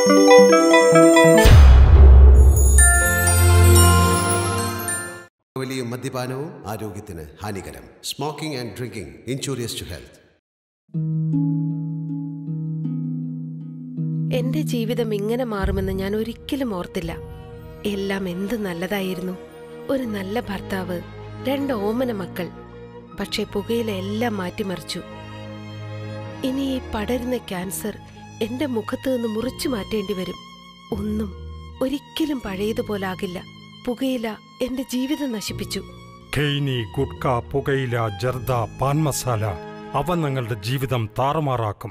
വലിയ മദ്യപാനവും ആരോഗ്യത്തിന് ഹാനികരം smoking and drinking injurious to health എന്റെ ജീവിതം ഇങ്ങനെ മാറുമെന്ന് ഞാൻ ഒരിക്കലും ഓർത്തില്ല എല്ലാം എന്ത് നല്ലതായിരുന്നു ഒരു നല്ല ഭർത്താവ് രണ്ട് ഓമന മക്കൾ പക്ഷേ പുകയില എല്ലാം മാറ്റിമറിച്ചു ഇനി ഈ പടരുന്ന ക്യാൻസർ എന്റെ മുഖത്ത് നിന്ന് മുറിച്ചു മാറ്റേണ്ടി വരും ഒന്നും ഒരിക്കലും പഴയതുപോലാകില്ല പുകയില എന്റെ ജീവിതം നശിപ്പിച്ചു ഖെയ്നി ഗുഡ്ക പുകയില ജർദ പാൻ മസാല അവ നിങ്ങളുടെ ജീവിതം താറുമാറാക്കും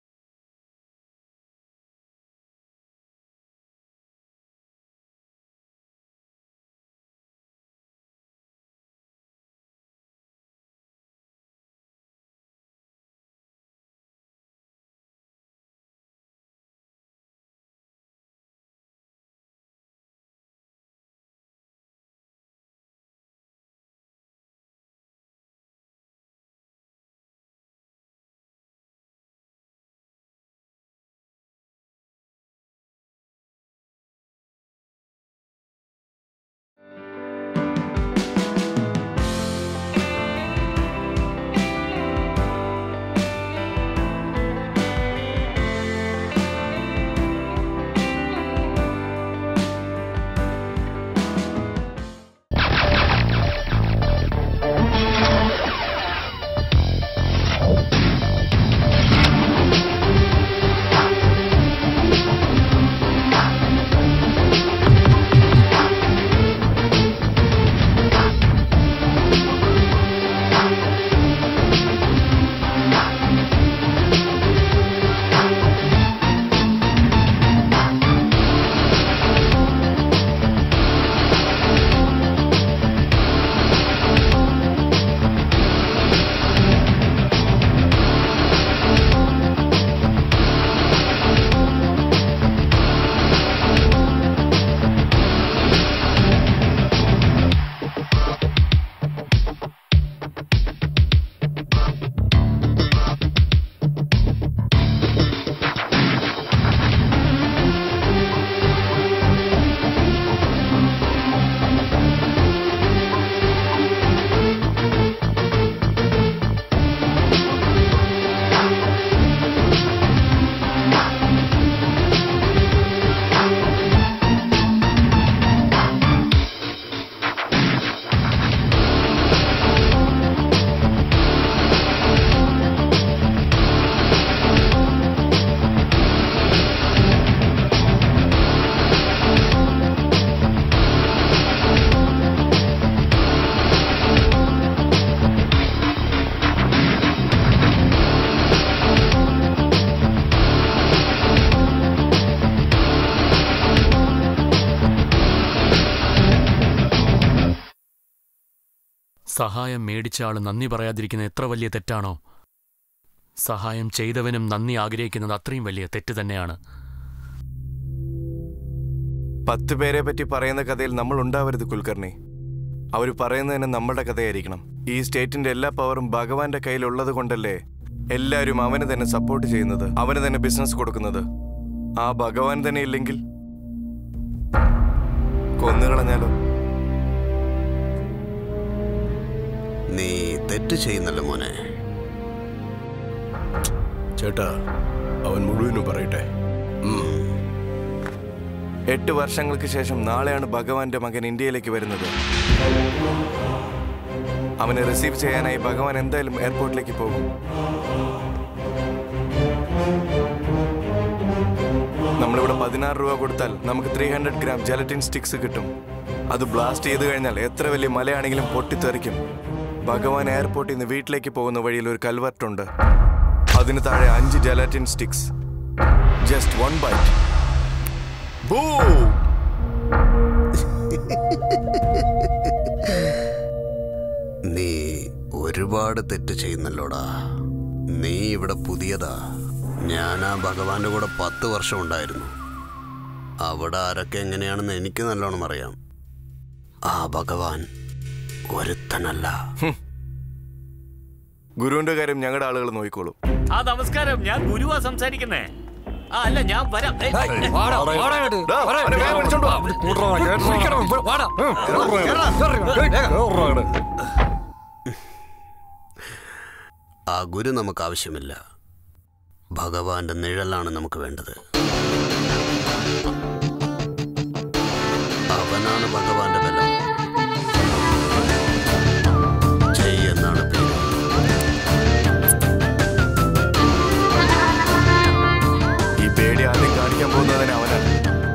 സഹായം മേടിച്ച ആൾ നന്ദി പറയാതിരിക്കുന്ന എത്ര വലിയ തെറ്റാണോ സഹായം ചെയ്തവനും നന്ദി ആഗ്രഹിക്കുന്നത് അത്രയും വലിയ തെറ്റ് തന്നെയാണ് പത്ത് പേരെ പറ്റി പറയുന്ന കഥയിൽ നമ്മൾ ഉണ്ടാവരുത് കുൽക്കർണി അവർ പറയുന്നതിന് നമ്മുടെ കഥയായിരിക്കണം ഈ സ്റ്റേറ്റിന്റെ എല്ലാ പവറും ഭഗവാന്റെ കയ്യിലുള്ളത് കൊണ്ടല്ലേ എല്ലാവരും അവന് തന്നെ സപ്പോർട്ട് ചെയ്യുന്നത് അവന് തന്നെ ബിസിനസ് കൊടുക്കുന്നത് ആ ഭഗവാൻ തന്നെ ഇല്ലെങ്കിൽ കൊന്നുകളഞ്ഞാലോ നീ തെറ്റ് ചെയ്യുന്നല്ലോ മോനെ ചേട്ടാ അവൻ മുഴുവനും പറയട്ടെ എട്ട് വർഷങ്ങൾക്ക് ശേഷം നാളെയാണ് ഭഗവാന്റെ മകൻ ഇന്ത്യയിലേക്ക് വരുന്നത് അവനെ റിസീവ് ചെയ്യാനായി ഭഗവാൻ എന്തായാലും എയർപോർട്ടിലേക്ക് പോകും നമ്മളിവിടെ പതിനാറ് രൂപ കൊടുത്താൽ നമുക്ക് three hundred gram gelatin sticks കിട്ടും അത് ബ്ലാസ്റ്റ് ചെയ്ത് കഴിഞ്ഞാൽ എത്ര വലിയ മലയാണെങ്കിലും പൊട്ടിത്തെറിക്കും ഭഗവാൻ എയർപോർട്ടിൽ നിന്ന് വീട്ടിലേക്ക് പോകുന്ന വഴിയിൽ ഒരു കൽവർട്ടുണ്ട് അതിന് താഴെ അഞ്ച് gelatin sticks just one bite ബൂ നീ ഒരുപാട് തെറ്റ് ചെയ്യുന്നല്ലോടാ നീ ഇവിടെ പുതിയതാ ഞാൻ ആ ഭഗവാന്റെ കൂടെ പത്ത് വർഷം ഉണ്ടായിരുന്നു അവിടെ ആരൊക്കെ എങ്ങനെയാണെന്ന് എനിക്ക് നല്ലോണം അറിയാം ആ ഭഗവാൻ ഒരുത്തനല്ല ഗുരുവിന്റെ കാര്യം ഞങ്ങളുടെ ആളുകൾ നോക്കിക്കോളും ആ നമസ്കാരം ഞാൻ ഗുരുവാ സംസാരിക്കുന്നേ ആ അല്ല ഞാൻ വരാം ഏയ്, ഏയ്, വാടാ, വാടാ ഇങ്ങോട്ട്. ഡാ, വാടാ. അവനെ വേഗം വിളിച്ചോണ്ട് വാ. അവിടെ കൂട്ടറാ, കേട്ടറാ. വാടാ. കേററാ അങ്ങട്. ആ ഗുരു നമുക്ക് ആവശ്യമില്ല ഭഗവാന്റെ നിഴലാണ് നമുക്ക് വേണ്ടത് അവനാണ് ഭഗവാന്റെ ബലം ജയ് എന്നാണ് പേര് ഈ പേടി ആദ്യം കാണിക്കാൻ പോകുന്നതിന് അവനാണ്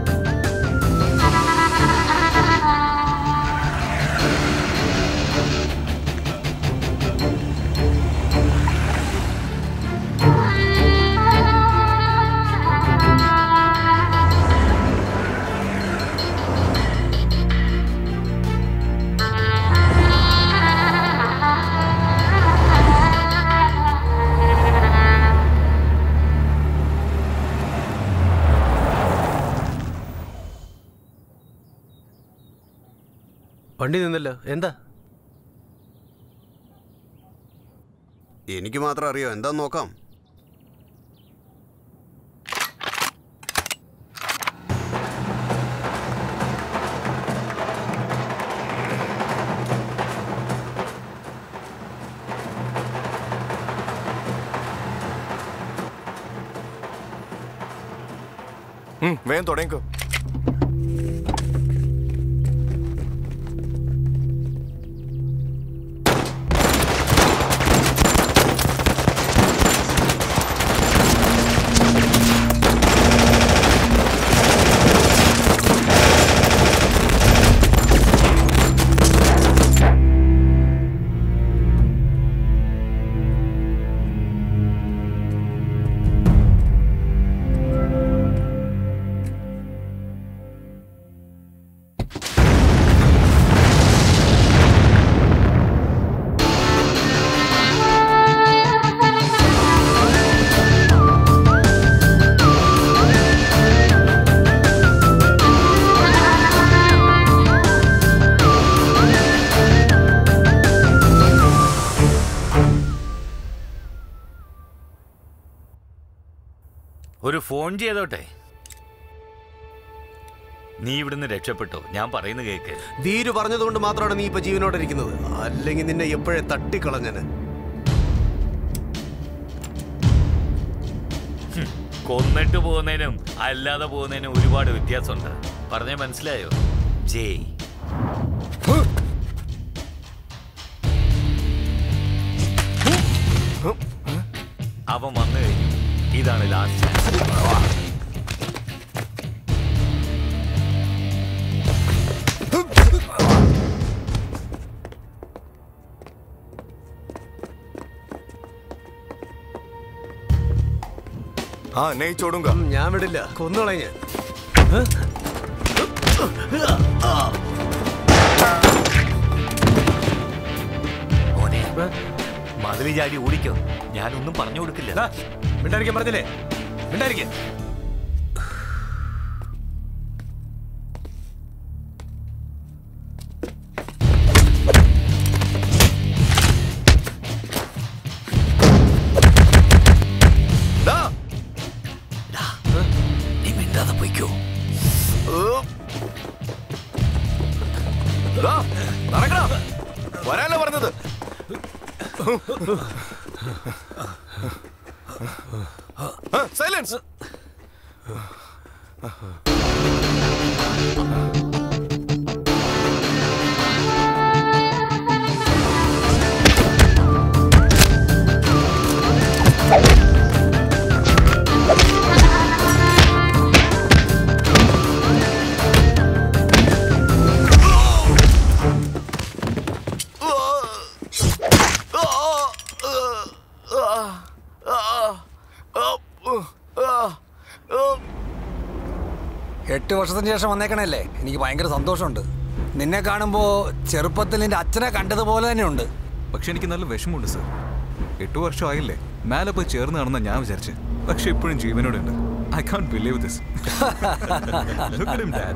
വണ്ടി നിന്നല്ലോ എന്താ എനിക്ക് മാത്രം അറിയോ എന്താ നോക്കാം ഉം, വേഗം തുടങ്ങിക്കോ ഒരു ഫോൺ ചെയ്തോട്ടെ നീ ഇവിടുന്ന് രക്ഷപ്പെട്ടോ ഞാൻ പറയുന്ന കേക്ക് ധീരു പറഞ്ഞതുകൊണ്ട് മാത്രമാണ് നീ ഇപ്പൊ ജീവനോടെ ഇരിക്കുന്നത് അല്ലെങ്കിൽ നിന്നെ എപ്പോഴേ തട്ടിക്കളഞ്ഞന് കൊന്നിട്ട് പോകുന്നതിനും അല്ലാതെ പോകുന്നതിനും ഒരുപാട് വ്യത്യാസമുണ്ട് പറഞ്ഞ മനസ്സിലായോ ജയ് അവൻ വന്നു കഴിഞ്ഞു ഇതാണ് ലാസ്റ്റ് ചാൻസ് ആ നെയ് ചോടുങ്ക ഞാൻ വിടില്ല കൊന്നുകളെ ഞാൻ മോനെ മതിൽ ചാടി ഓടിക്കോ ഞാനൊന്നും പറഞ്ഞു കൊടുക്കില്ല മിണ്ടായിരിക്കാൻ പറഞ്ഞില്ലേ മിണ്ടായിരിക്കാൻ ഡാ, നീ മിണ്ടാതെ പോയിക്കോ ഡാ, നടക്കടാ. വരാനല്ലേ പറഞ്ഞത് സൈലൻസ് എട്ട് വർഷത്തിന് ശേഷം വന്നേക്കണല്ലേ എനിക്ക് ഭയങ്കര സന്തോഷമുണ്ട് നിന്നെ കാണുമ്പോൾ ചെറുപ്പത്തിൽ നിന്റെ അച്ഛനെ കണ്ടതുപോലെ തന്നെയുണ്ട് പക്ഷെ എനിക്ക് നല്ല വിഷമമുണ്ട് സർ എട്ടു വർഷമായില്ലേ മേലെ പോയി ചേർന്ന് നടന്ന ഞാൻ വിചാരിച്ചു പക്ഷെ ഇപ്പോഴും ജീവനോടെ ഉണ്ട് I can believe this dad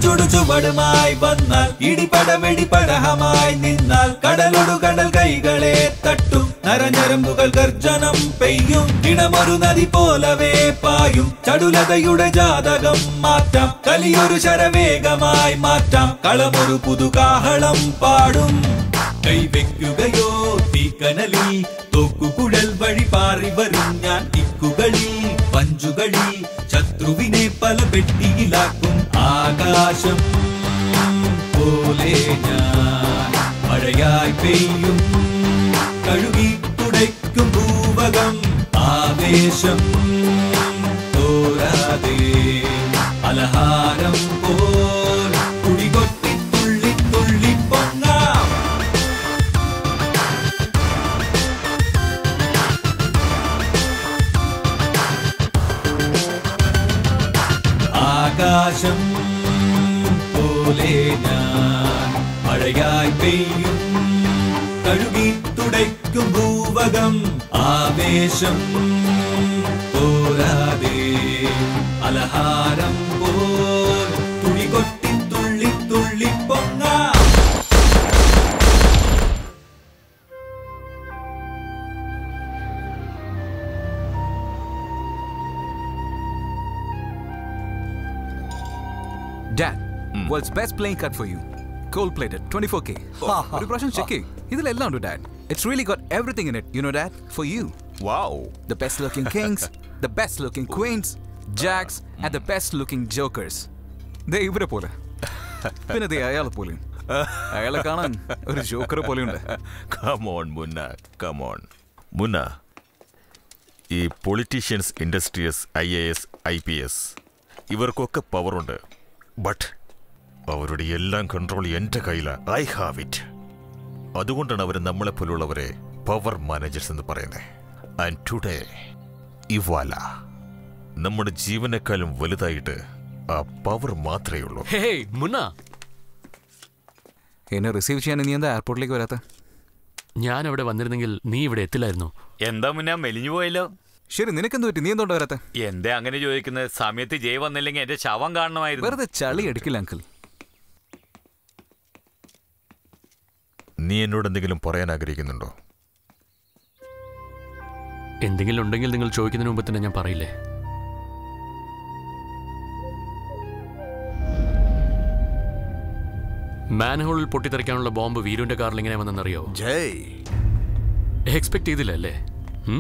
ചുടു ചുവടുമായി വന്നാൽ ഇടിപട വെടിപടഹമായി നിന്നാൽ കടലൊടു കടൽ കൈകളെ തട്ടും നരഞ്ഞരമ്പുകൾ ഗർജനം പെയ്യും ഇടമൊരു നദി പോലവേ പായും ചടുലതയുടെ ജാതകം മാറ്റാം കലിയൊരു ശരവേഗമായി മാറ്റാം കളമൊരു പുതുകാഹളം പാടും കൈവെക്കുകയോ തീക്കനലിൽ തോക്കുകുഴൽ വഴി പാറി വരും ഞാൻ ഇക്കുകളിൽ പഞ്ചുകളിൽ ശത്രുവിനെ പല പെട്ടിയിലാക്കും ആകാശം പോലെ ഞാൻ മഴയായി പെയ്യും കഴുകി തുടയ്ക്കും ഭൂവകം ആവേശം തോരാതെ അലഹാരം പോൽ കുടികൊട്ടി തുള്ളി തുള്ളി പൊങ്ങാം ആകാശം പോലെ ഞാൻ മഴയായി പെയ്യും കഴുകി തുടയ്ക്കും ഭൂവകം ആവേശം പോരാതെ അലഹാരം പോൽ തുടികൊട്ടി തുള്ളി തുള്ളി പൊങ്ങാം Dad, world's best playing card for you. Cold plated, 24k. ഒരു പ്രാവശ്യം ചെക്ക് ചെയ്യ് ഇതിലെല്ലാം ഉണ്ട് dad it's really got everything in it you know dad for you Wow. The best looking kings the best looking queens jacks and the best looking jokers ദേ ഇവരെ പോലെ പിന്നെ ദേ അയാളെ പോലെയും അയാളെ കാണാൻ ഒരു ജോക്കറെ പോലെയുണ്ട് Come on, മുന്ന come on. മുന്ന ഈ politicians industries I A S I P S ഇവർക്കൊക്കെ പവറുണ്ട് ബട്ട് അവരുടെ എല്ലാം കൺട്രോൾ എൻ്റെ കയ്യിലാണ് ഐ ഹാവ് ഇറ്റ് അതുകൊണ്ടാണ് അവർ നമ്മളെ പോലുള്ളവരെ പവർ മാനേജേഴ്സ് എന്ന് പറയുന്നത് ആൻഡ് ടുഡേ ഇവാല നമ്മുടെ ജീവനേക്കാളും വലുതായിട്ട് ആ പവർ മാത്രമേ ഉള്ളൂ ഹേയ് മുന്ന എന്നെ റിസീവ് ചെയ്യാൻ നീ എന്താ എയർപോർട്ടിലേക്ക് വരാത്ത ഞാൻ അവിടെ വന്നിരുന്നെങ്കിൽ നീ ഇവിടെ എത്തില്ലായിരുന്നു എന്താ മുന്നേ മെലിഞ്ഞു പോയല്ലോ ശരി നിനക്കെന്ത് പറ്റി നീ എന്തുകൊണ്ട് വരാത്ത എന്തേ അങ്ങനെ ചോദിക്കുന്നത് സമയത്ത് ജയ് വന്നില്ലെങ്കിൽ എന്റെ ശവം കാണണമായിരുന്നു വെറുതെ ചളി അടിക്കില്ല അങ്കിൾ നീ എന്നോട് എന്തെങ്കിലും പറയാൻ ആഗ്രഹിക്കുന്നുണ്ടോ എന്തെങ്കിലും ഉണ്ടെങ്കിൽ നിങ്ങൾ ചോദിക്കുന്നതിന് മുമ്പ് തന്നെ ഞാൻ പറയില്ലേ മാൻഹോളിൽ പൊട്ടിത്തെറിക്കാനുള്ള ബോംബ് വീരുവിന്റെ കാറിൽ എങ്ങനെ വന്നെന്നറിയോ ജയ് എക്സ്പെക്ട് ചെയ്തില്ല അല്ലേ ഉം?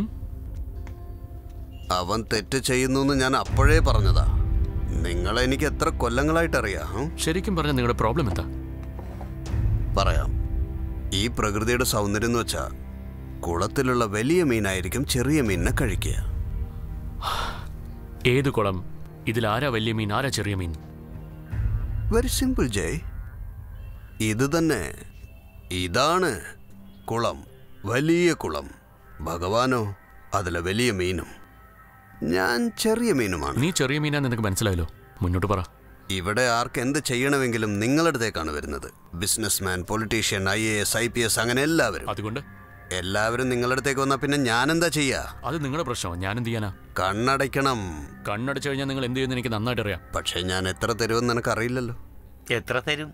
അവൻ തെറ്റ് ചെയ്യുന്നു എന്ന് ഞാൻ അപ്പോഴേ പറഞ്ഞതാ നിങ്ങളെ എനിക്ക് എത്ര കൊല്ലങ്ങളായിട്ട് അറിയാം ഉം? ശരിക്കും പറഞ്ഞ നിങ്ങളുടെ പ്രോബ്ലം എന്താ പറയാം ഈ പ്രകൃതിയുടെ സൗന്ദര്യം എന്ന് വെച്ചാ കുളത്തിലുള്ള വലിയ മീനായിരിക്കും ചെറിയ മീനിനെ കഴിക്കുക ഏത് കുളം ഇതിൽ ആരാ വലിയ മീൻ ആരാ ചെറിയ മീൻ വെരി സിമ്പിൾ ജയ് ഇത് തന്നെ ഇതാണ് കുളം വലിയ കുളം ഭഗവാനോ അതിലെ വലിയ മീനും ഞാൻ ചെറിയ മീനുമാണ് നീ ചെറിയ മീനാന്ന് നിനക്ക് മനസ്സിലായല്ലോ മുന്നോട്ട് പറ ഇവിടെ ആർക്ക് എന്ത് ചെയ്യണമെങ്കിലും നിങ്ങളുടെ അടുത്തേക്കാണ് വരുന്നത് businessman politician I A S I P S അങ്ങനെ എല്ലാവരും അതുകൊണ്ട് എല്ലാവരും നിങ്ങളുടെ അടുത്തേക്ക് വന്നാൽ പിന്നെ ഞാൻ എന്താ ചെയ്യാ അത് നിങ്ങളുടെ പ്രശ്നമാണ് ഞാൻ എന്ത് ചെയ്യാനാ കണ്ണടയ്ക്കണം കണ്ണടച്ചു കഴിഞ്ഞാൽ നിങ്ങൾ എന്ത് ചെയ്യുമെന്ന് എനിക്ക് നന്നായിട്ട് അറിയാം പക്ഷെ ഞാൻ എത്ര തരുമെന്ന് നിനക്ക് അറിയില്ലല്ലോ എത്ര തരും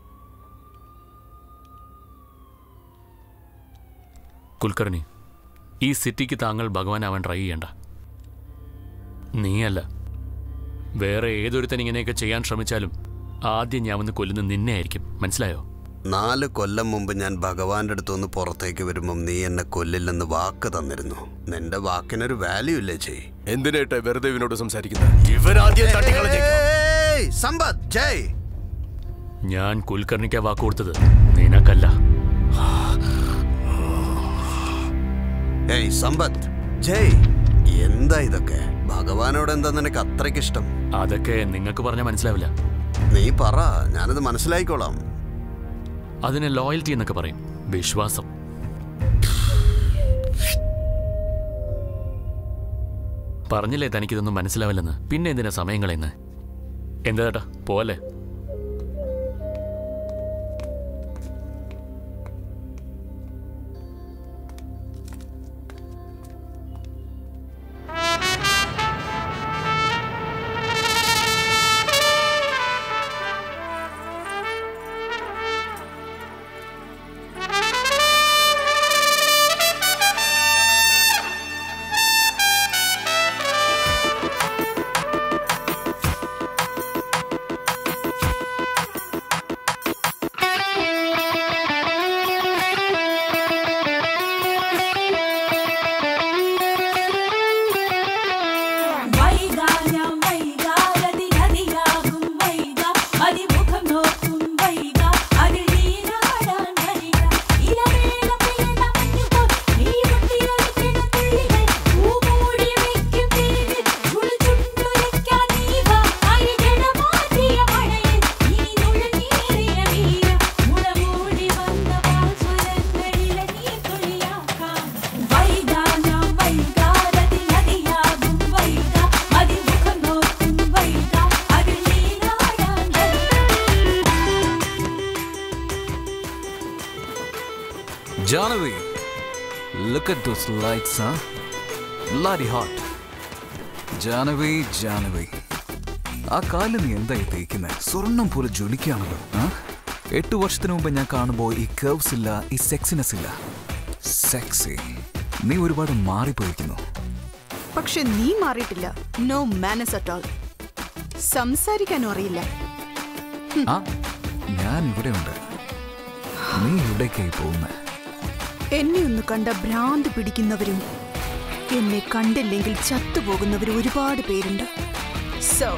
കുൽക്കർണി ഈ സിറ്റിക്ക് താങ്കൾ ഭഗവാനാവാൻ ട്രൈ ചെയ്യണ്ട നീയല്ല വേറെ ഏതൊരുത്തൻ ഇങ്ങനെയൊക്കെ ചെയ്യാൻ ശ്രമിച്ചാലും ആദ്യം ഞാൻ വന്ന് കൊല്ലുന്നത് നിന്നെ ആയിരിക്കും മനസ്സിലായോ നാല് കൊല്ലം മുമ്പ് ഞാൻ ഭഗവാന്റെ അടുത്തുനിന്ന് പുറത്തേക്ക് വരുമ്പം നീ എന്നെ കൊല്ലില്ലെന്ന് വാക്ക് തന്നിരുന്നു നിന്റെ വാക്കിനൊരു വാല്യൂ ഇല്ലേ ചെയ് എന്തിനായിട്ട് വെറുതെ ഇവനോട് സംസാരിക്കുന്നത് ഇവരാദ്യം ഏയ്, സമ്പത്ത് ജയ് ഞാൻ കുൽക്കർണിക്കാ വാക്ക് കൊടുത്തത് നിനക്കല്ല ഏയ് സമ്പത്ത് ജയ് എന്താ ഇതൊക്കെ ഭഗവാനോട് എന്താ നിനക്ക് അത്രയ്ക്ക് ഇഷ്ടം അതൊക്കെ നിങ്ങൾക്ക് പറഞ്ഞാൽ മനസ്സിലാവില്ല നീ പറ ഞാനത് മനസ്സിലായിക്കോളാം അതിനെ ലോയൽറ്റി എന്നൊക്കെ പറയും വിശ്വാസം പറഞ്ഞില്ലേ തനിക്കിതൊന്നും മനസ്സിലാവില്ലെന്ന് പിന്നെ എന്തിനാ സമയം കളയുന്നത് എന്താ ചേട്ടാ പോലെ Janavi, look at those lights, huh? Bloody hot. ജാനവി ജാനവി ആ കാലിൽ നീ എന്തായി തേക്കുന്നത് സ്വർണം പോലെ ജ്വലിക്കുകയാണല്ലോ ആ? എട്ട് വർഷത്തിന് മുമ്പ് ഞാൻ കാണുമ്പോൾ ഈ കർവ്സ് ഇല്ല ഈ സെക്സിനെസ് ഇല്ല സെക്സി നീ ഒരുപാട് മാറിപ്പോയിരിക്കുന്നു പക്ഷെ നീ മാറിയിട്ടില്ല നോ മാനസ് അറ്റ് ഓൾ സംസാരിക്കാനും അറിയില്ല ആ ഞാൻ ഇവിടെ ഉണ്ട് നീ ഇവിടേക്കായി പോകുന്നത് എന്നെ ഒന്ന് കണ്ട ഭ്രാന്ത് പിടിക്കുന്നവരും എന്നെ കണ്ടില്ലെങ്കിൽ ചത്തുപോകുന്നവരും ഒരുപാട് പേരുണ്ട് സോ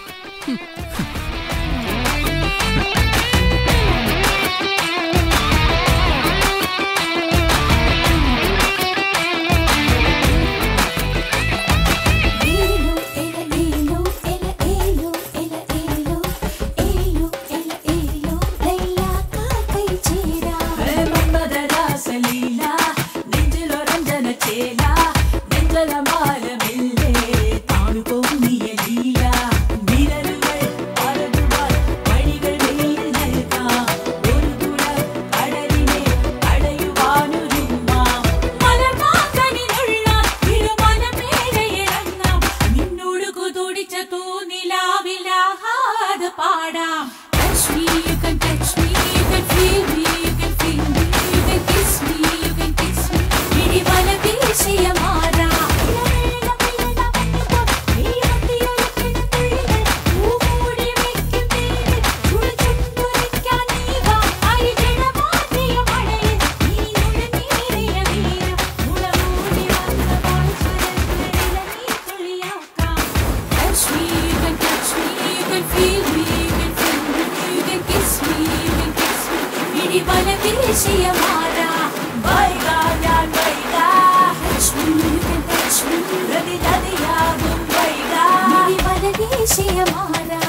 പാടാം Touch me, you can touch me, you can feel me, you can feel me, you can kiss me, you can kiss me. ഇടിവല വീശിയ മാറാ. ഇലവേല പെയ്യുന്ന മഞ്ഞുപോൽ നീയൊത്തിയൊലിക്കുന്ന തുള്ളികൾ പൂമൂടി വെക്കും നേരിൽ ചുടുചുണ്ടുരയ്ക്കാൻ നീ വാ. അരികിടമാർന്നിയ മഴയിൽ നീ നുഴഞ്ഞേറിയ വീരം. മുളമൂടി വന്ന വാത്സരങ്ങളിൽ നീ തുള്ളിയാക്കാം. Touch me, you can touch me, you can feel me, you can feel me, you can kiss me, you can kiss me. ഇടിവല വീശിയ മാറാ. വൈകാ ഞാൻ വൈകാ. Touch me, you can touch me. നദി നദിയാകും വൈകാ. ഇടിവല വീശിയ മാറാ.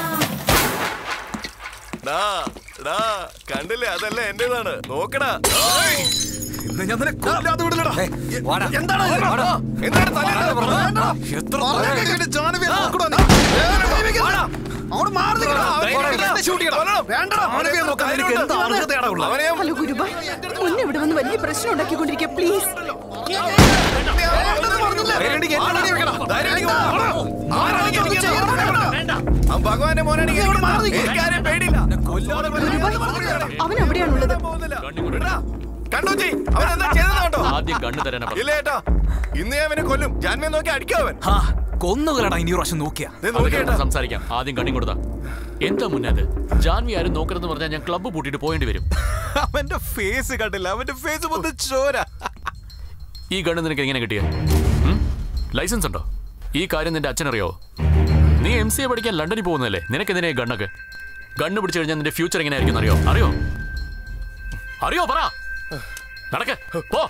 ഡാ ഡാ കണ്ടില്ലേ അതല്ല എന്റേതാണ് നോക്കടാ ഇന്ന് ഞാൻ നിന്നെ കൊല്ലാതെ വിടില്ലടാ. എന്താണ് ഇത്? എന്താണ് തല്ലുന്നത്? എത്ര പറഞ്ഞേക്ക് ജാനവി നോക്കടാ നീ. അവിടെ മാറി നിൽക്കടാ. ധൈര്യം എന്നെ shoot ചെയ്യടാ. വേണ്ടടാ, ജാനവിയെ നോക്കാൻ നിനക്ക് എന്ത് അർഹതയാടാ ഉള്ളത്? അവനെ ഞാൻ- ഹലോ ഗുരുബായ് മുന്നേ ഇവിടെ വന്ന് വലിയ പ്രശ്നം ഉണ്ടാക്കിക്കൊണ്ടിരിക്കുക പ്ലീസ് ധൈര്യമുണ്ടെങ്കിൽ എന്നെ ready വെക്കടാ. ധൈര്യമുണ്ടെങ്കിൽ വാ. ആരാണെങ്കിൽ എനിക്ക് എന്ത് വേണ്ട. ആ ഭഗവാന്റെ മോനാണെങ്കിൽ ഇവിടെ മാറി നിൽക്ക്. എനിക്കാരെയും പേടിയില്ല അവൻ എവിടെയാണുള്ളത് വിടടാ. കണ്ടോ ജി അവൻ എന്താ ചെയ്തത് കേട്ടോ ആദ്യം കണ്ണു തരാനാ പറഞ്ഞത്. ഇല്ല ഏട്ടാ ഇന്ന് ഞാൻ അവനെ കൊല്ലും ജാൻമയെ നോക്കി അടിക്കാവൻ ഹാ കൊന്നുകളടാ ഇനി ഒരു പ്രാവശ്യം നോക്കിയാ അതൊക്കെ നമുക്ക് സംസാരിക്കാം ആദ്യം കണ്ണി കൊടുത്താ എന്താ മുന്നേ അത് ജാൻവി ആരും നോക്കരുതെന്ന് പറഞ്ഞാൽ ഞാൻ ക്ലബ്ബ് പൂട്ടിയിട്ട് പോയേണ്ടി വരും അവന്റെ ഫേസ് കണ്ടില്ല അവന്റെ ഫേസ് മൊത്തം ചോര ഈ ഗണ്ണ് നിനക്ക് എങ്ങനെ കിട്ടിയ ലൈസൻസ് ഉണ്ടോ ഈ കാര്യം നിന്റെ അച്ഛനറിയോ നീ എം സി എ പഠിക്കാൻ ലണ്ടനിൽ പോകുന്നതല്ലേ നിനക്ക് എന്തിനാ ഈ ഗണ്ണൊക്കെ ഗണ്ണ് പിടിച്ചു കഴിഞ്ഞാൽ നിന്റെ ഫ്യൂച്ചർ എങ്ങനെ ആയിരിക്കും അറിയോ അറിയോ അറിയോ പറ നടക്ക് പോ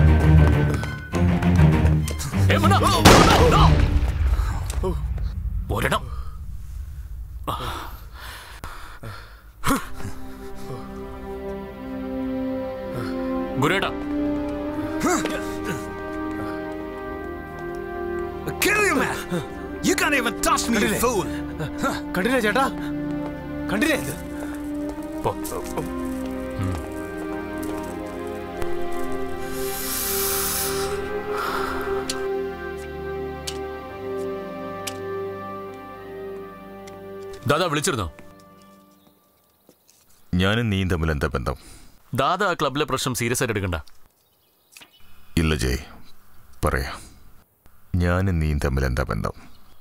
ഏ, മുന്ന. ദാ. ഒരെണ്ണം ഗുരുവേട്ടാ Kill you, man. You can't even touch me, you fool. കണ്ടില്ലേ ചേട്ടാ കണ്ടില്ലേ ഇത് പോ ദാദാ വിളിച്ചിരുന്നോ ഞാനും നീയും തമ്മിൽ എന്താ ബന്ധം ദാദാ ആ ക്ലബിലെ പ്രശ്നം സീരിയസ് ആയിട്ട് എടുക്കണ്ട ഇല്ല ജയ് പറയാം ഞാനും നീയും തമ്മിൽ എന്താ ബന്ധം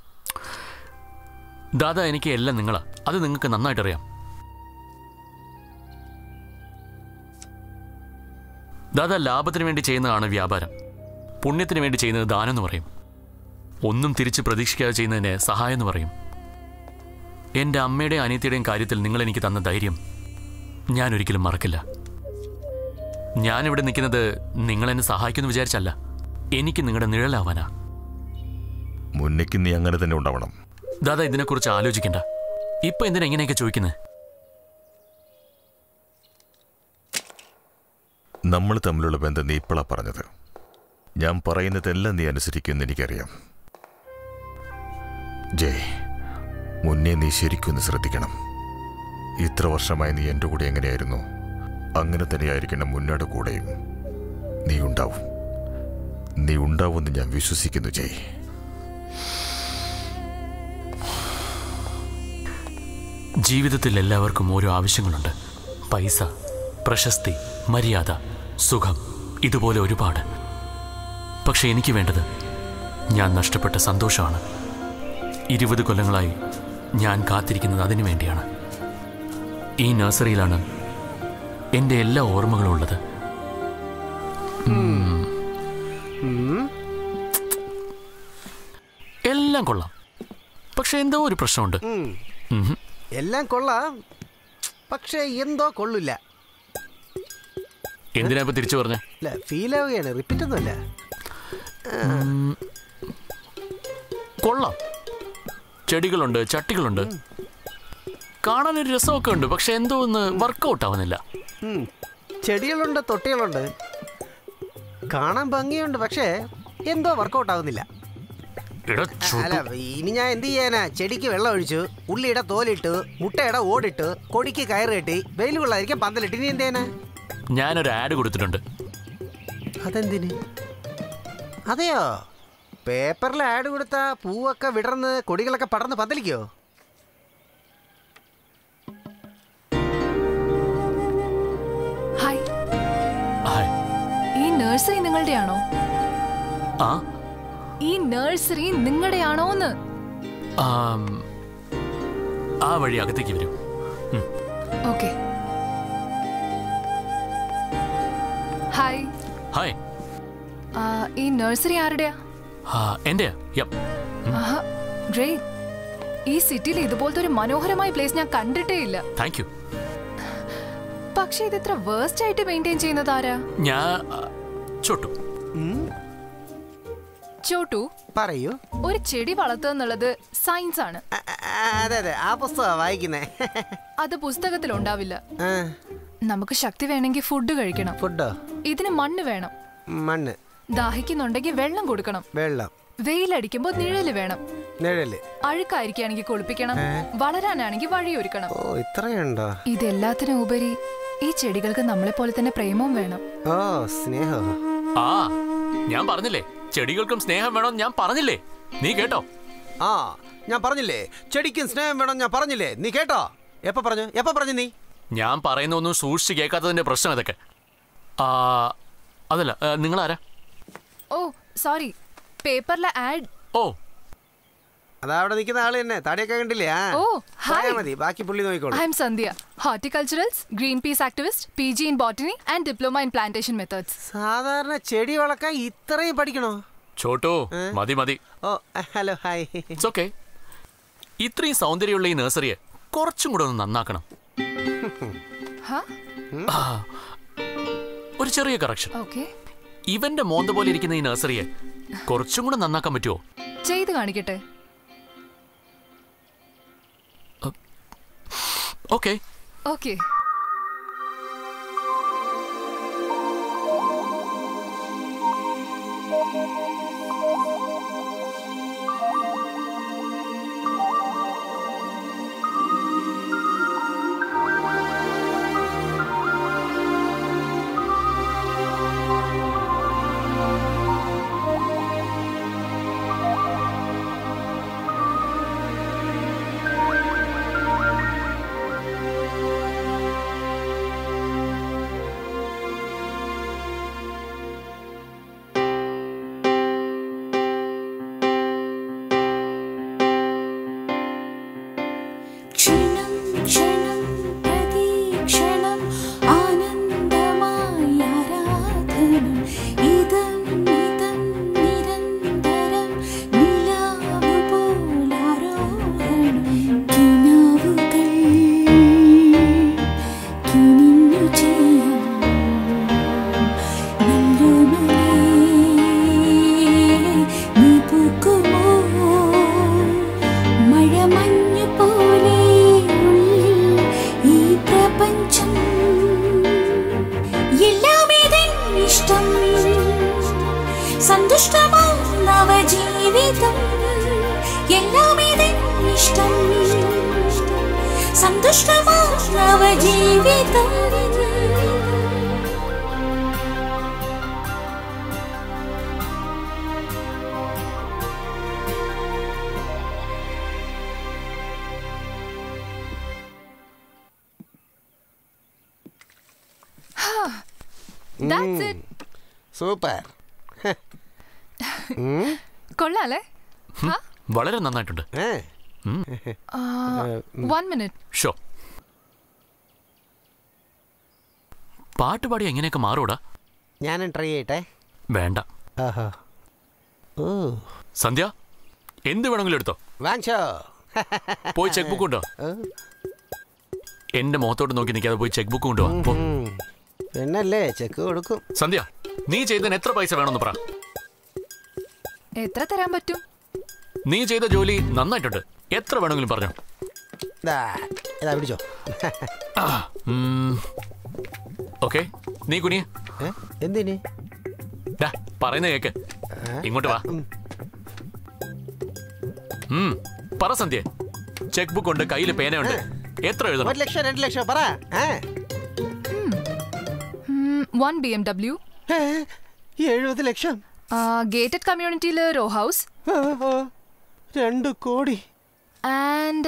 ദാദാ എനിക്ക് എല്ലാം നിങ്ങളാ അത് നിങ്ങൾക്ക് നന്നായിട്ട് അറിയാം ദാദാ ലാഭത്തിന് വേണ്ടി ചെയ്യുന്നതാണ് വ്യാപാരം പുണ്യത്തിന് വേണ്ടി ചെയ്യുന്നത് ദാനം എന്ന് പറയും ഒന്നും തിരിച്ച് പ്രതീക്ഷിക്കാതെ ചെയ്യുന്നതിനെ സഹായം എന്ന് പറയും എൻ്റെ അമ്മയുടെയും അനിയത്തിയുടെയും കാര്യത്തിൽ നിങ്ങൾ എനിക്ക് തന്ന ധൈര്യം ഞാൻ ഒരിക്കലും മറക്കില്ല ഞാനിവിടെ നിൽക്കുന്നത് നിങ്ങൾ എന്നെ സഹായിക്കുമെന്ന് വിചാരിച്ചല്ല എനിക്ക് നിങ്ങളുടെ നിഴലാവാനാ മുന്നേക്ക് നീ അങ്ങനെ തന്നെ ഉണ്ടാവണം ദാദാ ഇതിനെക്കുറിച്ച് ആലോചിക്കണ്ട ഇപ്പൊ എന്തിനാ ഇങ്ങനെയൊക്കെ ചോദിക്കുന്നത് നമ്മൾ തമ്മിലുള്ള ബന്ധം നീ ഇപ്പോഴാ പറഞ്ഞത് ഞാൻ പറയുന്നതെല്ലാം നീ അനുസരിക്കുമെന്ന് എനിക്കറിയാം ജയ് മുന്നേ നീ ശരിക്കൊന്ന് ശ്രദ്ധിക്കണം ഇത്ര വർഷമായി നീ എൻ്റെ കൂടെ എങ്ങനെയായിരുന്നു അങ്ങനെ തന്നെയായിരിക്കണം മുന്നോട്ട് കൂടെയും നീ ഉണ്ടാവും നീ ഉണ്ടാവുമെന്ന് ഞാൻ വിശ്വസിക്കുന്നു ജയ് ജീവിതത്തിൽ എല്ലാവർക്കും ഓരോ ആവശ്യങ്ങളുണ്ട് പൈസ പ്രശസ്തി മര്യാദ സുഖം ഇതുപോലെ ഒരുപാട് പക്ഷെ എനിക്ക് വേണ്ടത് ഞാൻ നഷ്ടപ്പെട്ട സന്തോഷമാണ് ഇരുപത് കൊല്ലങ്ങളായി ഞാൻ കാത്തിരിക്കുന്നത് അതിനു വേണ്ടിയാണ് ഈ നഴ്സറിയിലാണ് എൻ്റെ എല്ലാ ഓർമ്മകളും ഉള്ളത് ഉം. എല്ലാം കൊള്ളാം പക്ഷെ എന്തോ ഒരു പ്രശ്നമുണ്ട് ഉം. എല്ലാം കൊള്ളാം പക്ഷേ എന്തോ കൊള്ളില്ല എന്തിനാ ഇപ്പൊ തിരിച്ചു പറഞ്ഞ അല്ല ഫീൽ ആവുകയാണ് റിപ്പീറ്റ് ഒന്നുമല്ല കൊള്ളാം ചെടികളുണ്ട് ചട്ടികളുണ്ട് കാണാനൊരു രസമൊക്കെ ഉണ്ട് പക്ഷെ എന്തോ ഒന്ന് വർക്കൗട്ട് ആവുന്നില്ല ഉം. ചെടികളുണ്ട് തൊട്ടികളുണ്ട് കാണാൻ ഭംഗിയുണ്ട് പക്ഷേ എന്തോ വർക്കൗട്ട് ആവുന്നില്ല എടാ അല്ല ഇനി ഞാൻ എന്ത് ചെയ്യാനാ ചെടിക്ക് വെള്ളം ഒഴിച്ചു ഉള്ളിയുടെ തോലിട്ടു മുട്ടയുടെ ഓടിട്ടു കൊടിക്ക് കയറ് കെട്ടി വെയിൽ കൊള്ളാതിരിക്കാൻ പന്തലിട്ട് ഇനി എന്ത് ചെയ്യാനാ ഞാനൊരു ആഡ് കൊടുത്തിട്ടുണ്ട് അതെന്തിന് അതെയോ പേപ്പറിൽ ആഡ് കൊടുത്താ പൂവൊക്കെ വിടർന്ന് കൊടികളൊക്കെ പടർന്ന് പന്തലിക്കോ ഹായ് ഹായ് ഈ നഴ്സറി നിങ്ങളുടെയാണോ ആ ഈ നഴ്സറി നിങ്ങളുടെയാണോന്ന് ആം, ആ വഴി അകത്തേക്ക് വരൂ ഓക്കെ ഹായ് ഹായ് ആ, ഈ നഴ്സറി ആരുടെയാ ആ എന്റെയാ യപ്പ് ആഹാ ഗ്രേറ്റ് ഈ സിറ്റിയിൽ ഇതുപോലത്തെ ഒരു മനോഹരമായ പ്ലേസ് ഞാൻ കണ്ടിട്ടേ ഇല്ല താങ്ക് യു പക്ഷെ ഇത് ഇത്ര വേസ്റ്റ് ആയിട്ട് മെയിൻറ്റെയിൻ ചെയ്യുന്നത് ആരാ ഞാൻ ആ, ചോട്ടു ചോട്ടു പറയൂ ഒരു ചെടി വളർത്തുക എന്നുള്ളത് സയൻസ് ആണ് അതെ അതെ ആ പുസ്തകം വായിക്കുന്നേ അത് പുസ്തകത്തിൽ ഉണ്ടാവില്ല നമുക്ക് ശക്തി വേണമെങ്കിൽ ഫുഡ് കഴിക്കണം ഫുഡോ ഇതിന് മണ്ണ് വേണം മണ്ണ് ദാഹിക്കുന്നുണ്ടെങ്കിൽ വെള്ളം കൊടുക്കണം വെള്ളം വെയിലടിക്കുമ്പോൾ നിഴല് വേണം നിഴല് അഴുക്കായിരിക്കുകയാണെങ്കിൽ കുളിപ്പിക്കണം വളരാനാണെങ്കിൽ വഴിയൊരുക്കണം ഓ ഇത്രയുണ്ടോ ഇതെല്ലാത്തിനും ഉപരി ഈ ചെടികൾക്ക് നമ്മളെ പോലെ തന്നെ പ്രേമവും വേണം ഓ സ്നേഹോ ആ ഞാൻ പറഞ്ഞില്ലേ ചെടികൾക്കും സ്നേഹം വേണമെന്ന് ഞാൻ പറഞ്ഞില്ലേ നീ കേട്ടോ ആ ഞാൻ പറഞ്ഞില്ലേ ചെടിക്കും സ്നേഹം വേണം ഞാൻ പറഞ്ഞില്ലേ നീ കേട്ടോ എപ്പോ പറഞ്ഞു എപ്പോ പറഞ്ഞു നീ ഞാൻ പറയുന്ന ഒന്നും സൂക്ഷിച്ച് കേൾക്കാത്തതിന്റെ പ്രശ്നം ഇതൊക്കെ ആ അതല്ല നിങ്ങൾ ആരാ ഓ സോറി പേപ്പറിലെ ആഡ് ഓ അതാ അവിടെ നിൽക്കുന്ന ആള് തന്നെ താടിയൊക്കെ കണ്ടില്ലേ ആ ഓ, ഹായ്. പോയാ മതി ബാക്കി പുള്ളി നോക്കിക്കോളൂ I'm Sandhya horticulturals green peace activist P G in botany and diploma in plantation methods സാധാരണ ചെടി വളർക്കാൻ ഇത്രയും പഠിക്കണോ ചോട്ടു മതി മതി oh hello hi it's okay ഇത്രയും സൗന്ദര്യമുള്ള ഈ നഴ്സറിയെ കുറച്ചും കൂടെ ഒന്ന് നന്നാക്കണം ആ, ഒരു ചെറിയ കറക്ഷൻ ഓക്കെ ഇവന്റെ മോന്ത പോലെ ഇരിക്കുന്ന ഈ നഴ്സറിയെ കുറച്ചും കൂടെ നന്നാക്കാൻ പറ്റുമോ ചെയ്ത് കാണിക്കട്ടെ ഓക്കെ ഓക്കെ ക്ഷണം ക്ഷണം പ്രതീക്ഷണം ആനന്ദമായി ആരാധനം ഇതം ഇതം നിരന്തരം നിലാവ് പോലാരോഹണം കിനാവുകൾ കിനിഞ്ഞു ചെയ്യാം നല്ലമലേ നീ പൂക്കുമോ മഴമഞ്ഞു പോലെ ഉള്ളിൽ ഈ പ്രപഞ്ചം എല്ലാം ഇഷ്ടം സന്തുഷ്ടമാ നവജീവിതം എല്ലാം ഇഷ്ടം സന്തുഷ്ടമാ നവജീവിതം That's it. സൂപ്പർ കൊള്ളാല്ലേ വളരെ നന്നായിട്ടുണ്ട് വൺ മിനിറ്റ് ഷോ പാട്ട് പാടി എങ്ങനെയൊക്കെ മാറൂടാ ഞാനും ട്രൈ ചെയ്യട്ടെ വേണ്ട ആഹാ ഓ സന്ധ്യ എന്ത് വേണമെങ്കിലും എടുത്തോ വാങ്ങിച്ചോ പോയി ചെക്ക് ബുക്ക് ഉണ്ടോ എന്റെ മുഖത്തോട്ട് നോക്കി നിൽക്കാതെ പോയി ചെക്ക് ബുക്ക് കൊണ്ടുവാ പോ. പിന്നല്ലേ ചെക്ക് കൊടുക്കും സന്ധ്യ നീ ചെയ്തതിന് എത്ര പൈസ വേണമെന്ന് പറ എത്ര തരാൻ പറ്റും നീ ചെയ്ത ജോലി നന്നായിട്ടുണ്ട് എത്ര വേണമെങ്കിലും പറഞ്ഞോ ദാ, ഇതാ പിടിച്ചോ ഓക്കെ നീ കുനിയ എന്തിന് പറയുന്ന കേക്ക് ഇങ്ങോട്ട് വാ ഉം, പറ സന്ധ്യ ചെക്ക് ബുക്ക് ഉണ്ട് കയ്യിൽ പേനയുണ്ട് എത്ര എഴുതണം ഒരു ലക്ഷം രണ്ട് ലക്ഷം പറ ഏ? വൺ ബി എം ഡബ്ല്യു എഴുപത് ലക്ഷം ഗേറ്റഡ് കമ്മ്യൂണിറ്റിയിൽ റോ ഹൗസ് രണ്ട് കോടി ആൻഡ്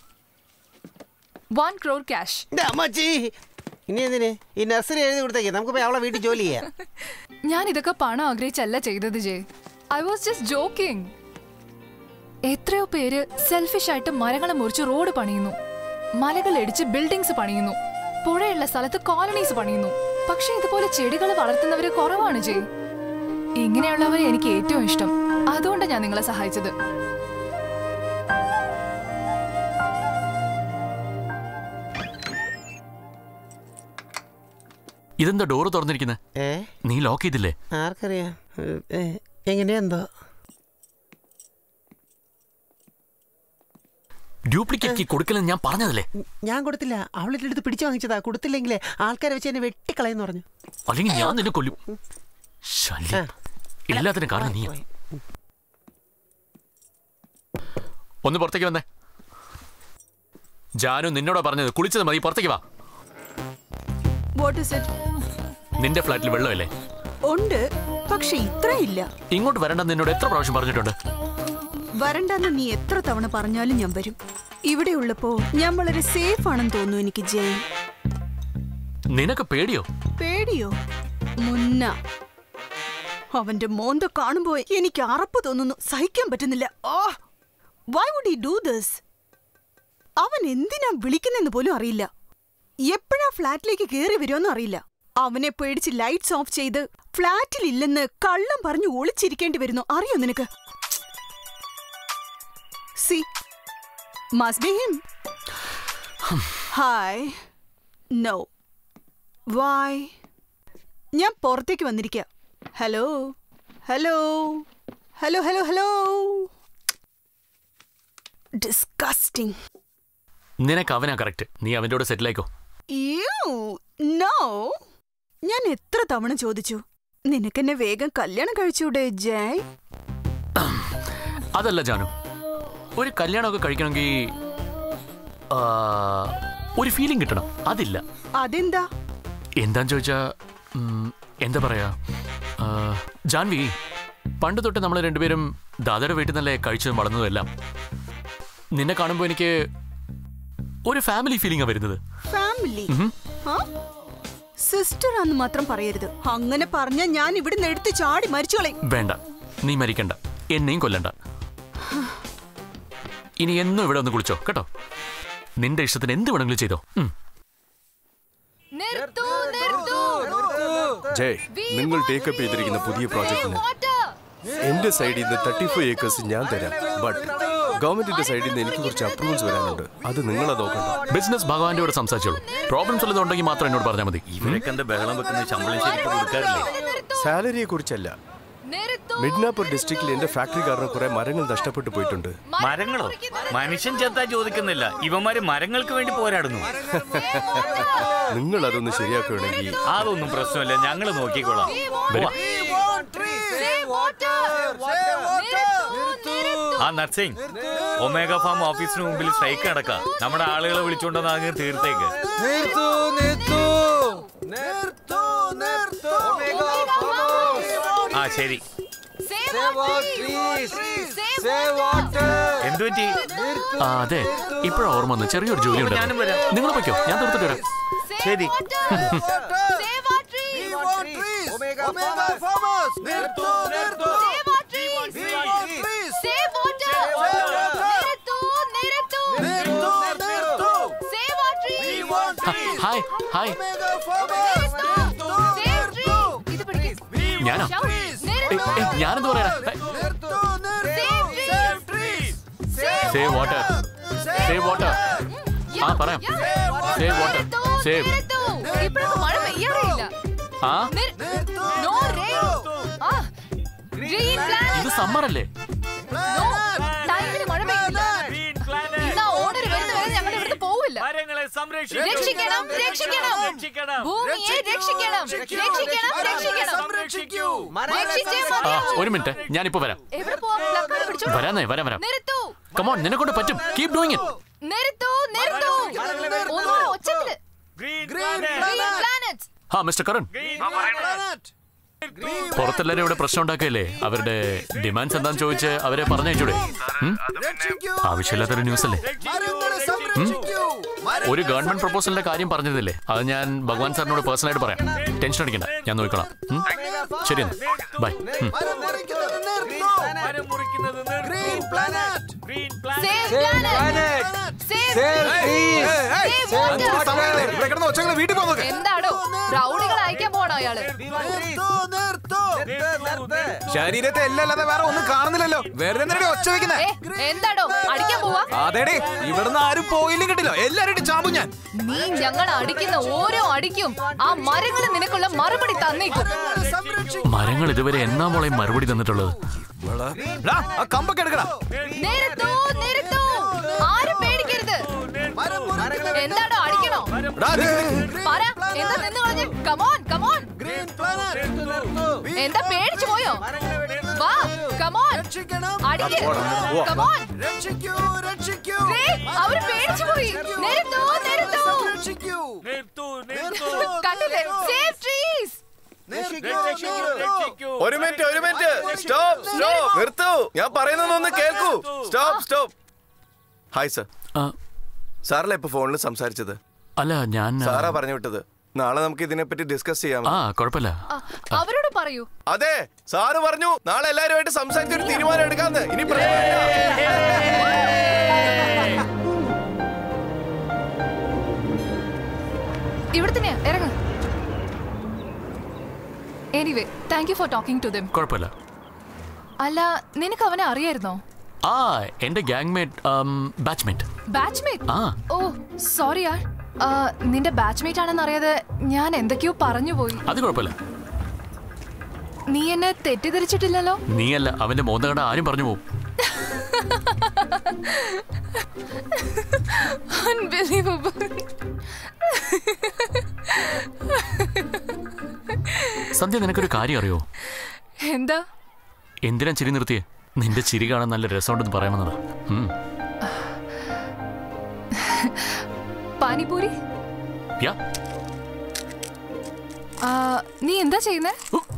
വൺ ക്രോർ ക്യാഷ് അമ്മച്ചി ഇനി എന്തിന് ഈ നഴ്സറി എഴുതി കൊടുത്തേക്ക് നമുക്ക് പോയി അവളെ വീട്ടിൽ ജോലി ചെയ്യാം ഞാൻ ഇതൊക്കെ പണം ആഗ്രഹിച്ചല്ല ചെയ്തത് ജെ ഐ വാസ് ജസ്റ്റ് ജോക്കിംഗ് എത്രയോ പേര് സെൽഫിഷ് ആയിട്ട് മരങ്ങളെ മുറിച്ച് റോഡ് പണിയുന്നു മലകൾ ഇടിച്ച് ബിൽഡിങ്സ് പണിയുന്നു പുഴയുള്ള സ്ഥലത്ത് കോളനീസ് പണിയുന്നു പക്ഷെ ഇതുപോലെ ചെടികൾ വളർത്തുന്നവര് കുറവാണ് ജെ ഇങ്ങനെയുള്ളവരെ എനിക്ക് ഏറ്റവും ഇഷ്ടം അതുകൊണ്ടാണ് ഞാൻ നിങ്ങളെ സഹായിച്ചത് ഇതെന്താ ഡോറ് തുറന്നിരിക്കുന്നത് ഏ നീ ലോക്ക് ചെയ്തില്ലേ ആർക്കറിയാം ഏ, എങ്ങനെയാ എന്തോ ഡ്യൂപ്ലിക്കേറ്റ് കീ കൊടുക്കലെന്ന് ഞാൻ പറഞ്ഞതല്ലേ ഞാൻ കൊടുത്തില്ല അവളിന്റെ അടുത്ത് പിടിച്ചു വാങ്ങിച്ചതാ കൊടുത്തില്ലെങ്കിലേ ആൾക്കാരെ വെച്ച് എന്നെ വെട്ടിക്കളയെന്ന് പറഞ്ഞു അല്ലെങ്കിൽ ഞാൻ നിന്നെ കൊല്ലും ശല്യം എല്ലാത്തിനും കാരണം നീ ഒന്ന് പുറത്തേക്ക് വന്നേ ജാനു നിന്നോടാ പറഞ്ഞത് കുളിച്ചത് മതി പുറത്തേക്ക് വാ വാട്ട് ഇസ് ഇറ്റ് നിന്റെ ഫ്ലാറ്റിൽ വെള്ളമില്ലേ ഉണ്ട് പക്ഷെ ഇത്ര ഇല്ല ഇങ്ങോട്ട് വരണ്ടെന്ന് നിന്നോട് എത്ര പ്രാവശ്യം പറഞ്ഞിട്ടുണ്ട് വരണ്ടെന്ന് നീ എത്ര തവണ പറഞ്ഞാലും ഞാൻ വരും ഇവിടെ ഉള്ളപ്പോ ഞാൻ വളരെ സേഫ് ആണെന്ന് തോന്നുന്നു എനിക്ക് ജയ് നിനക്ക് പേടിയോ പേടിയോ മുന്ന അവന്റെ മോന്ത കാണുമ്പോ എനിക്ക് അറപ്പ് തോന്നുന്നു സഹിക്കാൻ പറ്റുന്നില്ല ആ why would I do this അവൻ എന്തിനാ വിളിക്കുന്നെന്ന് പോലും അറിയില്ല എപ്പോഴാ ഫ്ലാറ്റിലേക്ക് കയറി വരുമെന്നും അറിയില്ല അവനെ പേടിച്ച് ലൈറ്റ്സ് ഓഫ് ചെയ്ത് ഫ്ലാറ്റിൽ ഇല്ലെന്ന് കള്ളം പറഞ്ഞു ഒളിച്ചിരിക്കേണ്ടി വരുന്നു അറിയോ നിനക്ക് see must be him hi no why ഞാൻ പുറത്തേക്ക് വന്നിരിക്കുക hello hello hello hello hello disgusting നിനക്ക് അവനാ കറക്റ്റ് നീ അവൻ്റെ കൂടെ സെറ്റിലായിക്കോ നോ ഞാൻ എത്ര തവണ ചോദിച്ചു നിനക്കെന്നെ വേഗം കല്യാണം കഴിച്ചൂടെ ജയ് അതല്ല ജാനു ഒരു കല്യാണമൊക്കെ കഴിക്കണമെങ്കിൽ ആ, ഒരു ഫീലിംഗ് കിട്ടണം അതില്ല അതെന്താ എന്താന്ന് ചോദിച്ചാ ഉം, എന്താ പറയാ ആ, ജാൻവി പണ്ട് തൊട്ട് നമ്മൾ രണ്ടുപേരും ദാദയുടെ വീട്ടിൽ നിന്നല്ലേ കഴിച്ചതും വളർന്നതും എല്ലാം നിന്നെ കാണുമ്പോൾ എനിക്ക് ഒരു ഫാമിലി ഫീലിംഗാ വരുന്നത് ഫാമിലി ഉഹും. സിസ്റ്റർ ആന്ന് മാത്രം പറയരുത് അങ്ങനെ പറഞ്ഞ ഞാൻ ഇവിടുന്ന് എടുത്ത് ചാടി മരിച്ചു കളയും വേണ്ട നീ മരിക്കണ്ട എന്നെയും കൊല്ലണ്ട ഇനി എന്നും ഇവിടെ ഒന്ന് കുളിച്ചോ കേട്ടോ നിന്റെ ഇഷ്ടത്തിന് എന്ത് വേണമെങ്കിലും ചെയ്തോ ഉം. ജയ് നിങ്ങൾ ടേക്കപ്പ് ചെയ്തിരിക്കുന്ന പുതിയ പ്രോജക്റ്റിന് എന്റെ സൈഡിൽ നിന്ന് തേർട്ടി ഫൈവ് ഏക്കേഴ്സ് ഞാൻ തരാം ബട്ട് ഗവൺമെന്റിന്റെ സൈഡിൽ നിന്ന് എനിക്ക് കുറച്ച് അപ്രൂവൽസ് വരാനുണ്ട് അത് നിങ്ങളെ നോക്കണ്ട ബിസിനസ് ഭഗവാന്റെ കൂടെ സംസാരിച്ചോളൂ പ്രോബ്ലംസ് വല്ലതും ഉണ്ടെങ്കിൽ മാത്രം എന്നോട് പറഞ്ഞാൽ മതി ഇവരൊക്കെ എന്താ ബഹളം വെക്കുന്ന ശമ്പളം ശരിക്കും കൊടുക്കാറില്ലേ സാലറിയെ കുറിച്ചല്ല മിഡ്നാപ്പൂർ ഡിസ്ട്രിക്റ്റിൽ എന്റെ ഫാക്ടറി കാരണം കുറെ മരങ്ങൾ നഷ്ടപ്പെട്ടു പോയിട്ടുണ്ട് മരങ്ങളോ മനുഷ്യൻ ചെത്താൻ ചോദിക്കുന്നില്ല ഇവന്മാര് മരങ്ങൾക്ക് വേണ്ടി പോരാടുന്നു നിങ്ങൾ അതൊന്ന് ശരിയാക്കുകയാണെങ്കിൽ അതൊന്നും പ്രശ്നമില്ല ഞങ്ങൾ നോക്കിക്കോളാം പോവാ. ആ നർസിംഗ് ഒമേഗ ഫാം ഓഫീസിന് മുമ്പിൽ സ്ട്രൈക്ക് നടക്കാം നമ്മുടെ ആളുകളെ വിളിച്ചുകൊണ്ടെന്ന് അങ്ങ് തീർത്തേക്ക് നിർത്തൂ നിർത്തൂ നിർത്തൂ നിർത്തൂ ആ ശരി എന്തു പറ്റി ആ അതെ ഇപ്പോഴാ ഓർമ്മ വന്നു ചെറിയൊരു ജോലി ഉണ്ട് ഞാനും വരാം. നിങ്ങൾ പൊയ്ക്കോ ഞാൻ തീർത്തിട്ട് വരാം ശരി ഹായ് ഹായ് ഞാനോ ഏയ്, ഏയ്, ഞാനെന്ത് പറയാ സേവ് വാട്ടർ സേവ് വാട്ടർ ആ പറയാം സേവ് വാട്ടർ സേവ് ഇപ്പോഴൊക്കെ മഴ പെയ്യാറില്ല ആ നോ റെയിൻ ആ ഗ്രീൻ പ്ലാനറ്റ് ഇത് സമ്മർ അല്ലേ നോ ടൈമിന് മഴ പെയ്യില്ല ഇന്നാ ഓണർ വരുന്ന വരെ ഞങ്ങൾ ഇവിടുന്ന് പോവില്ല രക്ഷിക്കണം രക്ഷിക്കണം ഭൂമിയെ രക്ഷിക്കണം രക്ഷിക്കണം രക്ഷിക്കണം രക്ഷിച്ചേ ആ മതിയാവൂ. ഒരു മിനിറ്റ് ഞാനിപ്പോ വരാം എവിടെ പോവാം പ്ലക്കാർഡ് പിടിച്ചോ വരാന്നേ വരാം വരാം നിർത്തു കമോൺ നിന്നെ കൊണ്ട് പറ്റും കീപ് ഡൂയിങ് ഇറ്റ് നിർത്തു നിർത്തു ഒന്നുകൂടെ ഒച്ചത്തില് ഗ്രീൻ പ്ലാനറ്റ് ആ മിസ്റ്റർ കരൺ പുറത്തെല്ലാരും ഇവിടെ പ്രശ്നം ഉണ്ടാക്കുകയല്ലേ അവരുടെ ഡിമാൻഡ്സ് എന്താന്ന് ചോദിച്ച് അവരെ പറഞ്ഞയച്ചൂടെ ഉം? ആവശ്യമില്ലാത്തൊരു ന്യൂസ് അല്ലേ ഉം? ഒരു ഗവൺമെന്റ് പ്രപ്പോസലിന്റെ കാര്യം പറഞ്ഞതില്ലേ അത് ഞാൻ ഭഗവാൻ സാറിനോട് പേഴ്സണലായിട്ട് പറയാം ടെൻഷൻ അടിക്കണ്ട ഞാൻ നോക്കിക്കോളാം ഉം? ശരി എന്നാ ബൈ ഉം. സേവ് പ്ലാനറ്റ് സേവ് വാട്ടർ വീട്ടിൽ പോകുന്നത് എന്താടോ റൗഡികൾ അയക്കാൻ പോണോ അയാള് ശരീരത്തെ എല്ലാം അല്ലാതെ വേറെ ഒന്നും കാണുന്നില്ലല്ലോ വെറുതെ എന്തിനാടി ഒച്ച വെക്കുന്നേ ഏ, എന്താടോ അടിക്കാൻ പോവാ അതേടി ഇവിടുന്ന് ആരും പോയില്ലും കിട്ടില്ല എല്ലാരും ചാമ്പും ഞാൻ നീ ഞങ്ങൾ അടിക്കുന്ന ഓരോ അടിക്കും ആ മരങ്ങൾ നിനക്കുള്ള മറുപടി തന്നേക്കും മരങ്ങൾ ഇതുവരെ എന്നാ മോളെ മറുപടി തന്നിട്ടുള്ളത് എടാ, ആ കമ്പൊക്കെ എടുക്കടാ നിരത്തൂ നിരത്തൂ ആരും പേടിക്കരുത് എന്താടോ അടിക്കണോ എടാ, നീ- പറ എന്താ നിന്ന് കളഞ്ഞ് കമോൺ കമോൺ എന്താ പേടിച്ചു പോയോ വാ കമോൺ അടിക്ക് കമോൺ അവര് പേടിച്ചു പോയി നിരത്തൂ നിരത്തൂ കണ്ടില്ലേ സേവ് ട്രീസ് ഒരു മിനിറ്റ് ഒരു മിനിറ്റ് സ്റ്റോപ്പ് സ്റ്റോപ്പ് നിർത്തൂ ഞാൻ പറയുന്നതൊന്ന് കേൾക്കൂ സ്റ്റോപ്പ് സ്റ്റോപ്പ് ഹായ് സർ സാറല്ലേ ഇപ്പൊ ഫോണിൽ സംസാരിച്ചത് അല്ല ഞാൻ സാറാ പറഞ്ഞു വിട്ടത് നാളെ നമുക്ക് ഇതിനെപ്പറ്റി ഡിസ്കസ് ചെയ്യാം ആ കുഴപ്പമില്ല അവരോട് പറയൂ അതെ സാറ് പറഞ്ഞു നാളെ എല്ലാവരുമായിട്ട് സംസാരിച്ച് ഒരു തീരുമാനം എടുക്കാന്ന് ഇനി പ്രശ്നമില്ല. ഇവിടെ തന്നെയാ ഇറങ്ങ് anyway thank you for talking to them കുഴപ്പമില്ല അല്ല നിനക്ക് അവനെ അറിയായിരുന്നോ ആ എന്റെ ഗ്യാങ് മേറ്റ് ബാച്ച്മേറ്റ് ബാച്ച്മേറ്റ് ആ ഓ സോറി യാർ ആ, നിന്റെ ബാച്ച്മേറ്റ് ആണെന്ന് അറിയാതെ ഞാൻ എന്തൊക്കെയോ പറഞ്ഞു പോയി അത് കുഴപ്പമില്ല നീ എന്നെ തെറ്റിദ്ധരിച്ചിട്ടില്ലല്ലോ നീയല്ല അവന്റെ മോന്തകട ആരും പറഞ്ഞു പോകും Unbelievable. സന്ധ്യ നിനക്കൊരു കാര്യം അറിയോ എന്താ എന്തിനാ ചിരി നിർത്തിയേ നിന്റെ ചിരി കാണാൻ നല്ല രസമുണ്ടെന്ന് പറയാമെന്നതാ ഉം. പാനിപൂരി യാ ആ, നീ എന്താ ചെയ്യുന്നേ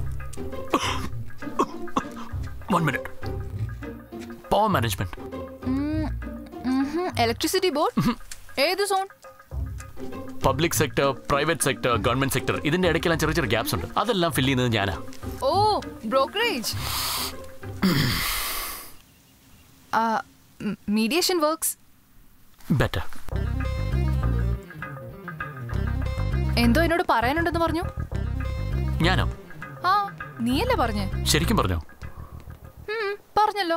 one minute power management electricity board ഏത് zone public sector private sector government sector ഇതിന്റെ ഇടയ്ക്കെല്ലാം ചെറിയ ചെറിയ ഗ്യാപ്സ് ഉണ്ട് അതെല്ലാം ഫില്ല് ചെയ്യുന്നത് ഞാനാ oh brokerage mediation works better എന്തോ എന്നോട് പറയാനുണ്ടെന്ന് പറഞ്ഞു ഞാനോ ആ നീയല്ലേ പറഞ്ഞേ ശരിക്കും പറഞ്ഞോ ഉം, പറഞ്ഞല്ലോ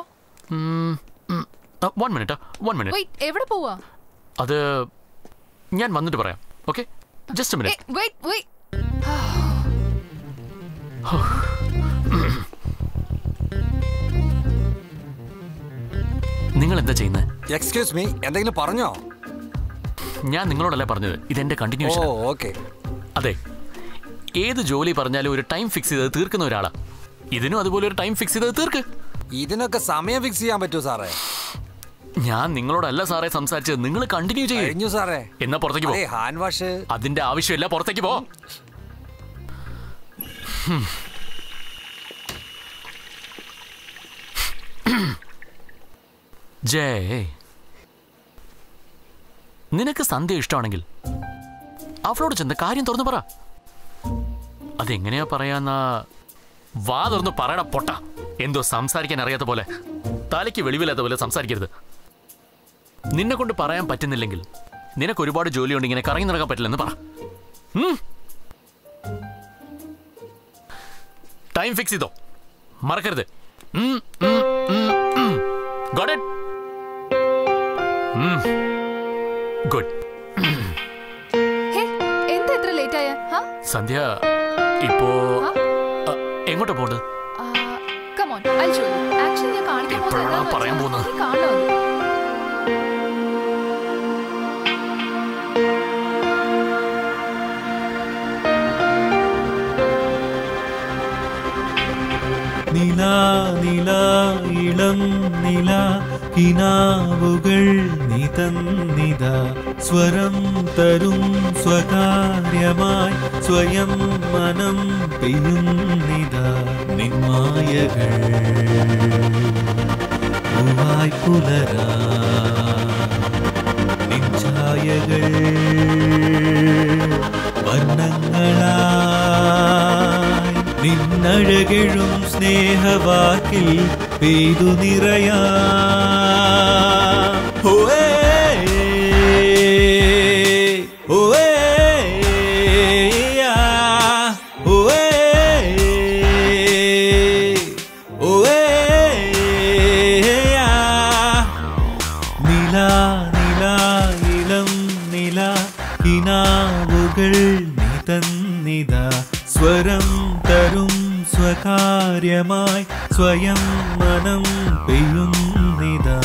one minute one minute wait എവിടെ പോവാ അത് ഞാൻ വന്നിട്ട് പറയാം okay just minute wait wait നിങ്ങൾ എന്താ ചെയ്യുന്നത് എക്സ്ക്യൂസ് മീ എന്തെങ്കിലും പറഞ്ഞോ ഞാൻ നിങ്ങളോടല്ല പറഞ്ഞത് ഇതെന്റെ ഓ കണ്ടിന്യൂഷൻ ഓക്കെ അതെ ഏത് ജോലി പറഞ്ഞാലും ഒരു ടൈം ഫിക്സ് ചെയ്ത് തീർക്കുന്ന ഒരാളാ ഇതിനും അതുപോലെ ഒരു ടൈം ഫിക്സ് ചെയ്ത് തീർക്ക് ഇതിനൊക്കെ സമയം ഫിക്സ് ചെയ്യാൻ പറ്റുമോ സാറേ ഞാൻ നിങ്ങളോടല്ല സാറേ സംസാരിച്ചത് നിങ്ങൾ കണ്ടിന്യൂ ചെയ്യും കഴിഞ്ഞു സാറേ എന്നാ പുറത്തേക്ക് പോ അതെ ഹാൻഡ് വാഷ് അതിന്റെ ആവശ്യമില്ല പുറത്തേക്ക് പോ ഹും. ജയ് നിനക്ക് സന്ധ്യ ഇഷ്ടമാണെങ്കിൽ അവളോട് ചെന്ന് കാര്യം തുറന്നു പറ അതെങ്ങനെയാ പറയാന്നാ വാ തുറന്ന് പറയട പൊട്ട എന്തോ സംസാരിക്കാൻ അറിയാത്ത പോലെ തലയ്ക്ക് വെളിവില്ലാത്ത പോലെ സംസാരിക്കരുത് നിന്നെ കൊണ്ട് പറയാൻ പറ്റുന്നില്ലെങ്കിൽ നിനക്ക് ഒരുപാട് ജോലിയുണ്ട് ഇങ്ങനെ കറങ്ങി നടക്കാൻ പറ്റില്ലെന്ന് പറ ടൈം ഫിക്സ് ചെയ്തോ മറക്കരുത് ഗോഡ് ഇറ്റ് ഗുഡ് ഹേ എന്താ ഇത്ര ലേറ്റ് ആയ സന്ധ്യ ഇപ്പോ അ, എങ്ങോട്ടാ പോണ്ട് come on I show you actually ഞാൻ കാണിക്കാൻ പോകുന്നത് എപ്പോഴാണ് എന്താണെന്ന് പറയാൻ വെച്ചാൽ പോകുന്നത്? നീ കാണണം അത്. നില നില ഇളം നില കിനാവുകൾ നിതന്നിത സ്വരം തരും സ്വകാര്യമായി സ്വയം മനം പെയ്യുന്നിത നിന്മായകൾ പൂവായി പുലരാ നിൻഛായകൾ വർണ്ണങ്ങളായി നിന്നഴകെഴും സ്നേഹവാക്കിൽ പെയ്തു നിറയാ ഓയേ ഓയേ യാ, ഓയേ ഓയേ യാ. നില നില ഇളം നില കിനാവുകൾ നിതന്നിത സ്വരം തരും സ്വകാര്യമായി സ്വയം മനം പെയ്യുന്നിതാ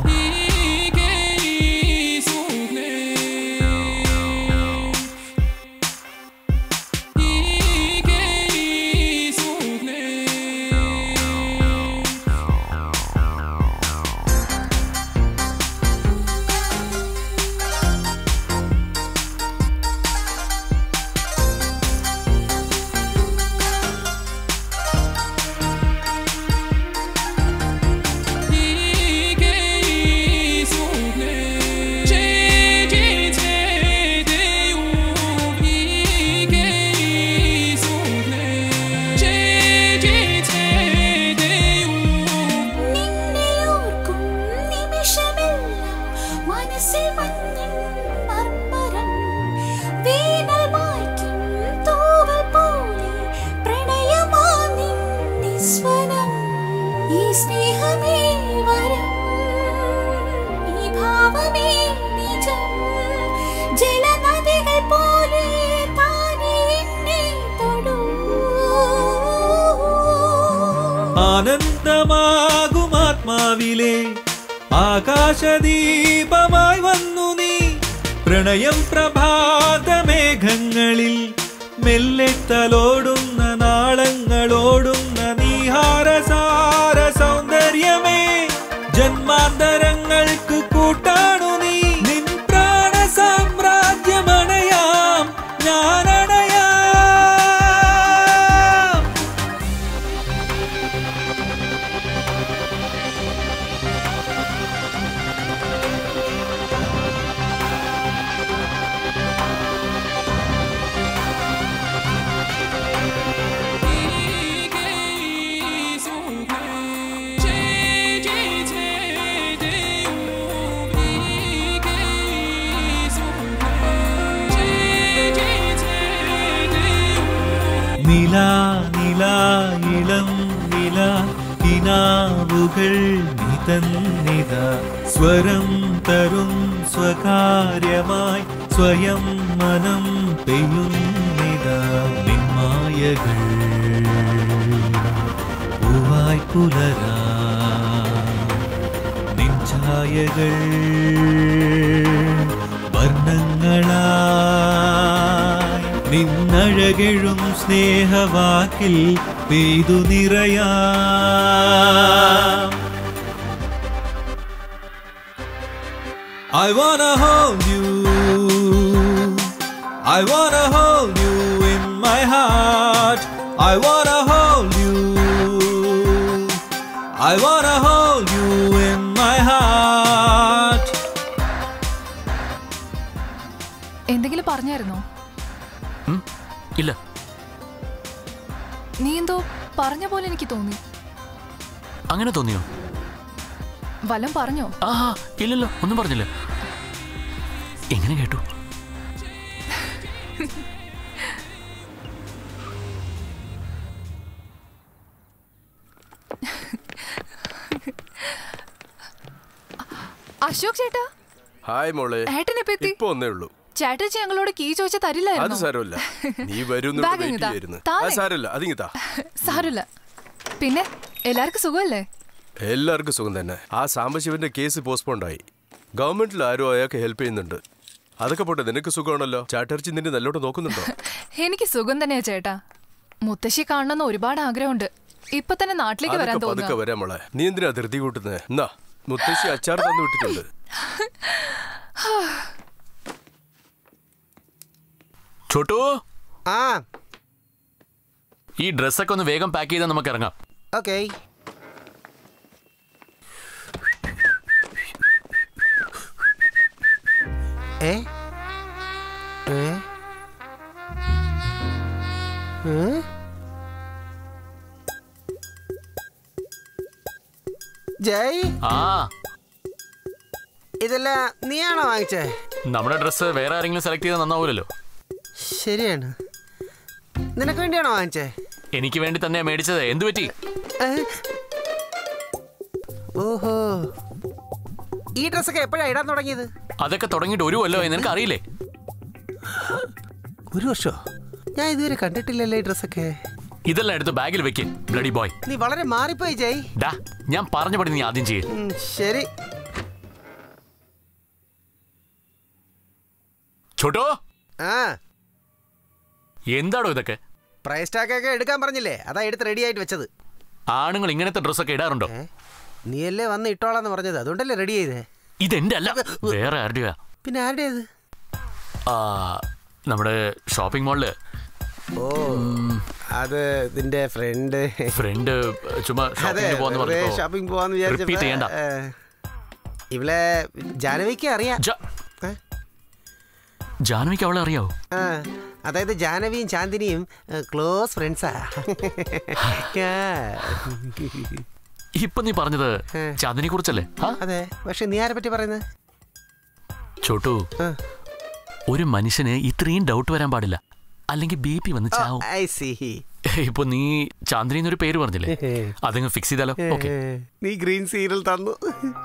നിന്നെയോർക്കും നിമിഷമെല്ലാം മനസ്സിൽ മഞ്ഞിൻ മർമ്മരം. വേനൽ മായ്ക്കും തൂവൽ പോലെ പ്രണയമാ നിൻ നിസ്വനം. ഈ സ്നേഹമേ വരം, ഈ ഭാവമേ നിജം. ജലനദികൾ പോലെ താനേ എന്നെ തൊടൂ ആനന്ദമാകും ആത്മാവിലെ ആകാശദീപമായി വന്നു നീ പ്രണയം പ്രഭാതമേഘങ്ങളിൽ മെല്ലെ തലോടുന്ന നാളങ്ങളോടുന്ന നീഹാരസാര സൗന്ദര്യമേ ജന്മാന്തരങ്ങൾക്ക് കൂട്ടാണു നീ നിൻ പ്രാണ സാമ്രാജ്യമണയാം ഞാനണയാം നില നില ഇളം നില കിനാവുകൾ നിതന്നിത സ്വരം തരും സ്വകാര്യമായി സ്വയം മനം പെയ്യുന്നിത നിന്മായകൾ പൂവായി പുലരാ നിൻഛായകൾ വർണ്ണങ്ങളായി നിന്നഴകെഴും സ്നേഹവാക്കിൽ പെയ്തു നിറയാ I wanna hold you I wanna hold you in my heart I wanna hold you I wanna hold you in my heart എന്തെങ്കിലും പറഞ്ഞായിരുന്നോ ഇല്ല നീ എന്തോ പറഞ്ഞ പോലെ എനിക്ക് തോന്നി അങ്ങനെ തോന്നിയോ വല്ലം പറഞ്ഞോ ആ ഇല്ലല്ലോ ഒന്നും പറഞ്ഞില്ല എങ്ങനെ കേട്ടു അശോക് ചേട്ടാ ഹായ് മോളെ ഏട്ടൻ എപ്പോ എത്തി? ഇപ്പൊ ഒന്നേ ഉള്ളൂ ചാറ്റർജി ഞങ്ങളോട് കീ ചോദിച്ച അത് തരില്ലായിരുന്നു സാരമില്ല നീ വരും Bag വെയിറ്റ് ഇങ്ങതാ. ചെയ്യായിരുന്നു താനെ. അത് സാരമില്ല അതിങ്ങിത്താ സാരമില്ല പിന്നെ എല്ലാവർക്കും സുഖമല്ലേ എല്ലാവർക്കും സുഖം തന്നെ ആ സാംബശിവന്റെ കേസ് പോസ്റ്റ്പോണ്ട് ആയി ഗവൺമെന്റിൽ ആരോ അയാൾക്ക് ഹെൽപ്പ് ചെയ്യുന്നുണ്ട് അതൊക്കെ പോട്ടെ നിനക്ക് സുഖമാണല്ലോ ചാറ്റർജി നിന്നെ നല്ലോട്ട് നോക്കുന്നുണ്ടോ എനിക്ക് സുഖം തന്നെയാ ചേട്ടാ മുത്തശ്ശി കാണണമെന്ന് ഒരുപാട് ആഗ്രഹമുണ്ട് ഇപ്പൊ തന്നെ നാട്ടിലേക്ക് വരാൻ അതൊക്കെ പതുക്കെ തോന്നുക വരാം മോളെ നീ എന്തിനാ ധൃതി കൂട്ടുന്നത് എന്നാ മുത്തശ്ശി അച്ചാർ തന്നു വിട്ടിട്ടുണ്ട് ചോട്ടു ആ ഈ ഡ്രസ്സൊക്കെ ഒന്ന് വേഗം പാക്ക് ചെയ്താൽ നമുക്ക് ഇറങ്ങാം ഓക്കെ ഏ ഏ ഏ? ജയ് ആ ഇതെല്ലാം നീയാണോ വാങ്ങിച്ചേ നമ്മുടെ ഡ്രസ്സ് വേറെ ആരെങ്കിലും സെലക്ട് ചെയ്താൽ നന്നാവൂലല്ലോ ശരിയാണ് നിനക്ക് വേണ്ടിയാണോ വാങ്ങിച്ചേ എനിക്ക് വേണ്ടി തന്നെ മേടിച്ചത് എന്തു പറ്റി ഏ? ഓഹോ ഈ ഡ്രസ്സൊക്കെ എപ്പോഴാ ഇടാൻ തുടങ്ങിയത് അതൊക്കെ തുടങ്ങിയിട്ട് ഒരു കൊല്ലമായി നിനക്ക് അറിയില്ലേ ഒരു വർഷോ ഞാൻ ഇതുവരെ കണ്ടിട്ടില്ലല്ലേ ഈ ഡ്രസ്സൊക്കെ ഇതെല്ലാം എടുത്ത് ബാഗിൽ വെക്ക് ബ്ലഡി ബോയ് നീ വളരെ മാറിപ്പോയി ജയ് ഡാ ഞാൻ പറഞ്ഞ പടി നീ ആദ്യം ചെയ്യേ ഉം, ശരി ചോട്ടോ ആ എന്താടോ ഇതൊക്കെ പ്രൈസ് ടാക്കൊക്കെ എടുക്കാൻ പറഞ്ഞില്ലേ അതാ എടുത്ത് റെഡി ആയിട്ട് വെച്ചത് ആണുങ്ങൾ ഇങ്ങനത്തെ ഡ്രസ്സൊക്കെ ഇടാറുണ്ടോ നീയല്ലേ വന്ന് ഇട്ടോളാന്ന് പറഞ്ഞത് അതുകൊണ്ടല്ലേ റെഡി ചെയ്തേ ഇതെന്റെ അല്ല വേറെ ആരുടെയാ പിന്നെ ആരുടേത് ആ നമ്മുടെ ഷോപ്പിംഗ് മാളില് ഓ അത് ഇതിന്റെ ഫ്രണ്ട് ഫ്രണ്ട് ചുമ്മാ അതെ ഷോപ്പിംഗ് പോവാന്ന് വെറുതെ പറഞ്ഞപ്പോ ഷോപ്പിംഗ് പോവാന്ന് റിപ്പീറ്റ് ചെയ്യണ്ട വിചാരിച്ചപ്പോ ഏ, ഇവളെ ജാനവിക്ക് അറിയാം ഏ? ജാൻവിക്ക് അവളെ അറിയാവോ ആ, അതായത് ജാനവിയും ചാന്ദിനിയും ക്ലോസ് ഫ്രണ്ട്സാ ഇപ്പൊ നീ പറഞ്ഞത് ചാന്ദിനെ കുറിച്ചല്ലേ അതെ പക്ഷെ നീ ആരെ പറ്റി പറയുന്നത് ചോട്ടു ഒരു മനുഷ്യന് ഇത്രയും ഡൗട്ട് വരാൻ പാടില്ല അല്ലെങ്കിൽ ബി പി വന്ന് ചാവും ഐ സി ഇപ്പൊ നീ ചാന്ദിനി എന്നൊരു പേര് പറഞ്ഞില്ലേ അതങ്ങ് ഫിക്സ് ചെയ്താലോ ഓക്കെ നീ ഗ്രീൻ സീരിയൽ തന്നു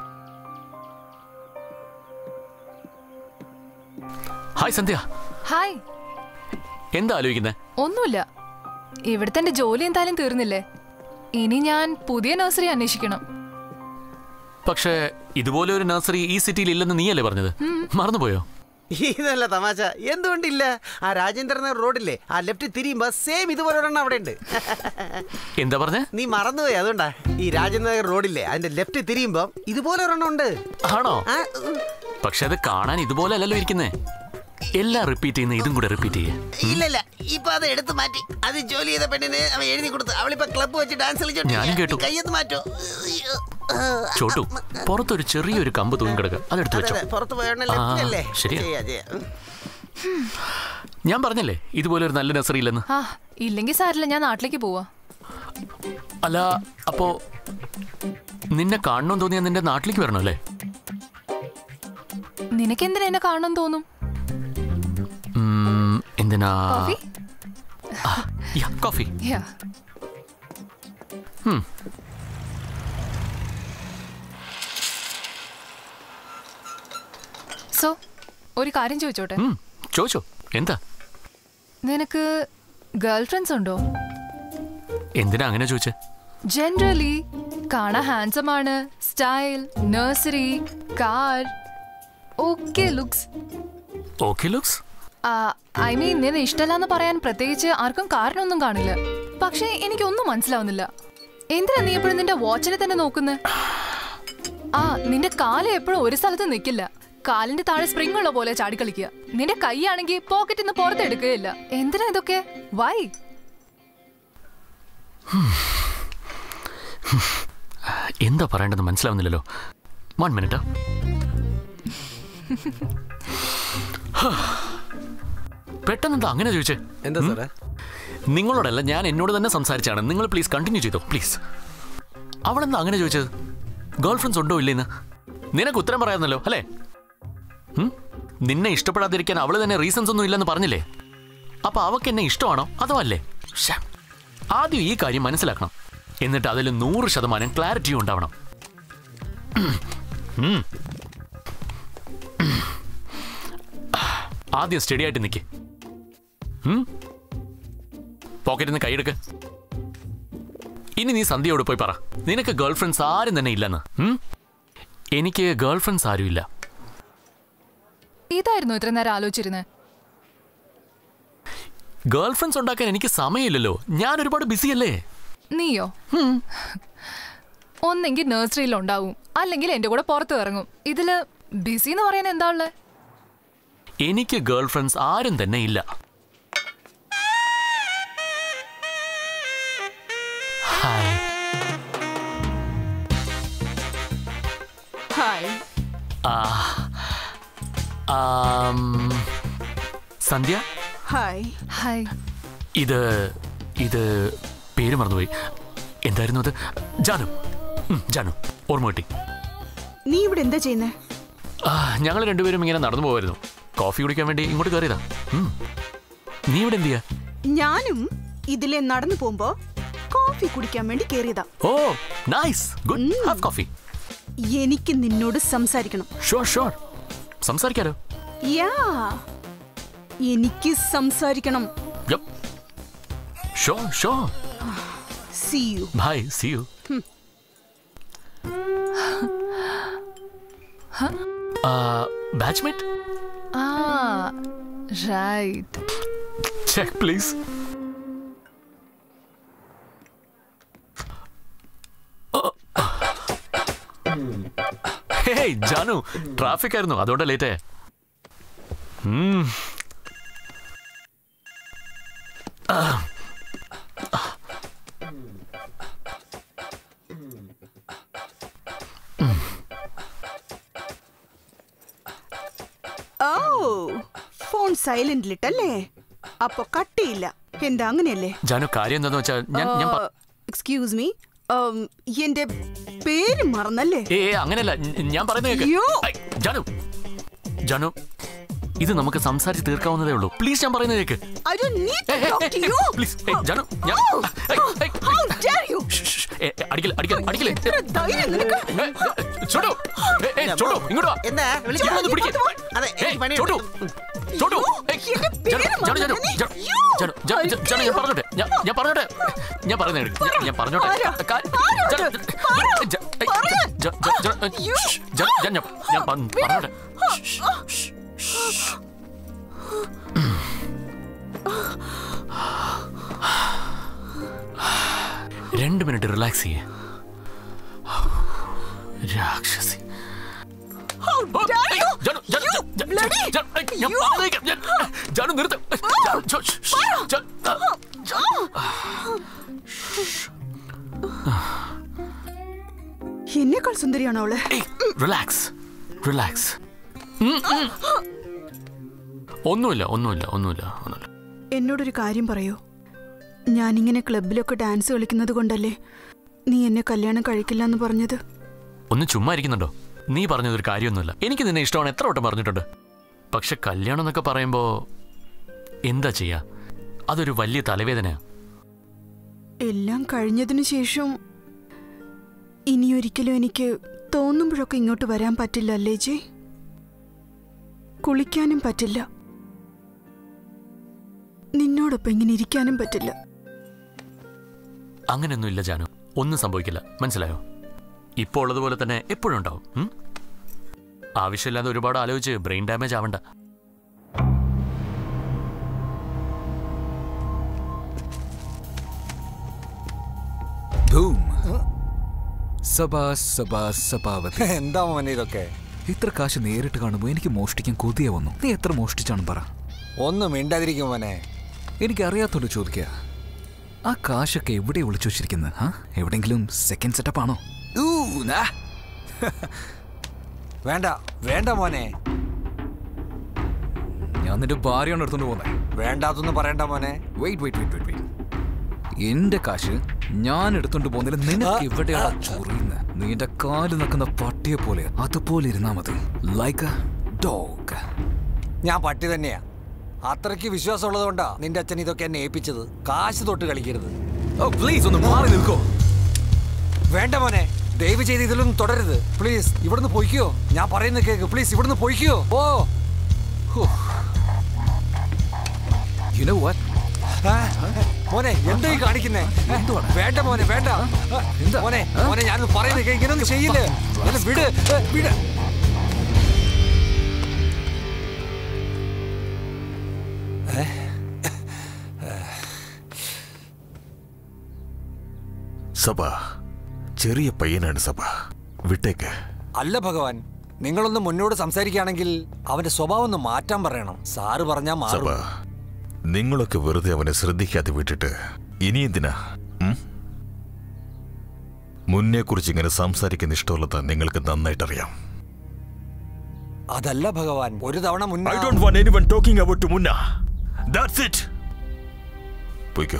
ഹായ് സന്ധ്യ ഹായ് എന്താ ആലോചിക്കുന്നേ ഒന്നുമില്ല ഇവിടുത്തെ എന്റെ ജോലി എന്തായാലും തീർന്നില്ലേ ഇനി ഞാൻ പുതിയ നഴ്സറി അന്വേഷിക്കണം പക്ഷേ ഇതുപോലെ ഒരു നഴ്സറി ഈ സിറ്റിയിൽ ഇല്ലെന്ന് നീയല്ലേ പറഞ്ഞത് മറന്നുപോയോ ഇതല്ല തമാശ എന്തുകൊണ്ടില്ല ആ രാജേന്ദ്ര നഗർ റോഡില്ലേ ആ ലെഫ്റ്റ് തിരിയുമ്പോ സെയിം ഇതുപോലെ ഒരെണ്ണം അവിടെ ഉണ്ട് എന്താ പറഞ്ഞേ നീ മറന്നുപോയി അതുകൊണ്ടാ ഈ രാജേന്ദ്ര നഗർ റോഡില്ലേ അതിന്റെ ലെഫ്റ്റ് തിരിയുമ്പോ ഇതുപോലെ ഒരെണ്ണം ഉണ്ട് ആണോ പക്ഷെ അത് കാണാൻ ഇതുപോലെ അല്ലല്ലോ ഇരിക്കുന്നേ എല്ലാം റിപ്പീറ്റ് ചെയ്യുന്ന ഇതും കൂടെ റിപ്പീറ്റ് ചെയ്യേ ഇല്ല ഇല്ല ഇപ്പൊ അത് എടുത്തു മാറ്റി അത് ജോലി ചെയ്ത പെണ്ണിന് അവൻ എഴുതി കൊടുത്തു അവളിപ്പോ ക്ലബ്ബ് വെച്ച് ഡാൻസ് ഞാനും കേട്ടു. കയ്യൊന്ന് മാറ്റോ ചോട്ടു പുറത്തൊരു ചെറിയൊരു കമ്പ് തൂങ്ങിക്കിടക്കുക അതെടുത്ത് അതെ വെച്ചോ അതെ പുറത്ത് പോയണ ആ, ലെഫ്റ്റ് അല്ലേ ശരിയാ. ചെയ്യാ ചെയ്യാ ഞാൻ പറഞ്ഞല്ലേ ഇതുപോലെ ഒരു നല്ല നഴ്സറി ഇല്ലെന്ന് ആ ഇല്ലെങ്കിൽ സാരില്ല ഞാൻ നാട്ടിലേക്ക് പോവാ അല്ല അപ്പോ നിന്നെ കാണണമെന്ന് തോന്നിയാൽ നിന്റെ നാട്ടിലേക്ക് വരണം അല്ലേ നിനക്ക് എന്തിനാ എന്നെ കാണണം തോന്നും ഉം, എന്തിനാ കോഫി ആ, യാ, കോഫി യാ ഉം. സോ ഒരു കാര്യം ചോദിച്ചോട്ടെ ഉം, ചോദിച്ചോ എന്താ നിനക്ക് ഗേൾ ഫ്രണ്ട്സ് ഉണ്ടോ എന്തിനാ അങ്ങനെ ചോദിച്ചേ ജനറലി കാണാൻ ഹാൻസം ആണ് style nursery car okay looks okay looks I mean നിന്നെ ഇഷ്ടമല്ലാന്ന് പറയാൻ പ്രത്യേകിച്ച് ആർക്കും കാരണമൊന്നും കാണില്ല പക്ഷേ എനിക്കൊന്നും മനസ്സിലാവുന്നില്ല എന്തിനാ നീ എപ്പോഴും നിന്റെ വാച്ചിനെ തന്നെ നോക്കുന്നത് ആ നിന്റെ കാല് എപ്പോഴും ഒരു സ്ഥലത്ത് നിൽക്കില്ല കാലിന്റെ താഴെ സ്പ്രിംഗ് ഉള്ള പോലെ ചാടിക്കളിക്കുക നിന്റെ കൈയാണെങ്കിൽ പോക്കറ്റിൽ നിന്ന് പുറത്തെടുക്കുകയില്ല എന്തിനാ ഇതൊക്കെ വൈ എന്താ പറയേണ്ടത് മനസ്സിലാവുന്നില്ലല്ലോ വൺ മിനിറ്റ് പെട്ടെന്ന് എന്താ അങ്ങനെ ചോദിച്ചേ എന്താ ഉം? സാറേ നിങ്ങളോടല്ല ഞാൻ എന്നോട് തന്നെ സംസാരിച്ചാണ് നിങ്ങൾ പ്ലീസ് കണ്ടിന്യൂ ചെയ്തോ പ്ലീസ് അവളെന്താ അങ്ങനെ ചോദിച്ചത് ഗേൾ ഫ്രണ്ട്സ് ഉണ്ടോ ഇല്ലേന്ന് നിനക്ക് ഉത്തരം പറയാന്നല്ലോ അല്ലേ ഉം? നിന്നെ ഇഷ്ടപ്പെടാതിരിക്കാൻ അവള് തന്നെ റീസൺസ് ഒന്നും ഇല്ലെന്ന് പറഞ്ഞില്ലേ അപ്പൊ അവക്ക് എന്നെ ഇഷ്ടമാണോ അതോ അല്ലേ ശ്ശെ. ആദ്യം ഈ കാര്യം മനസ്സിലാക്കണം എന്നിട്ട് അതിൽ നൂറ് ശതമാനം ക്ലാരിറ്റി ഉണ്ടാവണം ഉം. ആദ്യം സ്റ്റഡി ആയിട്ട് നിൽക്ക് പോക്കറ്റിൽ നിന്ന് കൈയെടുക്ക് ഇനി നീ സന്ധ്യയോട് പോയി പറ നിനക്ക് ഗേൾ ഫ്രണ്ട്സ് ആരും തന്നെ ഇല്ലെന്ന് ഉം? എനിക്ക് ഗേൾ ഫ്രണ്ട്സ് ആരുമില്ല ഇതായിരുന്നു ഇത്ര നേരം ആലോചിച്ചിരുന്നത് ഗേൾ ഫ്രണ്ട്സ് ഉണ്ടാക്കാൻ എനിക്ക് സമയമില്ലല്ലോ ഞാൻ ഒരുപാട് ബിസി അല്ലേ നീയോ ഒന്നെങ്കിൽ നഴ്സറിയിൽ ഉണ്ടാവും അല്ലെങ്കിൽ എന്റെ കൂടെ പുറത്ത് ഇറങ്ങും ഇതില് ബിസി എന്ന് പറയാൻ എന്താ ഉള്ളത് എനിക്ക് ഗേൾ ഫ്രണ്ട്സ് ആരും തന്നെ ഇല്ല ഹായ് ഹായ് ആ, ആം, സന്ധ്യ ഹായ് ഹായ് ഇത് ഇത് പേര് മറന്നുപോയി എന്തായിരുന്നു അത് ജാനു ഉം, ജാനു ഓർമ്മ കിട്ടി നീ ഇവിടെ എന്താ ചെയ്യുന്നേ ഞങ്ങൾ രണ്ടുപേരും ഇങ്ങനെ നടന്നു പോകായിരുന്നു കോഫി കുടിക്കാൻ വേണ്ടി ഇങ്ങോട്ട് കയറിയതാ ഉം. നീ ഇവിടെ എന്ത് ചെയ്യാ ഞാനും ഇതിലെ നടന്നു പോകുമ്പോ കോഫി കുടിക്കാൻ വേണ്ടി കേറിയതാ oh nice good have coffee എനിക്ക് നിന്നോട് സംസാരിക്കണം ഷുവർ ഷുവർ സംസാരിക്കാലോ യാ എനിക്ക് സംസാരിക്കണം sure sure see you bye see you batchmate ആ right check please hey Janu traffic ആയിരുന്നു അതുകൊണ്ട് ലേറ്റ് ഓ ഫോൺ സൈലന്റിലിട്ടല്ലേ അപ്പൊ കട്ടിയില്ല എന്താ അങ്ങനെയല്ലേ ജാനു കാര്യം എന്താന്ന് വെച്ചാൽ ഞാൻ ഞാൻ പ- എക്സ്ക്യൂസ് മീ എന്റെ പേര് മറന്നല്ലേ ഏ ഏ, അങ്ങനെയല്ല ഞ- ഞാൻ പറയുന്നത് കേക്ക് അയ്യോ. ഐ, ജാനു ജാനു ഇത് നമുക്ക് സംസാരിച്ച് തീർക്കാവുന്നതേ ഉള്ളൂ പ്ലീസ് ഞാൻ പറയുന്നത് കേക്ക് I don't need to talk to you. Please Janu ഞാൻ I, I, How dare you? ഏ, ഏ, അടിക്കല് അടിക്കല് അടിക്കല് ഇത്ര ധൈര്യം നിനക്ക്? ചോട്ടു ഏ, ഏ, ചോട്ടു ഇങ്ങോട്ട് വാ എന്താ ഇവിടെ വന്ന് പിടിക്ക്. അതെ ഏയ്, എനിക്ക് പണിയുണ്ട്. ചോട്ടു ചോട്ടു ഏയ്, ജാനു, ജാനു, ജാനു, ജാനു, ജാനു, ജാനു, ജാനു, ജാനു, ഞാൻ പറഞ്ഞോട്ടെ ഞാൻ ഞാൻ പറഞ്ഞോട്ടെ ഞാൻ പറയുന്നത് കേൾക്ക്. ഞാൻ- ഞാൻ പറഞ്ഞോട്ടെ കാ- ജാനു, ജാ- ഏയ്, ജാ- ജാ- ജാ- ഏയ്, ഷ്, ജാനു, ഞാൻ ഞാൻ ഞാൻ പ- പറഞ്ഞോട്ടെ രണ്ട് മിനിറ്റ് റിലാക്സ് ചെയ്യേ രാക്ഷസി How dare you? Janu, Janu, ജാ- ജാ- bloody- ജാ- ഏയ്, ഞാൻ പറഞ്ഞേക്കാം. ഞാൻ- ജാനു നിർത്ത് ജാനു, ജോ- ഷ്, ഷ്, ജാ- ആ, എന്നേക്കാൾ സുന്ദരിയാണോ അവള് റിലാക്സ് റിലാക്സ് ഒന്നുമില്ല ഒന്നുമില്ല ഒന്നുമില്ല ഒന്നുമില്ല എന്നോടൊരു കാര്യം പറയൂ ഞാനിങ്ങനെ ക്ലബിലൊക്കെ ഡാൻസ് കളിക്കുന്നത് കൊണ്ടല്ലേ നീ എന്നെ കല്യാണം കഴിക്കില്ല എന്ന് പറഞ്ഞത് ഒന്ന് ചുമ്മാ ഇരിക്കുന്നുണ്ടോ നീ പറഞ്ഞതൊരു കാര്യമൊന്നുമില്ല എനിക്ക് നിന്നെ ഇഷ്ടമാണ് എത്ര വട്ടം പറഞ്ഞിട്ടുണ്ട് പക്ഷെ കല്യാണം എന്നൊക്കെ പറയുമ്പോ എന്താ ചെയ്യാ അതൊരു വലിയ തലവേദനയാ എല്ലാം കഴിഞ്ഞതിനു ശേഷം ഇനിയൊരിക്കലും എനിക്ക് തോന്നുമ്പോഴൊക്കെ ഇങ്ങോട്ട് വരാൻ പറ്റില്ല അല്ലേ ജെ കുളിക്കാനും പറ്റില്ല നിന്നോടൊപ്പം ഇങ്ങനെ ഇരിക്കാനും പറ്റില്ല അങ്ങനെയൊന്നുമില്ല ജാനു ഒന്നും സംഭവിക്കില്ല മനസ്സിലായോ ഇപ്പോൾ ഉള്ളതുപോലെ തന്നെ എപ്പോഴും ഉണ്ടാവും ഉം? ആവശ്യമില്ലാതെ ഒരുപാട് ആലോചിച്ച് ബ്രെയിൻ ഡാമേജ് ആവണ്ട ധൂം സഭാ സഭാ സഭാവതി എന്താ മോനെ ഇതൊക്കെ ഇത്ര കാശ് നേരിട്ട് കാണുമ്പോൾ എനിക്ക് മോഷ്ടിക്കാൻ കൊതിയ വന്നു നീ എത്ര മോഷ്ടിച്ചാണ് പറ ഒന്നും മിണ്ടാതിരിക്കും മോനെ എനിക്ക് അറിയാത്തോണ്ട് ചോദിക്കുക ആ കാശൊക്കെ എവിടെ ഒളിച്ചു വെച്ചിരിക്കുന്നത് ആ എവിടെങ്കിലും സെക്കൻഡ് സെറ്റപ്പ് ആണോ ഊ, നാ. വേണ്ട വേണ്ട മോനെ ഞാൻ നിന്റെ ഭാര്യയാണ് എടുത്തോണ്ട് പോകുന്നത് വേണ്ടാത്തൊന്നും പറയണ്ട മോനെ wait wait wait wait wait എന്റെ കാശ് ഞാൻ എടുത്തോണ്ട് പോകുന്നില്ല നിനക്ക് എവിടെയാണ് ചൊറിയുന്നത് നിന്റെ കാല് നിൽക്കുന്ന പട്ടിയെ പോലെ അതുപോലെ ഇരുന്നാ മതി ലൈക്ക് ഡോഗ് ഞാൻ പട്ടി തന്നെയാ അത്രയ്ക്ക് വിശ്വാസമുള്ളത് കൊണ്ടാ നിന്റെ അച്ഛൻ ഇതൊക്കെ എന്നെ ഏൽപ്പിച്ചത് കാശ് തൊട്ട് കളിക്കരുത് ഓ പ്ലീസ് ഒന്ന് മാറി നിൽക്കോ വേണ്ട മോനെ ദയവ് ചെയ്ത് ഇതിലൊന്നും തുടരുത് പ്ലീസ് ഇവിടുന്ന് പൊയ്ക്കോ ഞാൻ പറയുന്നത് കേക്ക് പ്ലീസ് ഇവിടുന്ന് പൊയ്ക്കോ ഓ You know what? ആ, മോനെ എന്താ ഈ കാണിക്കുന്നേ വേണ്ട മോനെ വേണ്ട മോനെ മോനെ ഞാനൊന്ന് പറയുന്നത് കേക്ക് ഇങ്ങനൊന്നും ചെയ്യില്ലേ എന്നെ വിട് ഏ, വിട് സഭ ചെറിയ പയ്യനാണ് സഭ വിട്ടേക്ക് അല്ല ഭഗവാൻ നിങ്ങളൊന്ന് മുന്നോട്ട് സംസാരിക്കുകയാണെങ്കിൽ അവന്റെ സ്വഭാവം ഒന്ന് മാറ്റാൻ പറയണം സാറ് പറഞ്ഞാ സഭ മാറും നിങ്ങളൊക്കെ വെറുതെ അവനെ ശ്രദ്ധിക്കാതെ വിട്ടിട്ട് ഇനി എന്തിനാ ഉം? മുന്നേ കുറിച്ച് ഇങ്ങനെ സംസാരിക്കുന്ന ഇഷ്ടമുള്ളത് നിങ്ങൾക്ക് നന്നായിട്ട് അറിയാം അതല്ല ഭഗവാൻ ഒരു തവണ മുന്നേ I don't want anyone talking about Munna that's it പോയിക്കോ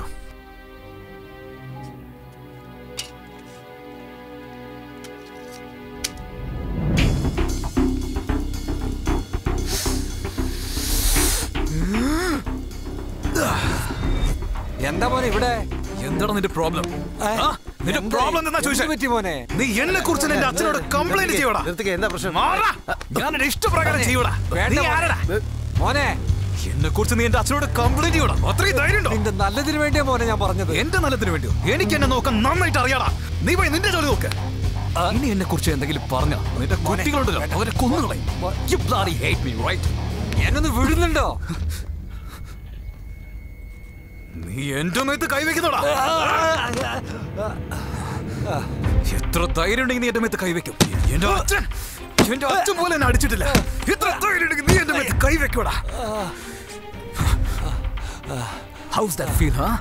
എന്താ മോനെ ഇവിടെ എന്താണ് നിന്റെ പ്രോബ്ലം നിന്റെ പ്രോബ്ലം എന്താ ചോദിച്ചേ പറ്റി മോനെ നീ എന്നെ കുറിച്ച് നിന്റെ അച്ഛനോട് കംപ്ലൈന്റ് ചെയ്യോടാ എന്താ പ്രശ്നം മാറാ ഞാൻ എന്റെ ഇഷ്ടപ്രകാരം ചെയ്യൂടാ വേണ്ട നീ മോനെ. ആരടാ മോനെ എന്നെ കുറിച്ച് നീ എന്റെ അച്ഛനോട് കംപ്ലൈന്റ് ചെയ്യൂടാ അത്രയും ധൈര്യം ഉണ്ടോ നിന്റെ നല്ലതിന് വേണ്ടിയാ മോനെ ഞാൻ പറഞ്ഞത് എന്റെ നല്ലതിന് വേണ്ടിയോ എനിക്ക് എന്നെ നോക്കാൻ നന്നായിട്ട് അറിയാടാ നീ പോയി നിന്റെ ജോലി നോക്ക് ഇനി എന്നെ കുറിച്ച് എന്തെങ്കിലും പറഞ്ഞ നിന്റെ കുട്ടികളുണ്ടല്ലോ അവരെ കൊന്നുകളെ You bloody hate me, right? എന്നൊന്ന് വിടുന്നുണ്ടോ നീ എന്റെ മേത്ത് കൈവെക്കുന്നോടാ എത്ര ധൈര്യം ഉണ്ടെങ്കിൽ നീ എന്റെ മേത്ത് കൈവെക്കും എന്റെ അച്ഛൻ എന്റെ അച്ഛൻ പോലെ എന്നെ അടിച്ചിട്ടില്ല എത്ര ധൈര്യം ഉണ്ടെങ്കിൽ നീ എന്റെ മേത്ത് കൈവെക്കൂടാ ഹൗസ് ദാറ്റ് ഫീൽ ഹാ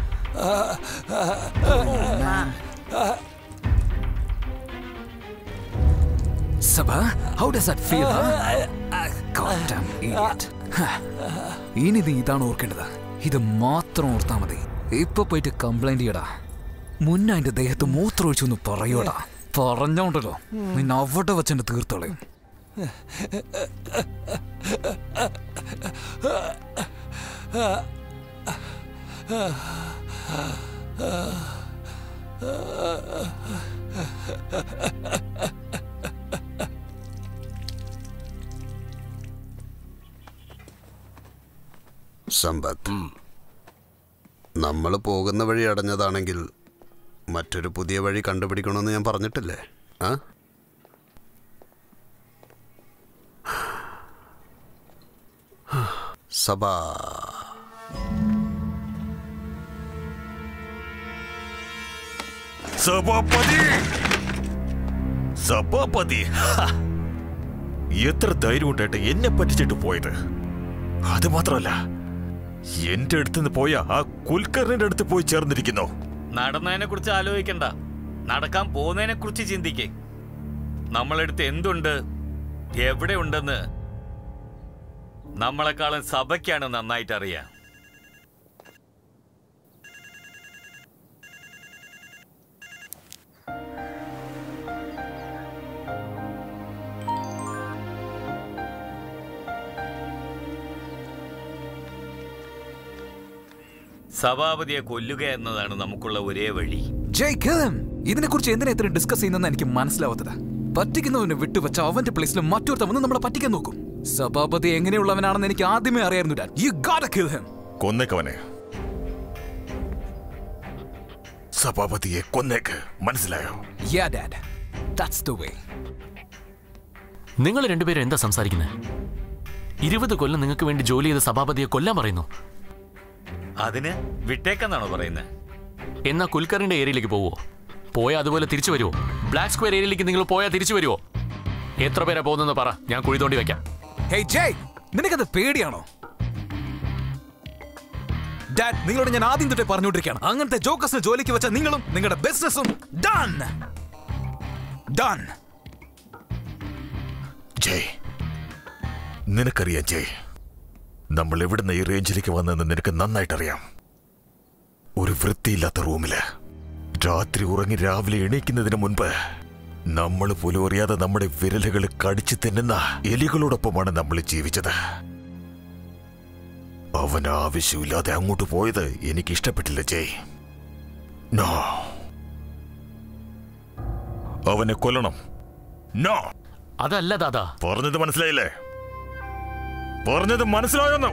സബ ഹൗ ഡസ് ദാറ്റ് ഫീൽ ഇനി നീ ഇതാണ് ഓർക്കേണ്ടത് ഇത് മാത്രം ഓർത്താ മതി ഇപ്പൊ പോയിട്ട് കംപ്ലൈന്റ് ചെയ്യടാ മുന്നേ അതിന്റെ ദേഹത്ത് മൂത്രം ഒഴിച്ചു എന്ന് പറയൂടാ പറഞ്ഞോണ്ടല്ലോ നിന്നെ അവിടെ വെച്ചെന്നെ തീർത്തോളയും സമ്പത്ത് നമ്മൾ പോകുന്ന വഴി അടഞ്ഞതാണെങ്കിൽ മറ്റൊരു പുതിയ വഴി കണ്ടുപിടിക്കണമെന്ന് ഞാൻ പറഞ്ഞിട്ടില്ലേ ആ സഭാ സഭാപതി സഭാപതി ഹ! എത്ര ധൈര്യം ഉണ്ടായിട്ട് എന്നെ പറ്റിച്ചിട്ട് പോയത് അത് മാത്രമല്ല എന്റെ അടുത്ത് നിന്ന് പോയ ആ കുൽക്കർണിന്റെ അടുത്ത് പോയി ചേർന്നിരിക്കുന്നു നടന്നതിനെ കുറിച്ച് ആലോചിക്കണ്ട നടക്കാൻ പോകുന്നതിനെ കുറിച്ച് ചിന്തിക്കേ നമ്മളെടുത്ത് എന്തുണ്ട് എവിടെ ഉണ്ടെന്ന് നമ്മളെക്കാളും സഭയ്ക്കാണ് നന്നായിട്ട് അറിയാം സഭാപതിയെ കൊല്ലുക എന്നതാണ് നമുക്കുള്ള ഒരേ വഴി ജയ് കിൽ ഇതിനെ കുറിച്ച് എന്തിനാ ഇത്ര ഡിസ്കസ് ചെയ്യുന്നതെന്ന് എനിക്ക് മനസ്സിലാവാത്തത് പറ്റിക്കുന്നവനെ വിട്ടുവെച്ച അവന്റെ പ്ലേസിൽ മറ്റൊരുത്ത വന്ന് നമ്മളെ പറ്റിക്കാൻ നോക്കും സഭാപതി എങ്ങനെയുള്ളവനാണെന്ന് എനിക്ക് ആദ്യമേ അറിയായിരുന്നു dad you got kill him കൊന്നേക്കവനെ സഭാപതിയെ കൊന്നേക്ക് മനസ്സിലായോ yeah dad that's the way നിങ്ങൾ രണ്ടുപേരും എന്താ സംസാരിക്കുന്നത് ഇരുപത് കൊല്ലം നിങ്ങൾക്ക് വേണ്ടി ജോലി ചെയ്ത സഭാപതിയെ കൊല്ലാൻ പറയുന്നു അതിന് വിട്ടേക്കെന്നാണോ പറയുന്നത് എന്നാ കുൽക്കറിന്റെ ഏരിയയിലേക്ക് പോവോ പോയാൽ അതുപോലെ തിരിച്ചു വരുമോ ബ്ലാക്ക് സ്ക്വയർ ഏരിയയിലേക്ക് നിങ്ങൾ പോയാൽ തിരിച്ചു വരുമോ എത്ര പേരാ പോകുന്നെന്ന് പറ ഞാൻ കുഴി തോണ്ടി വെക്കാം ഹേയ് ജയ് നിനക്കത് പേടിയാണോ ഡാഡ് നിങ്ങളോട് ഞാൻ ആദ്യം തൊട്ടേ പറഞ്ഞുകൊണ്ടിരിക്കുകയാണ് അങ്ങനത്തെ ജോക്കസിന് ജോലിക്ക് വെച്ച നിങ്ങളും നിങ്ങളുടെ ബിസിനസ്സും ഡൺ ഡൺ ജയ് നിനക്കറിയാം ജയ് നമ്മൾ എവിടുന്ന് ഈ റേഞ്ചിലേക്ക് വന്നതെന്ന് നിനക്ക് നന്നായിട്ടറിയാം ഒരു വൃത്തിയില്ലാത്ത റൂമില് രാത്രി ഉറങ്ങി രാവിലെ എണീക്കുന്നതിന് മുൻപ് നമ്മൾ പോലും അറിയാതെ നമ്മുടെ വിരലുകൾ കടിച്ചു തിന്നുന്ന എലികളോടൊപ്പമാണ് നമ്മൾ ജീവിച്ചത് അവൻ ആവശ്യമില്ലാതെ അങ്ങോട്ട് പോയത് എനിക്ക് ഇഷ്ടപ്പെട്ടില്ല ജയ് നോ അവനെ കൊല്ലണം നോ അതല്ല ദാദാ പറഞ്ഞത് മനസ്സിലായില്ലേ പറഞ്ഞത് മനസ്സിലായോന്നോ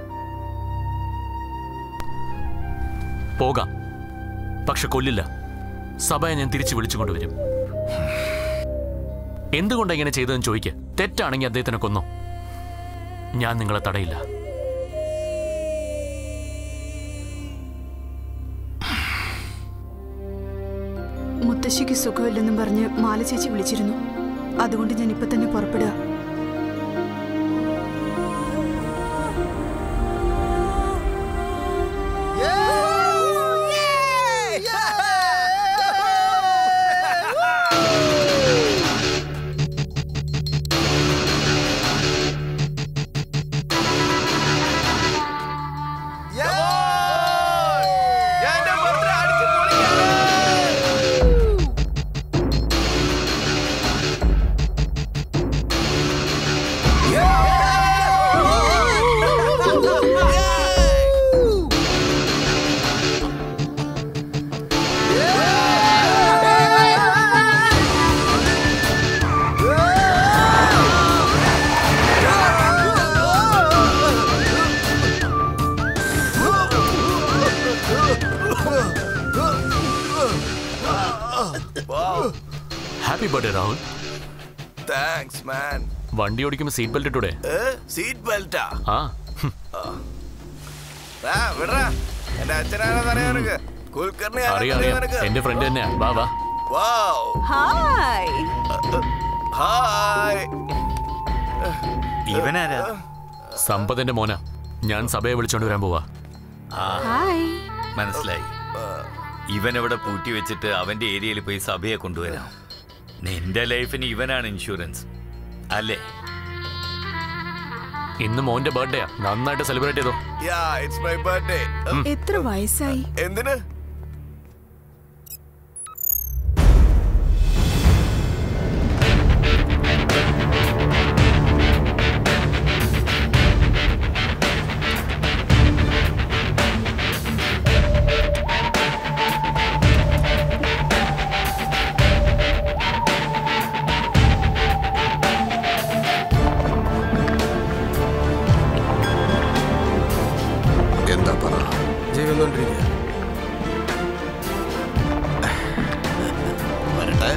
പോകാം പക്ഷെ കൊല്ലില്ല സഭയെ ഞാൻ തിരിച്ചു വിളിച്ചുകൊണ്ടുവരും എന്തുകൊണ്ടാണ് ഇങ്ങനെ ചെയ്തതെന്ന് ചോദിക്കുക തെറ്റാണെങ്കിൽ അദ്ദേഹത്തിനെ കൊന്നോ ഞാൻ നിങ്ങളെ തടയില്ല മുത്തശ്ശിക്ക് സുഖമില്ലെന്നും പറഞ്ഞ് മാല ചേച്ചി വിളിച്ചിരുന്നു അതുകൊണ്ട് ഞാൻ ഇപ്പൊ തന്നെ പുറപ്പെടുക happy birthday Rahul thanks man വണ്ടി ഓടിക്കുമ്പോൾ സീറ്റ് ബെൽറ്റ് ഇട്ടൂടെ സീറ്റ് ബെൽറ്റാ ആ ആ വിടറാ എന്റെ അച്ഛനാണെന്ന് അറിയാം നിനക്ക് കുൽക്കർണി അറിയാം അറിയാം എന്റെ ഫ്രണ്ട് തന്നെയാ വാ വാ ഹായ് ഹായ് ഇവനാരാ സമ്പത്തിന്റെ മോന ഞാൻ സഭയെ വിളിച്ചോണ്ട് വരാൻ പോവാ ആ ഹായ് മനസ്സിലായി ഇവനവിടെ പൂട്ടി വെച്ചിട്ട് അവന്റെ ഏരിയയിൽ പോയി സഭയെ കൊണ്ടുവരാം നിന്റെ ലൈഫിന് ഇവനാണ് ഇൻഷുറൻസ് അല്ലേ ഇന്ന് മോന്റെ ബർത്ത്ഡേയാ നന്നായിട്ട് സെലിബ്രേറ്റ് ചെയ്തോ യാ ഇറ്റ്സ് മൈ ബർത്ത്ഡേ എത്ര വയസ്സായി എന്തിന് എന്താ പറ ജീവനോണ്ടിരിക്കുക വരട്ടെ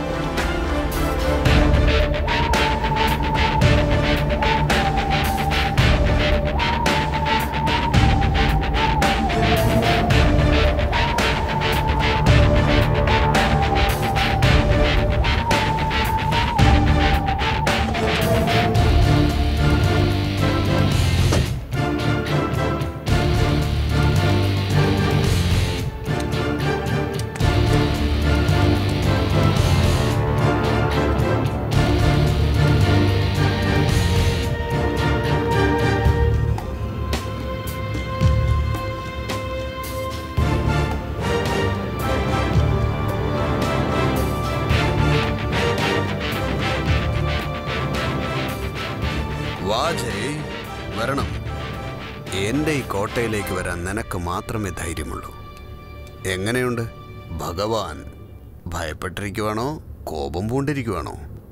വാ ജയ് വരണം എന്റെ ഈ കോട്ടയിലേക്ക് വരാൻ നിനക്ക് മാത്രമേ ധൈര്യമുള്ളൂ എങ്ങനെയുണ്ട് ഭഗവാൻ ഭയപ്പെട്ടിരിക്കുവാണോ കോപം പൂണ്ടിരിക്കുവാണോ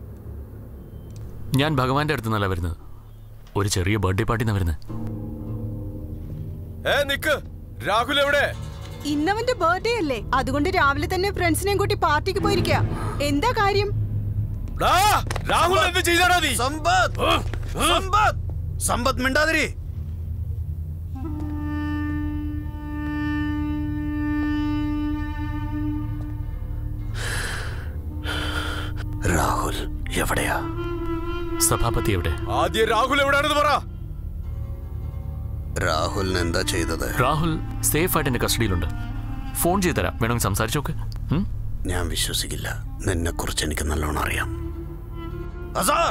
ഞാൻ ഭഗവാന്റെ അടുത്ത് നിന്നല്ല വരുന്നത് ഒരു ചെറിയ ബർത്ത്ഡേ പാർട്ടിന്നാ വരുന്നത് ഏ നിക്ക് രാഹുൽ എവിടെ ഇന്നവന്റെ ബർത്ത്ഡേ അല്ലേ അതുകൊണ്ട് രാവിലെ തന്നെ ഫ്രണ്ട്സിനെയും കൂട്ടി പാർട്ടിക്ക് പോയിരിക്കുക എന്താ കാര്യം ഡാ, രാഹുൽ എന്ത് ചെയ്താടാ നീ സമ്പത്ത് സമ്പത്ത് സമ്പത്ത് മിണ്ടാതിരി രാഹുൽ എവിടെയാ സഭാപതി എവിടെ ആദ്യം രാഹുൽ എവിടെയാണെന്ന് പറ രാഹുലിന് എന്താ ചെയ്തത് രാഹുൽ സേഫ് ആയിട്ട് എന്റെ കസ്റ്റഡിയിലുണ്ട് ഫോൺ ചെയ്ത് തരാം വേണമെങ്കിൽ സംസാരിച്ചു നോക്ക് ഉം? ഞാൻ വിശ്വസിക്കില്ല നിന്നെ കുറിച്ച് എനിക്ക് നല്ലോണം അറിയാം അസാർ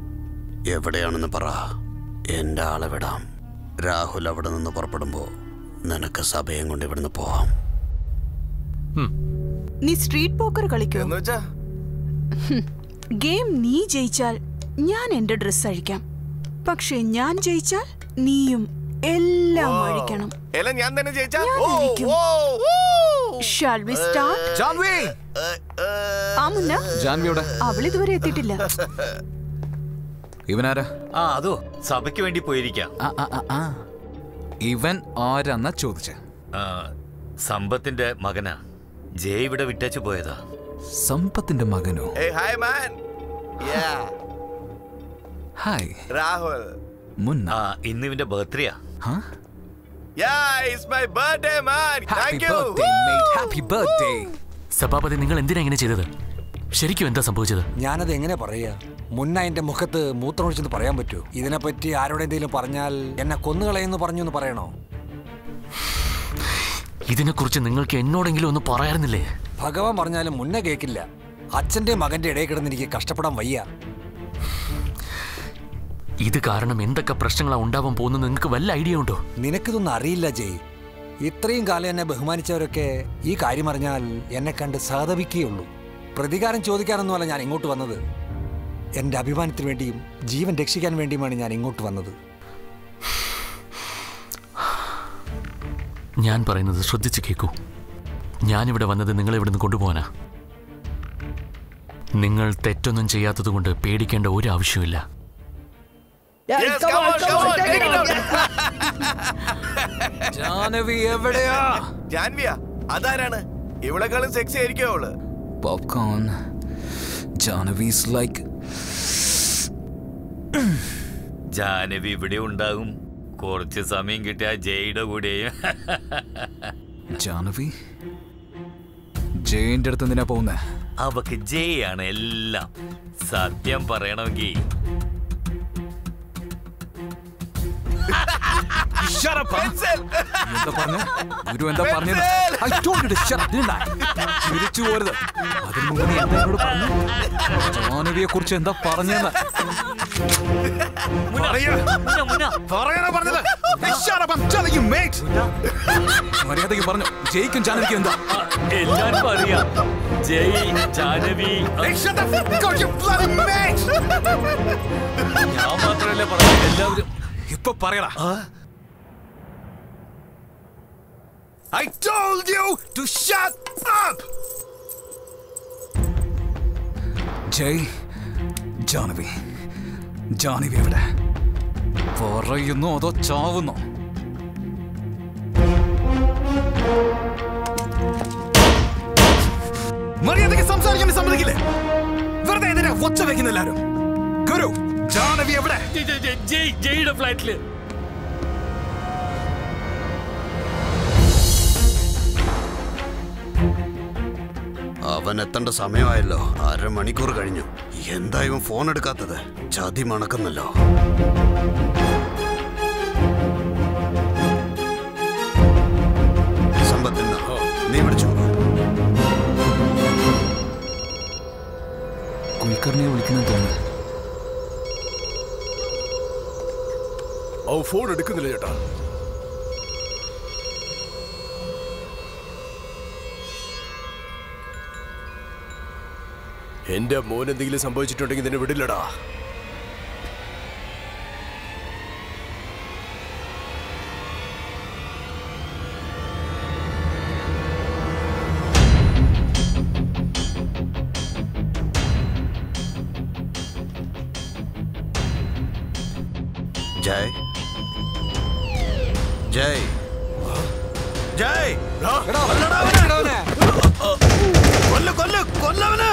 എവിടെയാണെന്ന് പറ എന്റെ ആളെ വിടാം രാഹുൽ അവിടെ നിന്ന് പുറപ്പെടുമ്പോ നിനക്ക് സഭയം കൊണ്ട് ഇവിടുന്ന് പോവാം നീ സ്ട്രീറ്റ് പോക്കർ കളിക്കോ ഹും. ഗെയിം നീ ജയിച്ചാൽ ഞാൻ എന്റെ ഡ്രസ് അഴിക്കാം പക്ഷെ ഞാൻ ജയിച്ചാൽ നീയും എല്ലാം അഴിക്കണം എല്ലാം ഞാൻ തന്നെ ജയിച്ചാ ഞാൻ ഓ, അഴിക്കും. ഓ, ഓ. Shall we start? ജാൻവി ആ മുന്ന ജാൻവിയുടെ അവൾ ഇതുവരെ എത്തിയിട്ടില്ല ഇവനാരാ ആ അതോ സഭയ്ക്ക് വേണ്ടി പോയിരിക്കാം ഇവൻ ആരാന്നാ ചോദിച്ചേ ആ, സമ്പത്തിന്റെ മകനാ ജയ് ഇവിടെ വിട്ടച്ചു പോയതാ സമ്പത്തിന്റെ മകനോ Hey, hi man. Yeah, hi Rahul. Munna ആ ഇന്ന് ഇവന്റെ ബർത്ത്ഡേയാ Yeah, it's my birthday, man. Thank you. Happy birthday Sabhapathi നിങ്ങൾ എന്തിനാ ഇങ്ങനെ ചെയ്തത് ശരിക്കും എന്താ സംഭവിച്ചത് ഞാനത് എങ്ങനെ പറയാ മുന്ന എന്റെ മുഖത്ത് മൂത്രമൊഴിച്ചെന്ന് പറയാൻ പറ്റൂ ഇതിനെപ്പറ്റി ആരോടെ എന്തെങ്കിലും പറഞ്ഞാൽ എന്നെ കൊന്നുകളയെന്ന് പറഞ്ഞു എന്ന് പറയണോ ഇതിനെക്കുറിച്ച് നിങ്ങൾക്ക് എന്നോടെങ്കിലും ഒന്ന് പറയാറുന്നില്ലേ ഭഗവാൻ പറഞ്ഞാലും മുന്നേ കേൾക്കില്ല അച്ഛന്റെ മകന്റെ ഇടയിൽ കിടന്ന് എനിക്ക് കഷ്ടപ്പെടാൻ വയ്യ ഇത് കാരണം എന്തൊക്കെ പ്രശ്നങ്ങളാ ഉണ്ടാവാൻ പോകുന്നത് നിങ്ങൾക്ക് വല്ല ഐഡിയ ഉണ്ടോ നിനക്കിതൊന്നും അറിയില്ല ജയ് ഇത്രയും കാലം എന്നെ ബഹുമാനിച്ചവരൊക്കെ ഈ കാര്യം അറിഞ്ഞാൽ എന്നെ കണ്ട് സഹതപിക്കുകയുള്ളൂ പ്രതികാരം ചോദിക്കാനൊന്നുമല്ല ഞാൻ ഇങ്ങോട്ട് വന്നത് എൻ്റെ അഭിമാനത്തിന് വേണ്ടിയും ജീവൻ രക്ഷിക്കാൻ വേണ്ടിയുമാണ് ഞാൻ ഇങ്ങോട്ട് വന്നത് ഞാൻ പറയുന്നത് ശ്രദ്ധിച്ച് കേൾക്കൂ ഞാനിവിടെ വന്നത് നിങ്ങളെ ഇവിടുന്ന് കൊണ്ടുപോകാനാ നിങ്ങൾ തെറ്റൊന്നും ചെയ്യാത്തത് കൊണ്ട് പേടിക്കേണ്ട ഒരു ആവശ്യമില്ല Yes, come on, come on, take it out. ജാനവി എവിടെയാ ജാൻവിയ അതാരാണ് ഇവളെക്കാളും സെക്സി ആയിരിക്കും അവള് പോപ്കോൺ ജാനവീസ് ലൈക്ക് ജാനവി ഇവിടെ ഉണ്ടാകും കുറച്ച് സമയം കിട്ടിയ ജയുടെ കൂടെയും ജാനവി ജയിന്റെ അടുത്ത് എന്തിനാ പോകുന്നേ അവക്ക് ജയ് ആണ് എല്ലാം സത്യം പറയണമെങ്കിൽ Shut up, huh? എന്താ പറഞ്ഞു ഗുരു എന്താ പറഞ്ഞത് I told you to shut up, didn't I? ചിരിച്ചു പോരുത് അതിന് മുമ്പ് നീ എന്താ എന്നോട് പറഞ്ഞു ജാനവിയെ കുറിച്ച് എന്താ പറഞ്ഞെന്ന് പറയാനാ പറഞ്ഞത് Hey, shut up, I'm telling you, mate. മര്യാദയ്ക്ക് പറഞ്ഞു ജയിക്കും ജാനവിക്കും എന്താ എല്ലാവർക്കും അറിയാം ജയ് ജാനവി Hey, shut the fuck up, you bloody mate. ഞാൻ മാത്രമല്ല പറഞ്ഞു എല്ലാവരും ഇപ്പൊ പറയടാ I told you to shut up! ജയ് ജാനവി ജാനവി എവിടെ പറയുന്നു അതോ ചാവുന്നോ മര്യാദയ്ക്ക് സംസാരിക്കാൻ സമ്മതിക്കില്ലേ വെറുതെ എന്തിനാ ഒച്ച വെക്കുന്ന എല്ലാരും ഗുരു ജാനവി എവിടെ ജയ് ജയുടെ ഫ്ലാറ്റില് അവൻ എത്തേണ്ട സമയമായല്ലോ അരമണിക്കൂർ കഴിഞ്ഞു എന്താ ഇവൻ ഫോൺ എടുക്കാത്തത് ചതി മണക്കുന്നല്ലോ സമ്പത്തിന്ന നീ വിളിച്ചു കുൽക്കർണിയെ വിളിക്കുന്ന തോന്നുന്നു അവ ഫോൺ എടുക്കുന്നില്ല ചേട്ടാ എന്റെ മോൻ എന്തെങ്കിലും സംഭവിച്ചിട്ടുണ്ടെങ്കിൽ നിന്നെ വിടില്ലടാ ജയ് ജയ് ജയ് കൊല്ല് കൊല്ല് കൊല്ലവന്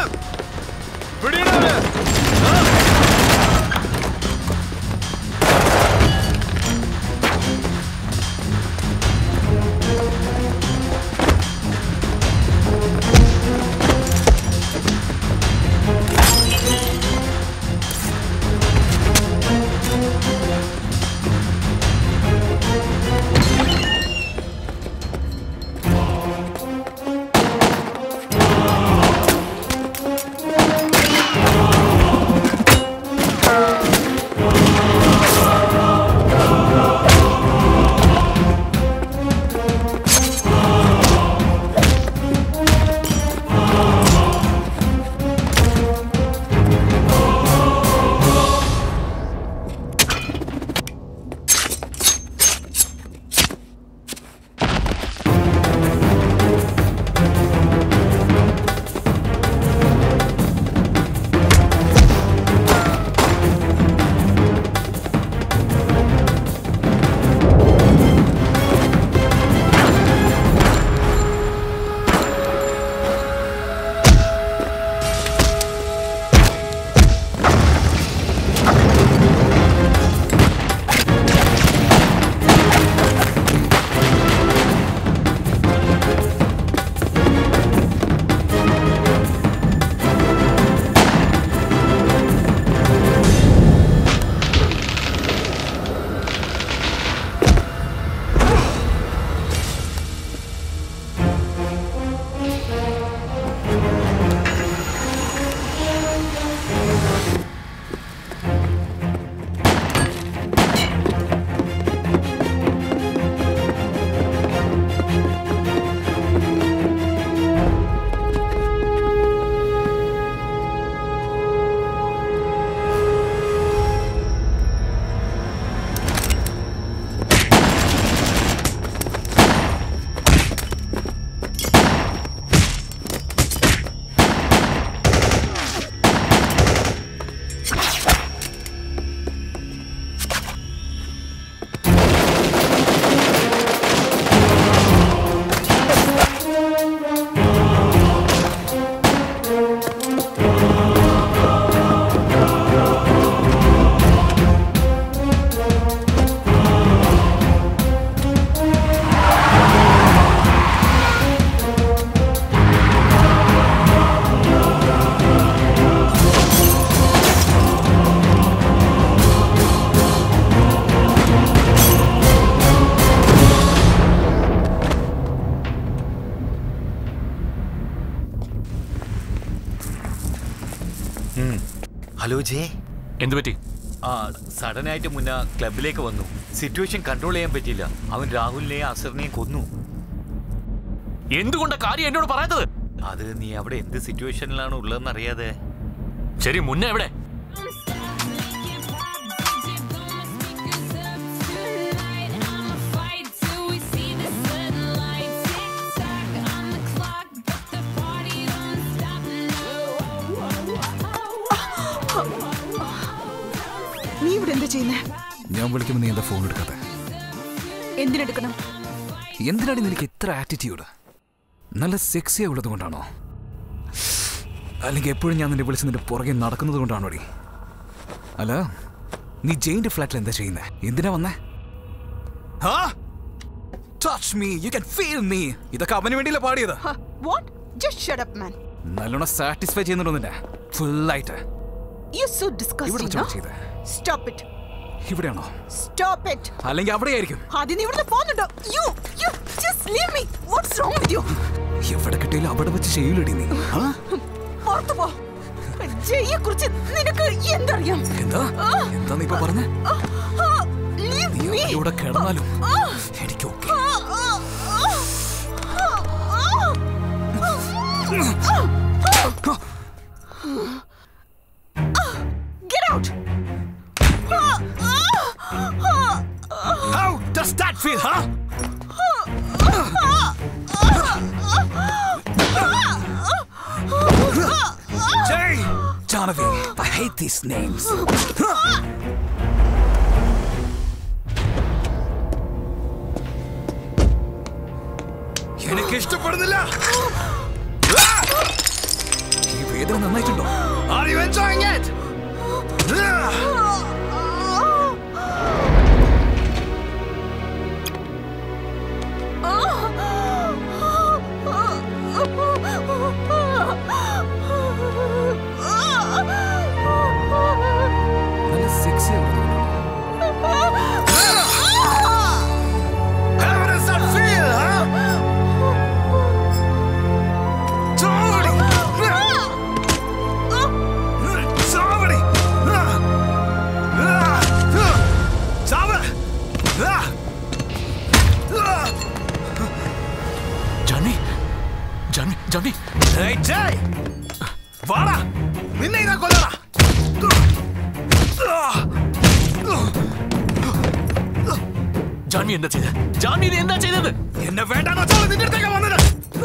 ആ ഹലോ ജേ എന്തു പറ്റി ആ സഡനായിട്ട് മുന്ന ക്ലബിലേക്ക് വന്നു സിറ്റുവേഷൻ കൺട്രോൾ ചെയ്യാൻ പറ്റിയില്ല അവൻ രാഹുലിനെയും അസറിനെയും കൊന്നു എന്തുകൊണ്ടാ കാര്യം എന്നോട് പറയാത്തത് അത് നീ അവിടെ എന്ത് സിറ്റുവേഷനിലാണ് ഉള്ളതെന്ന് അറിയാതെ ശരി മുന്നേ എവിടെ നീ ഇവിടെ എന്താ ചെയ്യുന്നേ ഞാൻ വിളിക്കുമ്പോൾ നീ എന്താ ഫോൺ എടുക്കാതെ എന്തിനെടുക്കണം എന്തിനാണ് നിനക്ക് ഇത്ര ആറ്റിറ്റ്യൂഡ് നല്ല സെക്സിയാ ഉള്ളത് കൊണ്ടാണോ അല്ലെങ്കിൽ എപ്പോഴും ഞാൻ നിന്നെ വിളിച്ച് നിന്റെ പുറകെ നടക്കുന്നത് കൊണ്ടാണോ ഡി അല്ല നീ ജെയിന്റെ ഫ്ലാറ്റിൽ എന്താ ചെയ്യുന്നേ എന്തിനാ വന്നേ touch me you can feel me ഇതൊക്കെ അവന് വേണ്ടിയല്ല പാടിയത് what just shut up man നല്ലോണം സാറ്റിസ്ഫൈ ചെയ്യുന്നുണ്ടോ നിന്നെ ഫുള്ളായിട്ട് യു സോ ഇവിടെ ഡിസ്കസ്റ്റിംഗ് വെച്ചാണ് ചെയ്തത് സ്റ്റോപ്പ് ഇറ്റ് ഇവിടെയാണോ സ്റ്റോപ്പ് ഇറ്റ് അല്ലെങ്കിൽ അവിടെയായിരിക്കും ആദ്യം നീ ഇവിടുന്ന് പോകുന്നുണ്ടോ you you just leave me what's wrong with you എവിടെ കിട്ടിയാലും അവിടെ വെച്ച് ചെയ്യൂലടി നീ ആ? പുറത്തു പോ ജയ്യെ കുറിച്ച് നിനക്ക് എന്തറിയാം എന്താ എന്താ നീ ഇപ്പൊ പറഞ്ഞേ ലീവ് നീ മീ ഇവിടെ കിടന്നാലും എനിക്ക് okay Get out! How does that feel, huh? Jay! Janavi, I hate these names. എനിക്ക് ഇഷ്ടപ്പെടുന്നില്ല ഈ വേദന നന്നായിട്ടുണ്ടോ Are you enjoying it? നല്ല sexy How does that feel, huh? Somebody! Somebody! Janvi Janvi Janvi Hey, Jay! വാടാ നിന്നെ ഇതാ കൊല്ലടാ ജാൻവി എന്താ ചെയ്തത് ജാൻവി നീ എന്താ ചെയ്തത് എന്നെ വേണ്ടാന്ന് വെച്ചാൽ നിന്റെ അടുത്തേക്ക് വന്നത്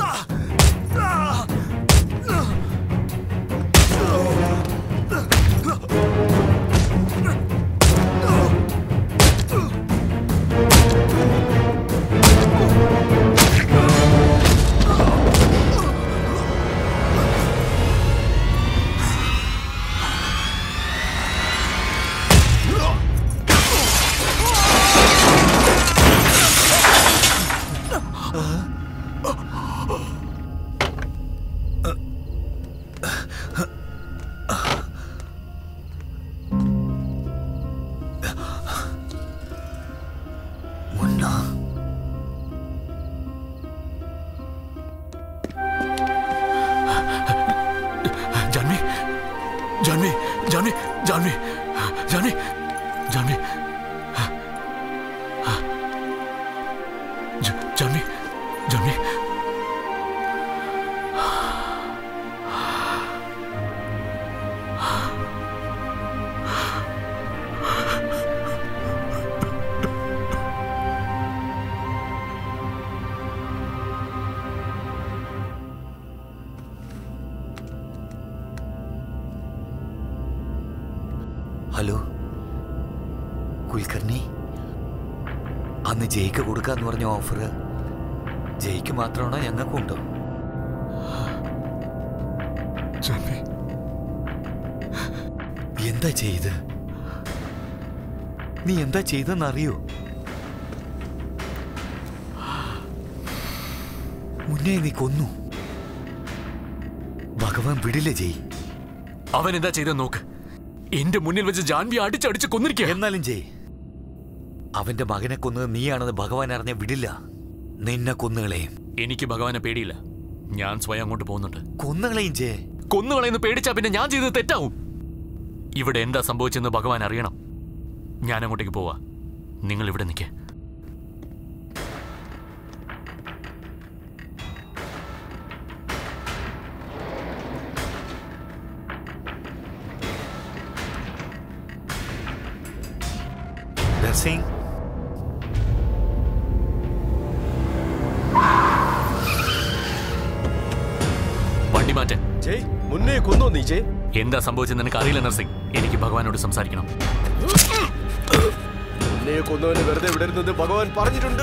ജാൻവി ജാൻവി ജാൻവി ജാൻവി ജാൻവി ജാൻവി ജ- ജാൻവി ജാൻവി ഹലോ കുൽക്കർണി അന്ന് ജയ്ക്ക് കൊടുക്കാന്ന് പറഞ്ഞ ഓഫർ ജയ്ക്ക് മാത്രമാണോ ഞങ്ങൾക്കുണ്ടോ എന്താ ചെയ്ത് നീ എന്താ ചെയ്തെന്ന് അറിയോ മുന്നേ നീ കൊന്നു ഭഗവാൻ വിടില്ല ജയ് അവൻ എന്താ ചെയ്തെന്ന് നോക്ക് എന്റെ മുന്നിൽ വെച്ച് ജാൻവി അടിച്ചടിച്ച് കൊന്നിരിക്കുക എന്നാലും ജയ് അവന്റെ മകനെ കൊന്നത് നീയാണെന്ന് ഭഗവാൻ അറിഞ്ഞ വിടില്ല നിന്നെ കൊന്നുകളെയും എനിക്ക് ഭഗവാനെ പേടിയില്ല ഞാൻ സ്വയം അങ്ങോട്ട് പോകുന്നുണ്ട് കൊന്നുകളെയും ജയ് കൊന്നുകളയെന്ന് പേടിച്ചാ പിന്നെ ഞാൻ ചെയ്തത് തെറ്റാവും ഇവിടെ എന്താ സംഭവിച്ചെന്ന് ഭഗവാൻ അറിയണം ഞാൻ അങ്ങോട്ടേക്ക് പോവാ നിങ്ങൾ ഇവിടെ നിൽക്കേ നർസിംഗ് വണ്ടി മാറ്റേ ജയ് മുന്നേ കൊന്നോ നീ ജയ് എന്താ സംഭവിച്ചെന്ന് എനിക്ക് അറിയില്ല നർസിംഗ് എനിക്ക് ഭഗവാനോട് സംസാരിക്കണം മുന്നേ കൊന്നവനെ വെറുതെ വിടരുന്നത് ഭഗവാൻ പറഞ്ഞിട്ടുണ്ട്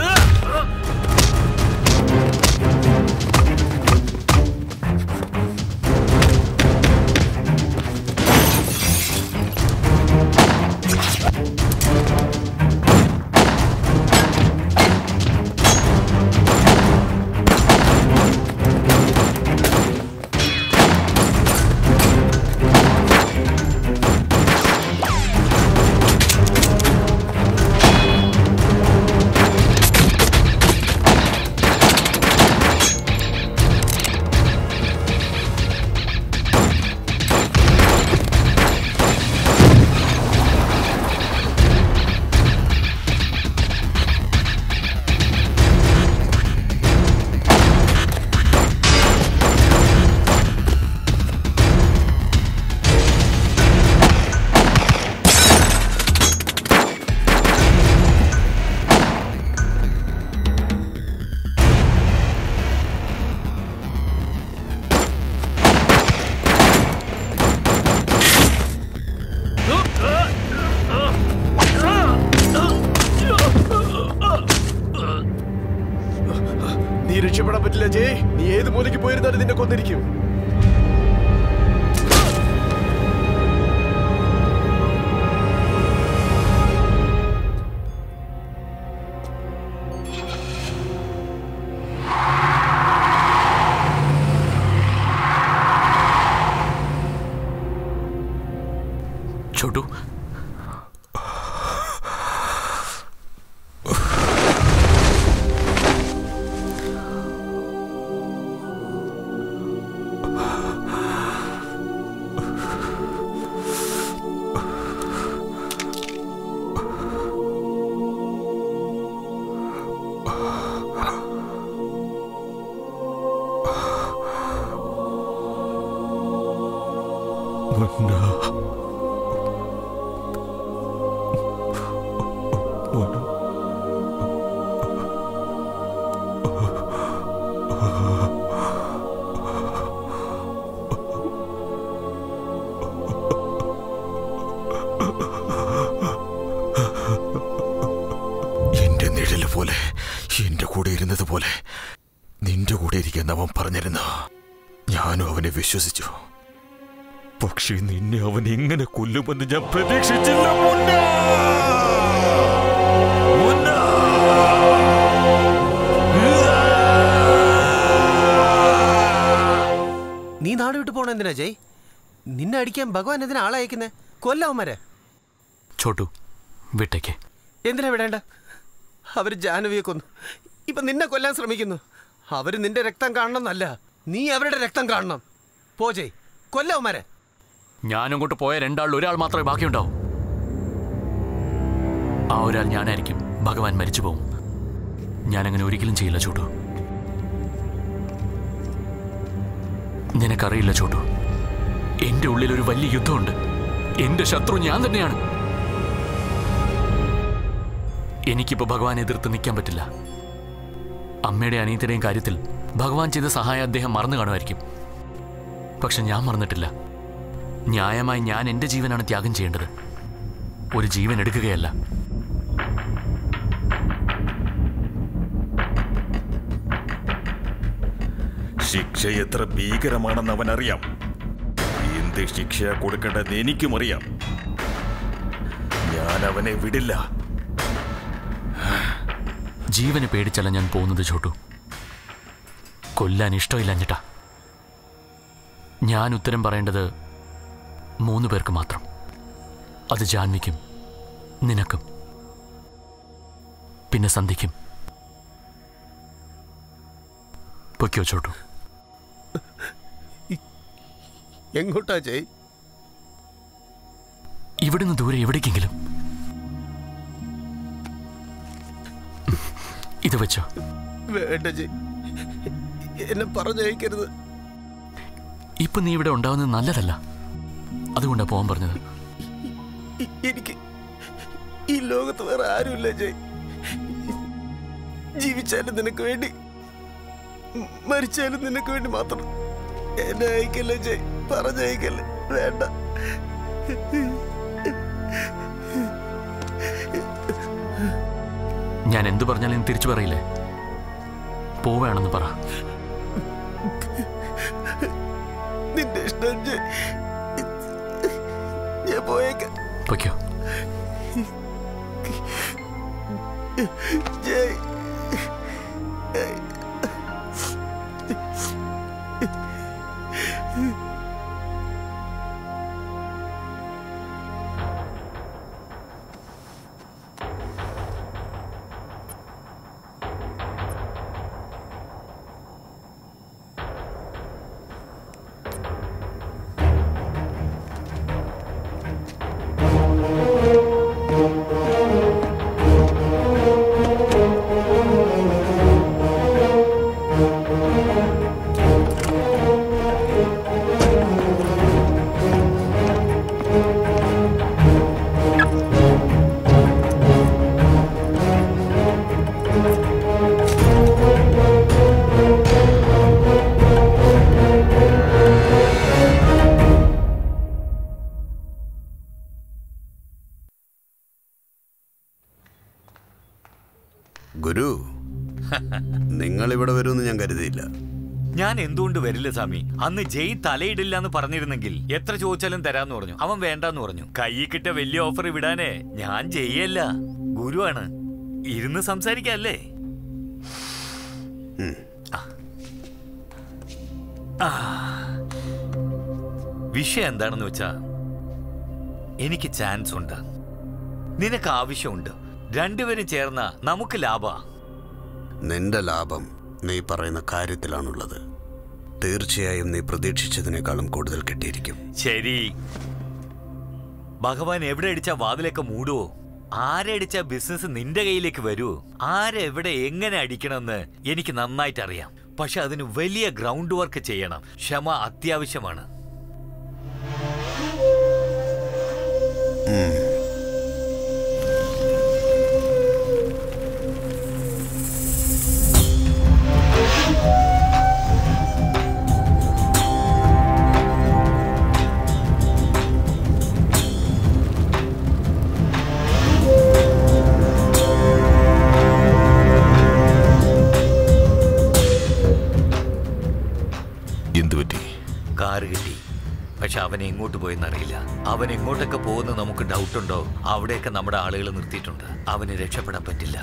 നീ രക്ഷപ്പെടാൻ പറ്റില്ല ജയ് നീ ഏത് മൂലയ്ക്ക് പോയിരുന്നാലും നിന്നെ കൊന്നിരിക്കും छोटू മുന്ന മോനു എന്റെ നിഴല് പോലെ എന്റെ കൂടെ ഇരുന്നത് പോലെ നിന്റെ കൂടെ ഇരിക്കുന്ന അവൻ പറഞ്ഞിരുന്നു ഞാനും അവനെ വിശ്വസിച്ചു പക്ഷേ നിന്നെ അവൻ എങ്ങനെ കൊല്ലുമെന്ന് ഞാൻ പ്രതീക്ഷിച്ചില്ല മുന്ന മുന്ന നീ നാട് വിട്ടു പോണ എന്തിനാ ജയ് നിന്നെ അടിക്കാൻ ഭഗവാൻ എന്തിനാ ആളെ അയക്കുന്നേ കൊല്ലവന്മാരെ छोटू വിട്ടേക്ക് എന്തിനാ വിടേണ്ട അവര് ജാനവിയെ കൊന്നു ഇപ്പൊ നിന്നെ കൊല്ലാൻ ശ്രമിക്കുന്നു അവര് നിന്റെ രക്തം കാണണമെന്നല്ല നീ അവരുടെ രക്തം കാണണം പോ ജയ് കൊല്ലവന്മാരെ ഞാൻ അങ്ങോട്ട് പോയ രണ്ടാളിൽ ഒരാൾ മാത്രമേ ബാക്കിയുണ്ടാവൂ ആ ഒരാൾ ഞാനായിരിക്കും ഭഗവാൻ മരിച്ചു പോകും ഞാനങ്ങനെ ഒരിക്കലും ചെയ്യില്ല ചോട്ടു നിനക്കറിയില്ല ചോട്ടു എന്റെ ഉള്ളിൽ ഒരു വലിയ യുദ്ധമുണ്ട് എന്റെ ശത്രു ഞാൻ തന്നെയാണ് എനിക്കിപ്പോ ഭഗവാൻ എതിർത്ത് നിൽക്കാൻ പറ്റില്ല അമ്മയുടെ അനിയത്തിയുടെയും കാര്യത്തിൽ ഭഗവാൻ ചെയ്ത സഹായം അദ്ദേഹം മറന്നു കാണുമായിരിക്കും പക്ഷെ ഞാൻ മറന്നിട്ടില്ല ന്യായമായി ഞാൻ എന്റെ ജീവനാണ് ത്യാഗം ചെയ്യേണ്ടത് ഒരു ജീവൻ എടുക്കുകയല്ല ശിക്ഷ എത്ര ഭീകരമാണെന്ന് അവൻ അറിയാം എന്ത് ശിക്ഷ കൊടുക്കേണ്ടത് എനിക്കും അറിയാം ഞാൻ അവനെ വിടില്ല ജീവന് പേടിച്ചല്ല ഞാൻ പോകുന്നത് ചോട്ടു കൊല്ലാൻ ഇഷ്ടമില്ലഞ്ഞിട്ടാ ഞാൻ ഉത്തരം പറയേണ്ടത് മൂന്ന് പേർക്ക് മാത്രം അത് ജാൻവിക്കും നിനക്കും പിന്നെ സന്ധിക്കും പൊയ്ക്കോ ചോട്ടു എങ്ങോട്ടാ ജയ് ഇവിടുന്ന് ദൂരെ എവിടേക്കെങ്കിലും ഇത് വെച്ചോ വേണ്ട ജയ് എന്നെ പറഞ്ഞയക്കരുത് ഇപ്പൊ നീ ഇവിടെ ഉണ്ടാവുന്നത് നല്ലതല്ല അതുകൊണ്ടാ പോകാൻ പറഞ്ഞത് ഇ- എനിക്ക് ഈ ലോകത്ത് വേറെ ആരുമില്ല ജയ് ജീവിച്ചാലും നിനക്ക് വേണ്ടി മ- മരിച്ചാലും നിനക്ക് വേണ്ടി മാത്രം എന്നെ അയക്കല്ലേ ജയ് പറഞ്ഞയക്കല്ലേ വേണ്ട ഞാൻ എന്തു പറഞ്ഞാലും നീ തിരിച്ചു പറയില്ലേ പോവുകയാണെന്ന് പറ നിന്റെ ഇഷ്ടം ജയ് ഞാൻ പോയേക്കാം പൊയ്ക്കോ ജയ് ഗുരു നിങ്ങൾ ഇവിടെ വരുമെന്ന് ഞാൻ കരുതിയില്ല ഞാൻ എന്തുകൊണ്ട് വരില്ല സ്വാമി അന്ന് ജയ് തലയിടില്ല എന്ന് പറഞ്ഞിരുന്നെങ്കിൽ എത്ര ചോദിച്ചാലും തരാന്ന് പറഞ്ഞു അവൻ വേണ്ടാന്ന് പറഞ്ഞു കയ്യിൽ കിട്ട വലിയ ഓഫർ വിടാനേ ഞാൻ ജയല്ല ഗുരുവാണ് ഇരുന്ന് സംസാരിക്കല്ലേ ആ. വിഷയം എന്താണെന്ന് വെച്ചാ എനിക്ക് ചാൻസ് ഉണ്ട് നിനക്ക് ആവശ്യമുണ്ട് രണ്ടുപേരും ചേർന്ന നമുക്ക് ലാഭ നിന്റെ ലാഭം നീ പറയുന്ന കാര്യത്തിലാണുള്ളത് തീർച്ചയായും നീ പ്രതീക്ഷിച്ചതിനേക്കാളും കൂടുതൽ കിട്ടിയിരിക്കും ശരി ഭഗവാൻ എവിടെ അടിച്ച വാതിലൊക്കെ മൂടുവോ ആരടിച്ച ബിസിനസ് നിന്റെ കയ്യിലേക്ക് വരുമോ ആരെവിടെ എങ്ങനെ അടിക്കണമെന്ന് എനിക്ക് നന്നായിട്ട് അറിയാം പക്ഷെ അതിന് വലിയ ഗ്രൗണ്ട് വർക്ക് ചെയ്യണം ക്ഷമ അത്യാവശ്യമാണ് എന്തു പറ്റി കാറ് കിട്ടി പക്ഷെ അവൻ എങ്ങോട്ട് പോയെന്നറിയില്ല അവൻ എങ്ങോട്ടൊക്കെ പോകുന്ന നമുക്ക് ഡൗട്ട് ഉണ്ടോ അവിടെയൊക്കെ നമ്മുടെ ആളുകൾ നിർത്തിയിട്ടുണ്ട് അവന് രക്ഷപ്പെടാൻ പറ്റില്ല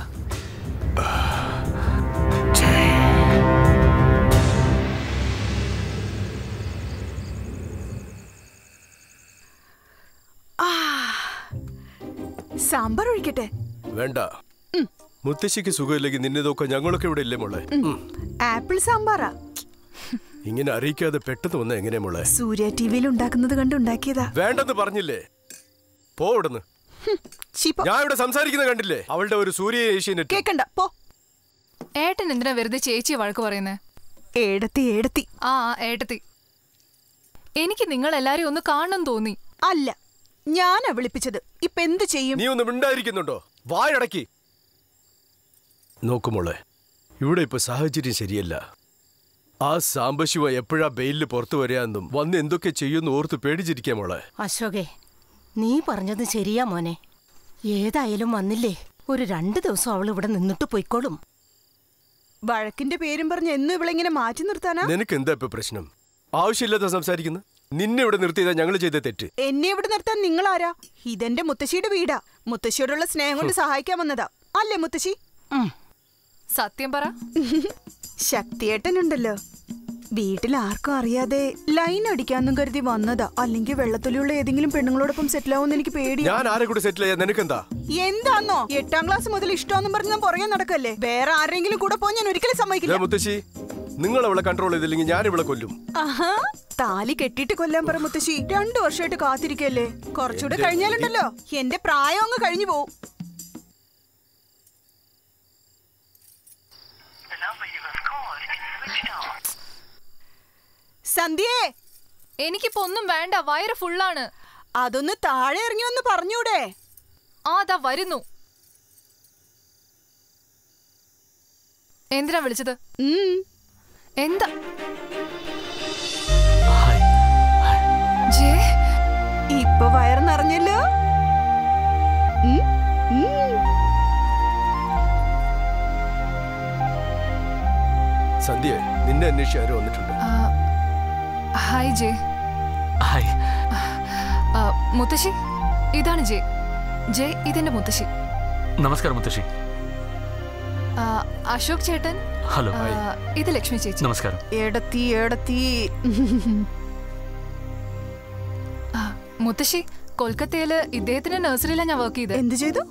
സാമ്പാർ ഒഴിക്കട്ടെ വേണ്ട മുത്തശ്ശിക്ക് സുഖമില്ലെങ്കിൽ നിന്നെ നോക്കാൻ ഞങ്ങളൊക്കെ ഇവിടെ ഇല്ലേ മോളെ ഉം. ആപ്പിൾ സാമ്പാറാ ഇങ്ങനെ അറിയിക്കാതെ പെട്ടെന്ന് വന്ന എങ്ങനെ മോളെ സൂര്യ ടി വിയിൽ ഉണ്ടാക്കുന്നത് കണ്ട് ഉണ്ടാക്കിയതാ വേണ്ടെന്ന് പറഞ്ഞില്ലേ പോ ഇവിടുന്ന് ചീപ്പ ഞാൻ ഇവിടെ സംസാരിക്കുന്നത് കണ്ടില്ലേ അവളുടെ ഒരു സൂര്യ ഏഷ്യനെറ്റ് കേക്കണ്ട പോ ഏട്ടൻ എന്തിനാ വെറുതെ ചേച്ചിയെ വഴക്ക് പറയുന്നേ ഏടത്തി ഏടത്തി ആ ആ, ഏട്ടത്തി എനിക്ക് നിങ്ങൾ എല്ലാരെയും ഒന്ന് കാണണം തോന്നി അല്ല ഞാനാ വിളിപ്പിച്ചത് ഇപ്പൊ എന്ത് ചെയ്യും നീ ഒന്ന് മിണ്ടായിരിക്കുന്നുണ്ടോ വായടക്കി നോക്കുമോളെ ഇവിടെ ഇപ്പൊ സാഹചര്യം ശരിയല്ല ആ സാംബശിവ എപ്പോഴാ ബെയിലിൽ പുറത്തു വരികയെന്നും വന്ന് എന്തൊക്കെ ചെയ്യുമെന്ന് ഓർത്ത് പേടിച്ചിരിക്കാം മോളെ അശോകേ നീ പറഞ്ഞത് ശരിയാ മോനെ ഏതായാലും വന്നില്ലേ ഒരു രണ്ട് ദിവസം അവൾ ഇവിടെ നിന്നിട്ട് പൊയ്ക്കോളും വഴക്കിന്റെ പേരും പറഞ്ഞ് എന്നും ഇവളിങ്ങനെ മാറ്റി നിർത്താനാ നിനക്ക് എന്താ ഇപ്പൊ പ്രശ്നം ആവശ്യമില്ലാത്ത സംസാരിക്കുന്നു നിന്നെ ഇവിടെ നിർത്തിയതാ ഞങ്ങൾ ചെയ്ത തെറ്റ് എന്നെ ഇവിടെ നിർത്താൻ നിങ്ങൾ ആരാ ഇതെന്റെ മുത്തശ്ശിയുടെ വീടാ മുത്തശ്ശിയോടുള്ള സ്നേഹം കൊണ്ട് സഹായിക്കാൻ വന്നതാ അല്ലേ മുത്തശ്ശി സത്യം പറ ശക്തിയേട്ടനുണ്ടല്ലോ വീട്ടിൽ ആർക്കും അറിയാതെ ലൈൻ അടിക്കാന്നും കരുതി വന്നതാ അല്ലെങ്കിൽ വെള്ളത്തൊലിയുള്ള ഏതെങ്കിലും പെണ്ണുങ്ങളോടൊപ്പം സെറ്റിൽ ആവുമെന്ന് എനിക്ക് പേടിയാ ഞാൻ ആരെ കൂടെ സെറ്റിൽ ചെയ്യാൻ നിനക്കെന്താ എന്താന്നോ എട്ടാം ക്ലാസ് മുതൽ ഇഷ്ടമെന്നും പറഞ്ഞ് ഞാൻ പുറകെ നടക്കല്ലേ വേറെ ആരെങ്കിലും കൂടെ പോയി ഞാൻ ഒരിക്കലും ദേ സമ്മതിക്കില്ല മുത്തശ്ശി നിങ്ങൾ അവളെ കൺട്രോൾ ചെയ്തില്ലെങ്കിൽ ഞാൻ ഇവളെ കൊല്ലും ആഹാ താലി കെട്ടിട്ട് കൊല്ലാൻ പറ മുത്തശ്ശി രണ്ടു വർഷമായിട്ട് കാത്തിരിക്കല്ലേ കുറച്ചുകൂടെ എന്റെ കഴിഞ്ഞാലുണ്ടല്ലോ എന്റെ പ്രായം അങ്ങ് കഴിഞ്ഞു പോവും സന്ധ്യേ എനിക്കിപ്പോ ഒന്നും വേണ്ട വയറ് ഫുള്ളാണ് അതൊന്ന് താഴെ ഇറങ്ങി വന്ന് പറഞ്ഞൂടെ ആ ദാ വരുന്നു എന്തിനാ വിളിച്ചത് എന്താ ജേ ഇപ്പൊ വയറ് നിറഞ്ഞല്ലോ ഉം, ഉം. സന്ധ്യ നിന്നെ അന്വേഷിച്ച് ആരോ വന്നിട്ടുണ്ട് ആ, ഹായ് ജേ ഹായ് ആ, മുത്തശ്ശി ഇതാണ് ജേ ജേ ഇതെന്റെ മുത്തശ്ശി നമസ്കാരം മുത്തശ്ശി ആ, അശോക് ചേട്ടൻ ഹലോ ആ, ഇത് ലക്ഷ്മി ചേച്ചി നമസ്കാരം എടത്തി എടത്തി ആ, മുത്തശ്ശി കൊൽക്കത്തയില് ഇദ്ദേഹത്തിന്റെ നഴ്സറിയിലാണ് ഞാൻ വർക്ക് ചെയ്തത് എന്ത് ചെയ്തു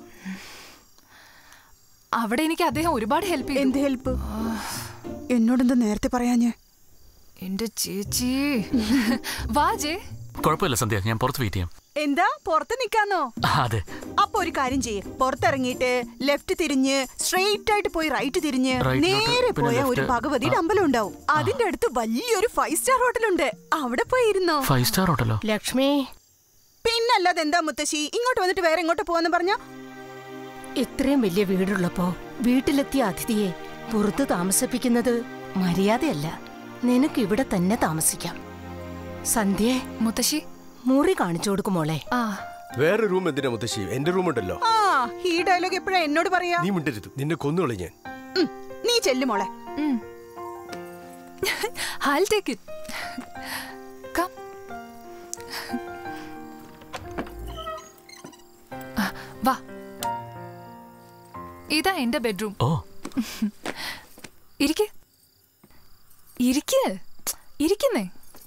അവിടെ എനിക്ക് അദ്ദേഹം ഒരുപാട് ഹെൽപ്പ് ചെയ്തു എന്ത് ഹെൽപ്പ് എന്നോടെന്താ നേരത്തെ പറയാഞ്ഞേ എന്റെ ചേച്ചി വാ ജേ കുഴപ്പമില്ല സന്ധ്യ ഞാൻ പുറത്ത് വെയിറ്റ് ചെയ്യാം എന്താ പുറത്ത് നിക്കാന്നോ ആ, അതെ അപ്പൊ ഒരു കാര്യം ചെയ്യ് പുറത്തിറങ്ങിയിട്ട് ലെഫ്റ്റ് തിരിഞ്ഞ് സ്ട്രെയിറ്റ് ആയിട്ട് പോയി റൈറ്റ് തിരിഞ്ഞ് റൈറ്റിലോട്ട്, നേരെ പിന്നെ പോയ ഒരു ലെഫ്റ്റ്. ഭഗവതിയുടെ അമ്പലം ഉണ്ടാവും അതിന്റെ അടുത്ത് വലിയൊരു ഫൈവ് സ്റ്റാർ ഹോട്ടലുണ്ട് അവിടെ പോയി ഇരുന്നോ ഫൈവ് സ്റ്റാർ ഹോട്ടലോ ലക്ഷ്മി പിന്നല്ലാതെ എന്താ മുത്തശ്ശി ഇങ്ങോട്ട് വന്നിട്ട് വേറെ എങ്ങോട്ട് പോവാന്ന് പറഞ്ഞ ഇത്രയും വലിയ വീടുള്ളപ്പോ വീട്ടിലെത്തിയ അതിഥിയെ പുറത്ത് താമസിപ്പിക്കുന്നത് മര്യാദയല്ല നിനക്ക് ഇവിടെ തന്നെ താമസിക്കാം സന്ധ്യേ മുത്തശ്ശി മുറി കാണിച്ചു കൊടുക്കും മോളെ ആ വേറെ റൂം എന്തിനാ മുത്തശ്ശി എന്റെ റൂം ഉണ്ടല്ലോ ആ ഈ ഡയലോഗ് എപ്പോഴാ എന്നോട് പറയാ നീ മിണ്ടരുത് നിന്നെ കൊന്നുകളി ഞാൻ ഉം, നീ ചെല്ലു മോളെ I'll take it. Come. ആ, വാ ഇതാ എന്റെ ബെഡ്റൂം ഓ ഇരിക്ക് ഇരിക്ക് ഇരിക്കുന്നേ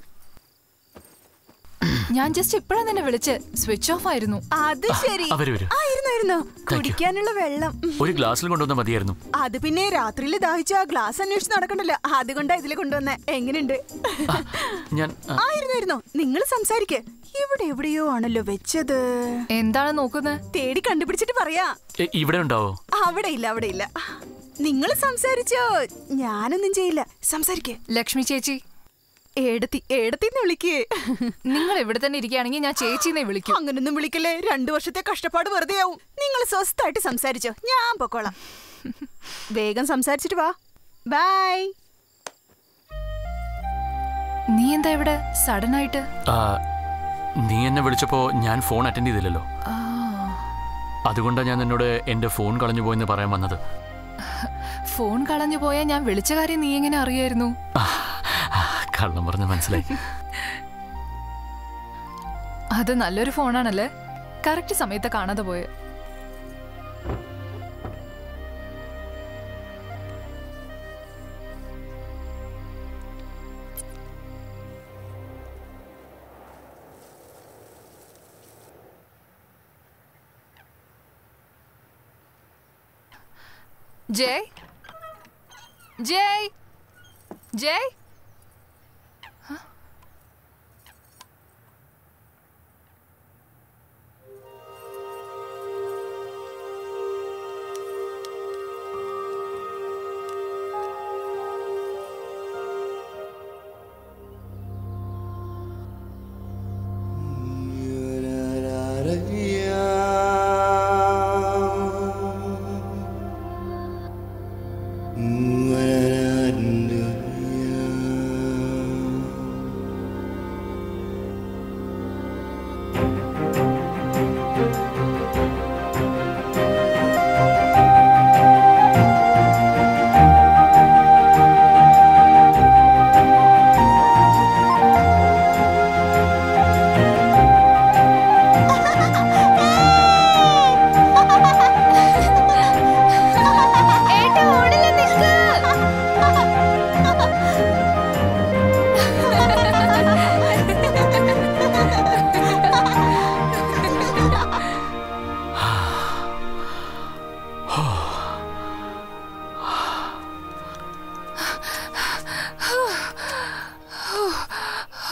ഞാൻ ജസ്റ്റ് ഇപ്പഴാ നിന്നെ വിളിച്ച് സ്വിച്ച് ഓഫ് ആയിരുന്നു അത് ശരി അവര് വരും. ആയിരുന്നു ആയിരുന്നു കുടിക്കാനുള്ള വെള്ളം ഒരു ഗ്ലാസ്സിൽ കൊണ്ടുവന്നാൽ മതിയായിരുന്നു അത് പിന്നെ രാത്രിയിൽ ദാഹിച്ച ആ ഗ്ലാസ് അന്വേഷിച്ച് നടക്കണ്ടല്ലോ അതുകൊണ്ടാ ഇതില് കൊണ്ടുവന്നെ എങ്ങനെയുണ്ട് ഞാൻ ആ, ആയിരുന്നായിരുന്നോ നിങ്ങൾ സംസാരിക്ക് ഇവിടെ എവിടെയോ ആണല്ലോ വെച്ചത് എന്താണ് നോക്കുന്നത് തേടി കണ്ടുപിടിച്ചിട്ട് പറയാ എ, ഇവിടെ ഉണ്ടാവോ അവിടെ ഇല്ല അവിടെ ഇല്ല നിങ്ങൾ സംസാരിച്ചോ ഞാനൊന്നും ചെയ്യില്ല സംസാരിക്കേ ലക്ഷ്മി ചേച്ചി ഏടത്തി ഏടത്തിന്ന് വിളിക്കേ നിങ്ങൾ ഇവിടെ തന്നെ ഇരിക്കുകയാണെങ്കിൽ ഞാൻ ചേച്ചിനെ വിളിക്കും അങ്ങനൊന്നും വിളിക്കല്ലേ രണ്ടു വർഷത്തെ കഷ്ടപ്പാട് വെറുതെ ആവും നിങ്ങൾ സ്വസ്ഥായിട്ട് സംസാരിച്ചോ ഞാൻ പൊക്കോളാം വേഗം സംസാരിച്ചിട്ട് വാ ബൈ നീ എന്താ ഇവിടെ സഡൻ ആയിട്ട് ആ, നീ എന്നെ വിളിച്ചപ്പോ ഞാൻ ഫോൺ അറ്റൻഡ് ചെയ്തില്ലല്ലോ ആ, അതുകൊണ്ടാണ് ഞാൻ നിന്നോട് എന്റെ ഫോൺ കളഞ്ഞു പോയെന്ന് പറയാൻ വന്നത് ഫോൺ കളഞ്ഞു പോയാൽ ഞാൻ വിളിച്ച കാര്യം നീ എങ്ങനെ അറിയായിരുന്നു കള്ളം പറഞ്ഞ് മനസ്സിലായി അത് നല്ലൊരു ഫോണാണല്ലേ കറക്റ്റ് സമയത്ത് കാണാതെ പോയെ ജയ് ജയ് ജയ് Yeah.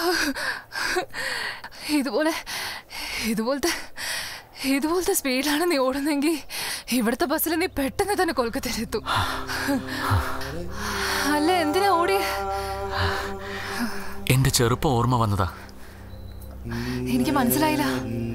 ഇതുപോലെ ഇതുപോലത്തെ ഇതുപോലത്തെ സ്പീഡിലാണ് നീ ഓടുന്നെങ്കിൽ ഇവിടുത്തെ ബസ്സിൽ നീ പെട്ടെന്ന് തന്നെ കൊൽക്കത്തയിലെത്തും അല്ല എന്തിനാ ഓടി എന്റെ ചെറുപ്പം ഓർമ്മ വന്നതാ എനിക്ക് മനസ്സിലായില്ല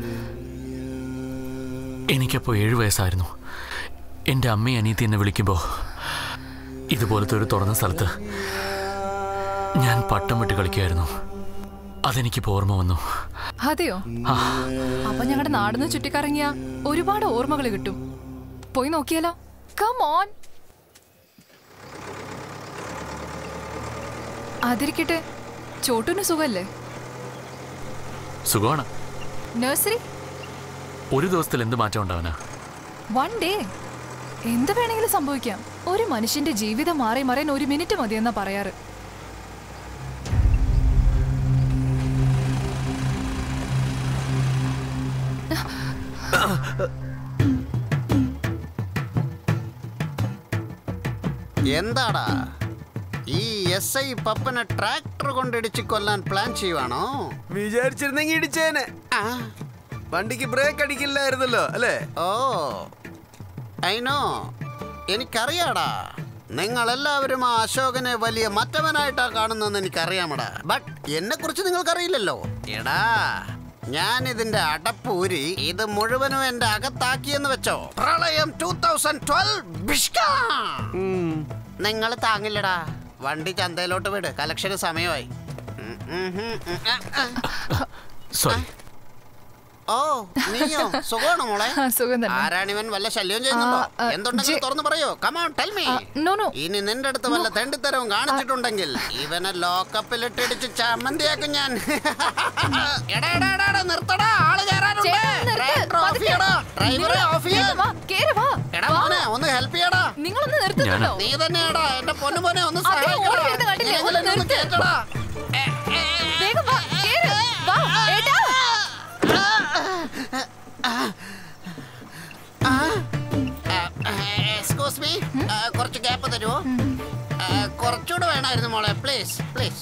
എനിക്കപ്പോൾ ഏഴു വയസ്സായിരുന്നു എൻ്റെ അമ്മയും അനിയത്തി എന്നെ വിളിക്കുമ്പോൾ ഇതുപോലത്തെ ഒരു തുറന്ന സ്ഥലത്ത് ഞാൻ പട്ടം വിട്ട് കളിക്കുമായിരുന്നു അതെനിക്കിപ്പോൾ ഓർമ്മ വന്നു അതെയോ അപ്പൊ ഞങ്ങളുടെ നാടിന്ന് ചുറ്റിക്കറങ്ങിയ ഒരുപാട് ഓർമ്മകൾ കിട്ടും പോയി നോക്കിയാലോ കം ഓൺ അതിരിക്കട്ടെ ചോട്ടുന് സുഖല്ലേ സുഖമാണ് നഴ്സറി ഒരു ദിവസത്തിൽ എന്ത് മാറ്റം ഉണ്ടാവാനാ വൺ ഡേ എന്ത് വേണമെങ്കിലും സംഭവിക്കാം ഒരു മനുഷ്യന്റെ ജീവിതം മാറി മറിയാൻ ഒരു മിനിറ്റ് മതിയെന്നാ പറയാറ് എന്താടാ ഈ എസ് ഐ പപ്പനെ ട്രാക്ടർ കൊണ്ടിടിച്ച് കൊല്ലാൻ പ്ലാൻ ചെയ്യുവാണോ വിചാരിച്ചിരുന്നെങ്കിൽ ഇടിച്ചേനെ വണ്ടിക്ക് ബ്രേക്ക് അടിക്കില്ലായിരുന്നല്ലോ അല്ലേ ഓ അയിനോ എനിക്കറിയാടാ നിങ്ങളെല്ലാവരും ആ അശോകനെ വലിയ മറ്റവനായിട്ടാ കാണുന്നതെന്ന് എനിക്കറിയാമടാ ബട്ട് എന്നെ കുറിച്ച് നിങ്ങൾക്കറിയില്ലല്ലോ എടാ ഞാൻ ഇതിന്റെ അടപ്പൂരി ഇത് മുഴുവനും എന്റെ അകത്താക്കിയെന്ന് വെച്ചോ പ്രളയം ടൂ തൗസൻഡ് ട്വൽവ് നിങ്ങൾ താങ്ങില്ലടാ വണ്ടി ചന്തയിലോട്ട് വിട് കലക്ഷന് സമയമായി ഉം, ഉം, ഉം, ഉം, ആ, ആ. സോറി ഓ നീയോ സുഖമാണോ മോളെ സുഖം തന്നെ ആരാണിവൻ വല്ല ശല്യം ചെയ്യുന്നുണ്ടോ ആ, ആ, എന്തുണ്ടെങ്കിലും ജെ- തുറന്നു പറയോ come on tell me no no ഇനി നിന്റെ അടുത്ത് വല്ല തെണ്ടിത്തരവും കാണിച്ചിട്ടുണ്ടെങ്കിൽ ഇവനെ ലോക്കപ്പിലിട്ടിടിച്ച് ചമ്മന്തിയാക്കും ഞാൻ എടാ എടാ എടാ എടാ, നിർത്തടാ ആള് കയറാനുണ്ട് ഡ്രൈവർ ഓഫ് ചെയ്യടാ ഡ്രൈവറെ ഓഫ് ചെയ്യാൻ എടാ മോനെ ഒന്ന് ഹെൽപ്പ് ചെയ്യടാ നിങ്ങളൊന്ന് നിർത്തുന്നുണ്ടോ? നീ തന്നെയാടാ എന്റെ പൊന്നു മോനെ ഒന്ന് അതെ, ഓടി സഹായിക്കടാ വരുന്ന കണ്ടില്ലേ? ഇല്ലെങ്കിൽ ഒന്ന് എന്നെ ഒന്ന് നിർത്ത്. കേറ്റടാ വേഗം വാ കേറ് വാ ഏട്ടാ എക്സ്ക്യൂസ് മീ കുറച്ച് ഗ്യാപ്പ് തരുമോ കുറച്ചുകൂടെ വേണമായിരുന്നു മോളെ പ്ലീസ് പ്ലീസ്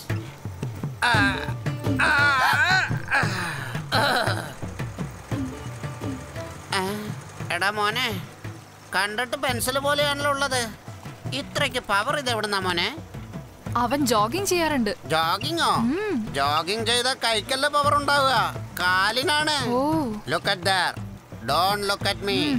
എടാ മോനെ കണ്ടിട്ട് പെൻസിൽ പോലെയാണല്ലോ ഉള്ളത് ഇത്രയ്ക്ക് പവർ ഇത് എവിടുന്നാ മോനെ അവൻ ജോഗിങ് ചെയ്യാറുണ്ട് ജോഗിങ്ങോ ജോഗിങ് ചെയ്ത കൈക്കല്ല പവർ ഉണ്ടാവുക കാലിനാണ് look at there don't look at me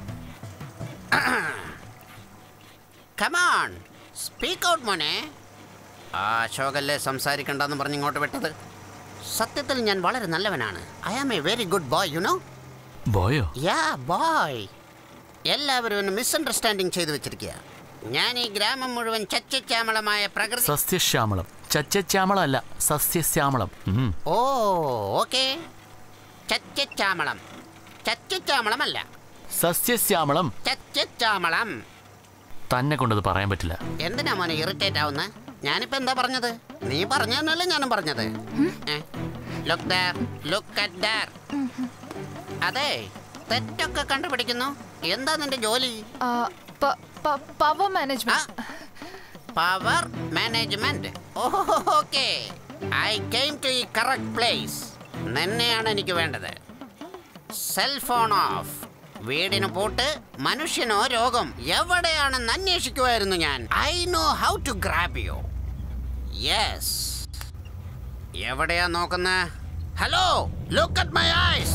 come on speak out മോനെ ആ അശോകല്ലേ സംസാരിക്കണ്ടെന്ന് പറഞ്ഞ് ഇങ്ങോട്ട് വിട്ടത് സത്യത്തിൽ ഞാൻ വളരെ നല്ലവനാണ് I am a very good boy you know ബോയോ യാ ബോയ് എല്ലാവരും എന്നെ മിസ്അണ്ടർസ്റ്റാൻഡിങ് ചെയ്തു വെച്ചിരിക്കുക ഞാൻ ഈ ഗ്രാമം മുഴുവൻ ചച്ചച്ചാമളമായ പ്രകൃതി സസ്യശ്യാമളം ചച്ചശ്യാമളം അല്ല സസ്യശ്യാമളം ഉം. ഓ ഓക്കെ ചച്ചച്ചാമളം ചച്ചച്ചാമളമല്ല സസ്യശ്യാമളം ചച്ചച്ചാമളം തന്നെ കൊണ്ടത് പറയാൻ പറ്റില്ല എന്തിനാ മോനെ ഇറിറ്റേറ്റ് ആവുന്ന ഞാനിപ്പോ എന്താ പറഞ്ഞത് നീ പറഞ്ഞല്ലേ ഞാനും പറഞ്ഞത് look there look at there അതെ തെറ്റൊക്കെ കണ്ടുപിടിക്കുന്നു എന്താ നിന്റെ ജോലി power management power management okay I came to ഈ കറക്റ്റ് പ്ലേസ് നിന്നെയാണ് എനിക്ക് വേണ്ടത് സെൽ ഫോൺ ഓഫ് വീടിന് പൂട്ട് മനുഷ്യനോ രോഗം എവിടെയാണെന്ന് അന്വേഷിക്കുമായിരുന്നു ഞാൻ I know how to grab you yes എവിടെയാ നോക്കുന്നത് hello look at my eyes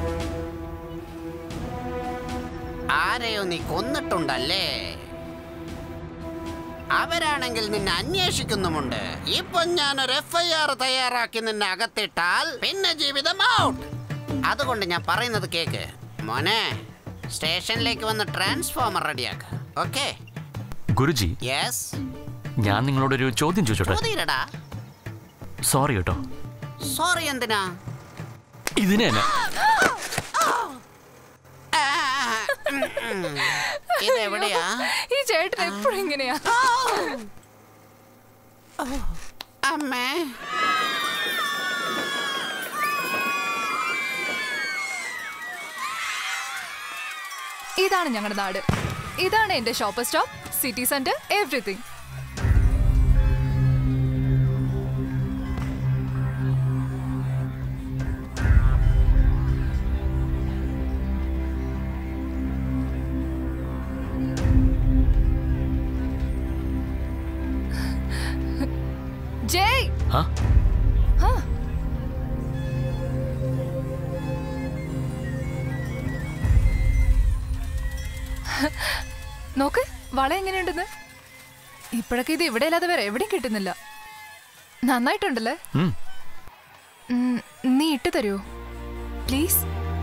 ആരെയോ നീ കൊന്നിട്ടുണ്ടല്ലേ അവരാണെങ്കിൽ നിന്നെ അന്വേഷിക്കുന്നുമുണ്ട് ഇപ്പൊ ഞാനൊരു എഫ് ഐ ആർ തയ്യാറാക്കി നിന്നെ അകത്തിട്ടാൽ പിന്നെ ജീവിതം ഔട്ട് അതുകൊണ്ട് ഞാൻ പറയുന്നത് കേക്ക് മോനെ സ്റ്റേഷനിലേക്ക് വന്ന് ട്രാൻസ്ഫോമർ റെഡിയാക്ക ഓക്കെ ഗുരുജി യെസ് ഞാൻ നിങ്ങളോടൊരു ചോദ്യം ചോദിച്ചോട്ടെ ചോദ്യടാ സോറി കേട്ടോ സോറി എന്തിനാ ഇതിനെ തന്നെ ഇതെവിടെയാ ഈ ചേട്ടൻ എപ്പോഴും ഇങ്ങനെയാ അമ്മേ ഇതാണ് ഞങ്ങളുടെ നാട് ഇതാണ് എന്റെ shop stop city centre everything Jay ആ ഹാ നോക്ക് വള എങ്ങനെയുണ്ടെന്ന് ഇപ്പോഴൊക്കെ ഇത് ഇവിടെ അല്ലാതെ വേറെ എവിടെയും കിട്ടുന്നില്ല നന്നായിട്ടുണ്ടല്ലേ ഉം. ഉം, നീ ഇട്ട് തരുമോ പ്ലീസ്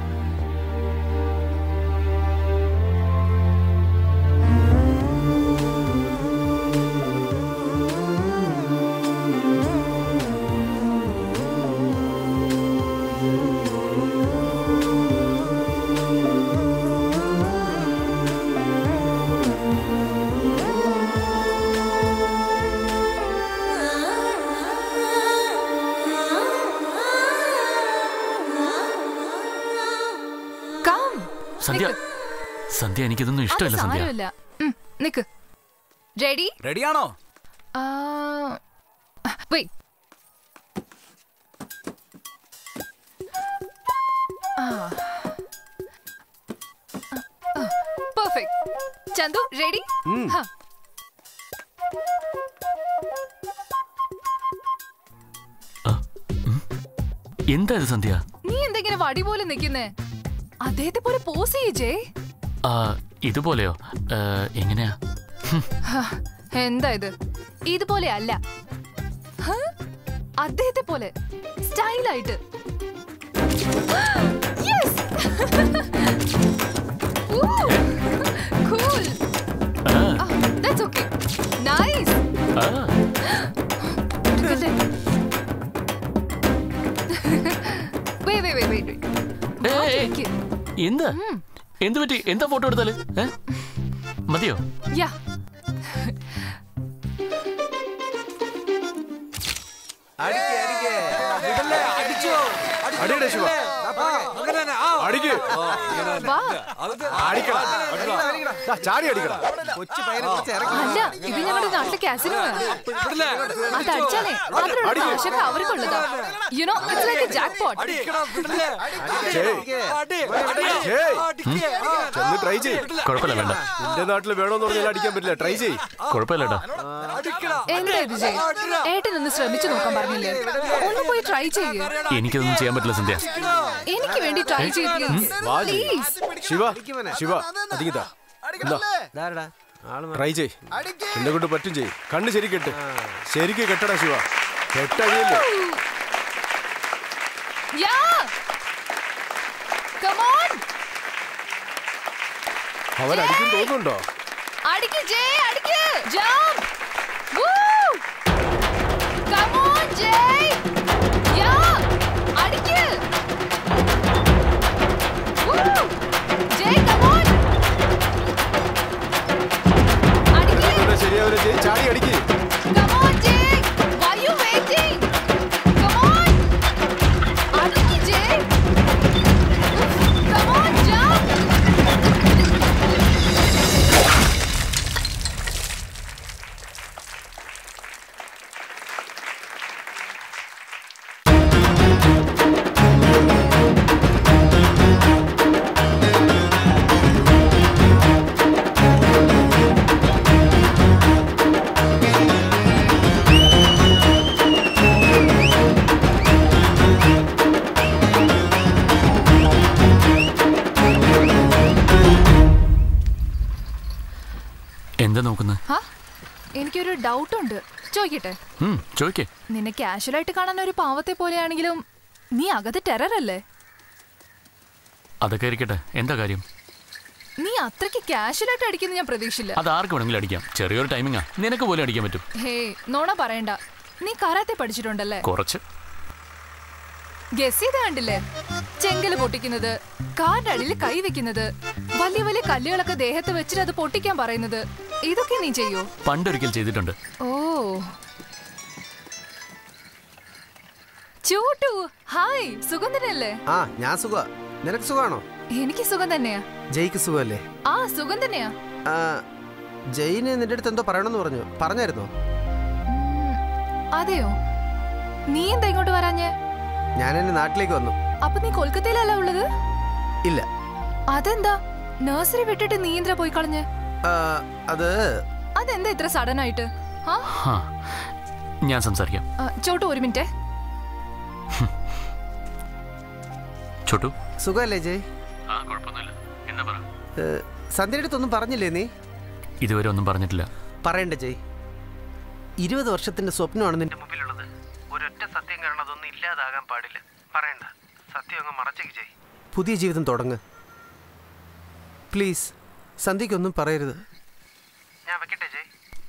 കം സന്ധ്യ സന്ധ്യ എനിക്കിതൊന്നും ഇഷ്ടമല്ല സന്ധ്യ സാരമില്ല ഉം, നിക്ക് റെഡി റെഡിയാണോ വെയിറ്റ് പെർഫെക്റ്റ് ചന്തു റെഡി എന്താ ഇത് സന്ധ്യ നീ എന്തെങ്ങനെ വടി പോലെ നിക്കുന്നേ അദ്ദേഹത്തെ പോലെ പോസ് ചെയ്യേ ആ, ഇതുപോലെയോ ആ, എങ്ങനെയാ എന്താ ഇത് ഇതുപോലെ അല്ല ഹ? അദ്ദേഹത്തെ പോലെ സ്റ്റൈലായിട്ട് cool that's okay nice wait wait wait എന്താ എന്ത് പറ്റി എന്താ ഫോട്ടോ എടുത്താല് ഏ? മതിയോ യാ അടിയടേ ശിവ അടിക്ക് വാ അടിക്കടാ ദാ, ചാടി അടിക്കടാ കൊച്ചു പയ്യനെ കുറച്ച് ഇറക്കി അല്ല ഇത് ഞങ്ങളുടെ നാട്ടിലെ കാസിനോ അത് അടിച്ചാലേ അതിലുള്ള കാശൊക്കെ അവർക്കുള്ളതാ you know it's like a jackpot Jay Jay ചെന്ന് ട്രൈ ചെയ് കുഴപ്പമില്ല വേണ്ട നിന്റെ നാട്ടിൽ വേണോന്ന് പറഞ്ഞാൽ അടിക്കാൻ പറ്റില്ല ട്രൈ ചെയ് കുഴപ്പമില്ലടാ എന്താ ഇത് ജയ് ഏട്ടൻ ഒന്ന് ശ്രമിച്ചു നോക്കാൻ പറഞ്ഞില്ലേ ഒന്ന് പോയി ട്രൈ ചെയ്യേ എനിക്കതൊന്നും ചെയ്യാൻ പറ്റില്ല സന്ധ്യ എനിക്ക് വേണ്ടി ട്രൈ ചെയ്യ് പ്ലീസ് വാ ജയ്. പ്ലീസ് ശിവ ശിവ അധികതാ ട്രൈ ചെയ് എന്നെ കൊണ്ട് പറ്റും ചെയ് കണ്ണ് ശരി കെട്ട് ശരിക്ക് കെട്ടടാ ശിവ കെട്ടഴിയല്ലേ യാ കം ഓൺ അവൻ അടിക്കും തോന്നുന്നുണ്ടോ അടിക്ക് ജയ് അടിക്ക് jump woo come on Jay yeah അടിക്ക് വൂ ജയ് കം ഓൺ ഇവിടെ ശരിയാവില്ല ജയ് ചാടി അടിക്ക് come on Jay why you waiting come on അടിക്ക് ജയ് കം ഓൺ ജംപ് എന്താ നോക്കുന്നത് ഹാ എനിക്കൊരു ഡൗട്ട് ഉണ്ട് ചോദിക്കട്ടെ ഉം, ചോദിക്കേ നിന്നെ കാഷ്വലായിട്ട് കാണാൻ ഒരു പാവത്തെ പോലെയാണെങ്കിലും നീ അകത്ത് ടെറർ അല്ലേ അതൊക്കെ ഇരിക്കട്ടെ എന്താ കാര്യം നീ അത്രയ്ക്ക് കാഷ്വലായിട്ട് അടിക്കുന്ന ഞാൻ പ്രതീക്ഷിച്ചില്ല അത് ആർക്ക് വേണമെങ്കിലും അടിക്കാം ചെറിയൊരു ടൈമിങ്ങാ നിനക്ക് പോലും അടിക്കാൻ പറ്റും ഹേ നോണ പറയണ്ട നീ കരാത്തെ പഠിച്ചിട്ടുണ്ടല്ലേ കുറച്ച് ഗസ് ചെയ്ത് കണ്ടില്ലേ ചെങ്കല് പൊട്ടിക്കുന്നത് കാറിന്റെ അടിയിൽ കൈ വെക്കുന്നത് വലിയ വലിയ കല്ലുകളൊക്കെ ദേഹത്ത് വെച്ചിട്ട് അത് പൊട്ടിക്കാൻ പറയുന്നത് ഇതൊക്കെ നീ ചെയ്യോ പണ്ടൊരിക്കൽ ചെയ്തിട്ടുണ്ട് ഓ ചൂട്ടു ഹായ് സുഖം തന്നെയല്ലേ ആ ഞാൻ സുഖ നിനക്ക് സുഖാണോ എനിക്ക് സുഖം തന്നെയാ ജയ്ക്ക് സുഖമല്ലേ ആ സുഖം തന്നെയാ ആ, ജയിന് നിന്റെ അടുത്ത് എന്തോ പറയണമെന്ന് പറഞ്ഞു പറഞ്ഞായിരുന്നോ അതെയോ നീ എന്താ ഇങ്ങോട്ട് വരാഞ്ഞേ ഞാൻ എന്റെ നാട്ടിലേക്ക് വന്നു അപ്പൊ നീ കൊൽക്കത്തയിലല്ല ഉള്ളത് ഇല്ല അതെന്താ നഴ്സറി വിട്ടിട്ട് നീ എന്തിനാ പോയി കളഞ്ഞ് ആ, അത് അതെന്താ ഇത്ര സഡൻ ആയിട്ട് ആ ഹാ, ഞാൻ സംസാരിക്കാം ആ, ചോട്ടു ഒരു മിനിറ്റ് ചോട്ടു സുഖമല്ലേ ജയ് ആ കുഴപ്പമൊന്നുമില്ല എന്താ പറ ഏ, സന്ധ്യയുടെ അടുത്തൊന്നും പറഞ്ഞില്ലേ നീ ഇതുവരെ ഒന്നും പറഞ്ഞിട്ടില്ല പറയണ്ട ജയ് ഇരുപത് വർഷത്തിന്റെ സ്വപ്നമാണ് നിന്റെ മുമ്പിലുള്ളത് ഒരൊറ്റ സത്യം കാരണം അതൊന്നും ഇല്ലാതാകാൻ പാടില്ല പറയണ്ട സത്യം അങ്ങ് മറച്ചേക്ക് ജയ് പുതിയ ജീവിതം തുടങ്ങ് പ്ലീസ് സന്ധ്യക്കൊന്നും പറയരുത് ഞാൻ വെക്കട്ടെ ജയ്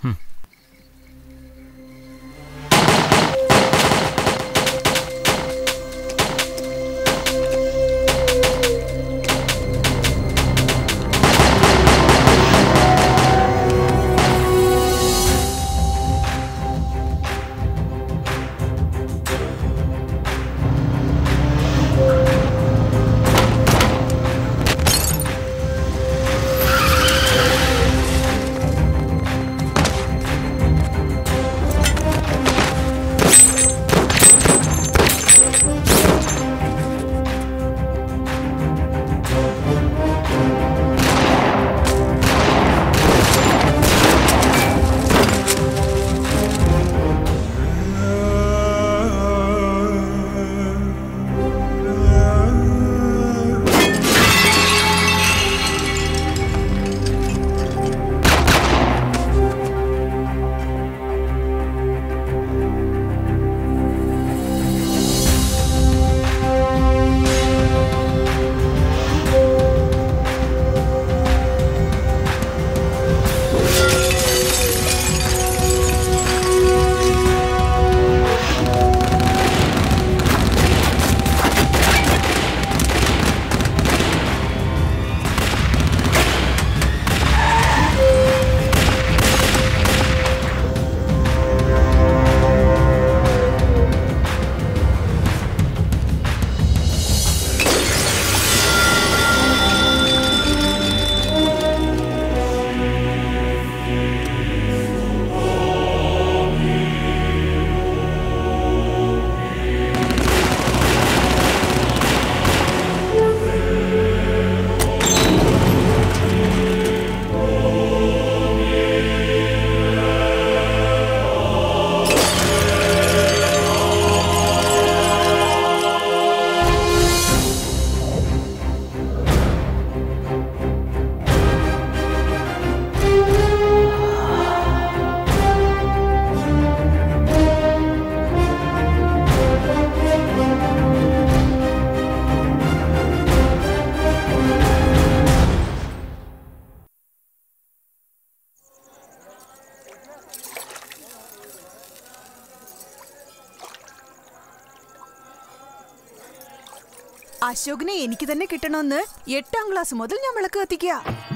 അശോകിനെ എനിക്ക് തന്നെ കിട്ടണമെന്ന് എട്ടാം ക്ലാസ് മുതൽ ഞാൻ വിളക്ക് കത്തിക്കുക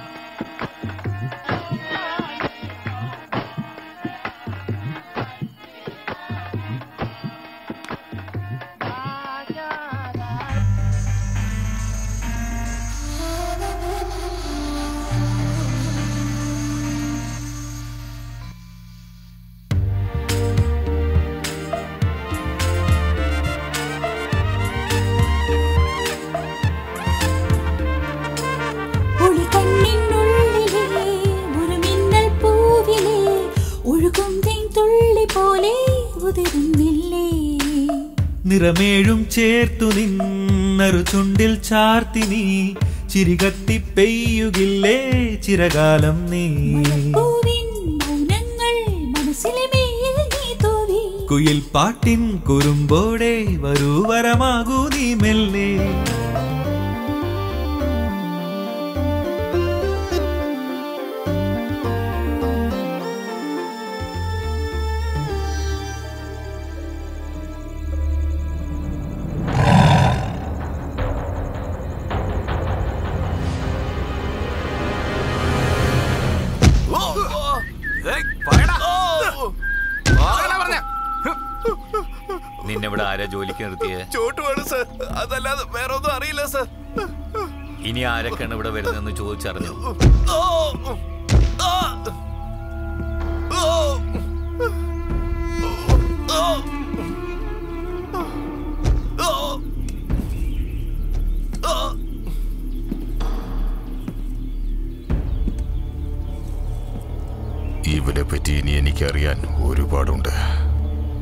ഒളികണ്ണിനുള്ളിലെ ഒരു മിന്നൽ പൂവിലെ ഒഴുകും തുള്ളി പോലെ ഉതിരുന്നില്ലേ നിറമേഴും ചേർത്തു നിന്നൊരു ചുണ്ടിൽ ചാർത്തി നീ ചിരികത്തി പെയ്യുകില്ലേ ചിരകാലം നീ പൂവിൻ മൗനങ്ങൾ മനസ്സിലെ മേയിൽ നീ തൂവി കുയിൽ പാട്ടിൻ കുറുമ്പോടെ വരൂ വരമാകൂ നീ മെല്ലെ നിന്നെ ഇവിടെ ആരാ ജോലിക്ക് നിർത്തിയേ ചോട്ടുവാണ് സർ അതല്ലാതെ വേറെ ഒന്നും അറിയില്ല സർ ഇനി ആരൊക്കെയാണ് ഇവിടെ വരുന്നതെന്ന് ചോദിച്ചറിഞ്ഞു ഇവനെ പറ്റി ഇനി എനിക്കറിയാൻ ഒരുപാടുണ്ട്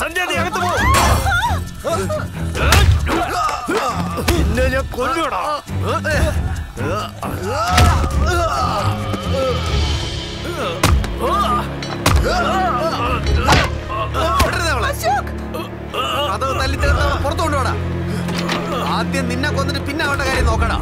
പറഞ്ഞാ നീ അകത്ത് പോ പിന്നെ ഞാൻ കൊല്ലുകടാ അതോ തല്ലി തീർത്ത പുറത്തു കൊണ്ടുപോടാ ആദ്യം നിന്നെ കൊന്നിട്ട് പിന്നെ അവന്റെ കാര്യം നോക്കടാ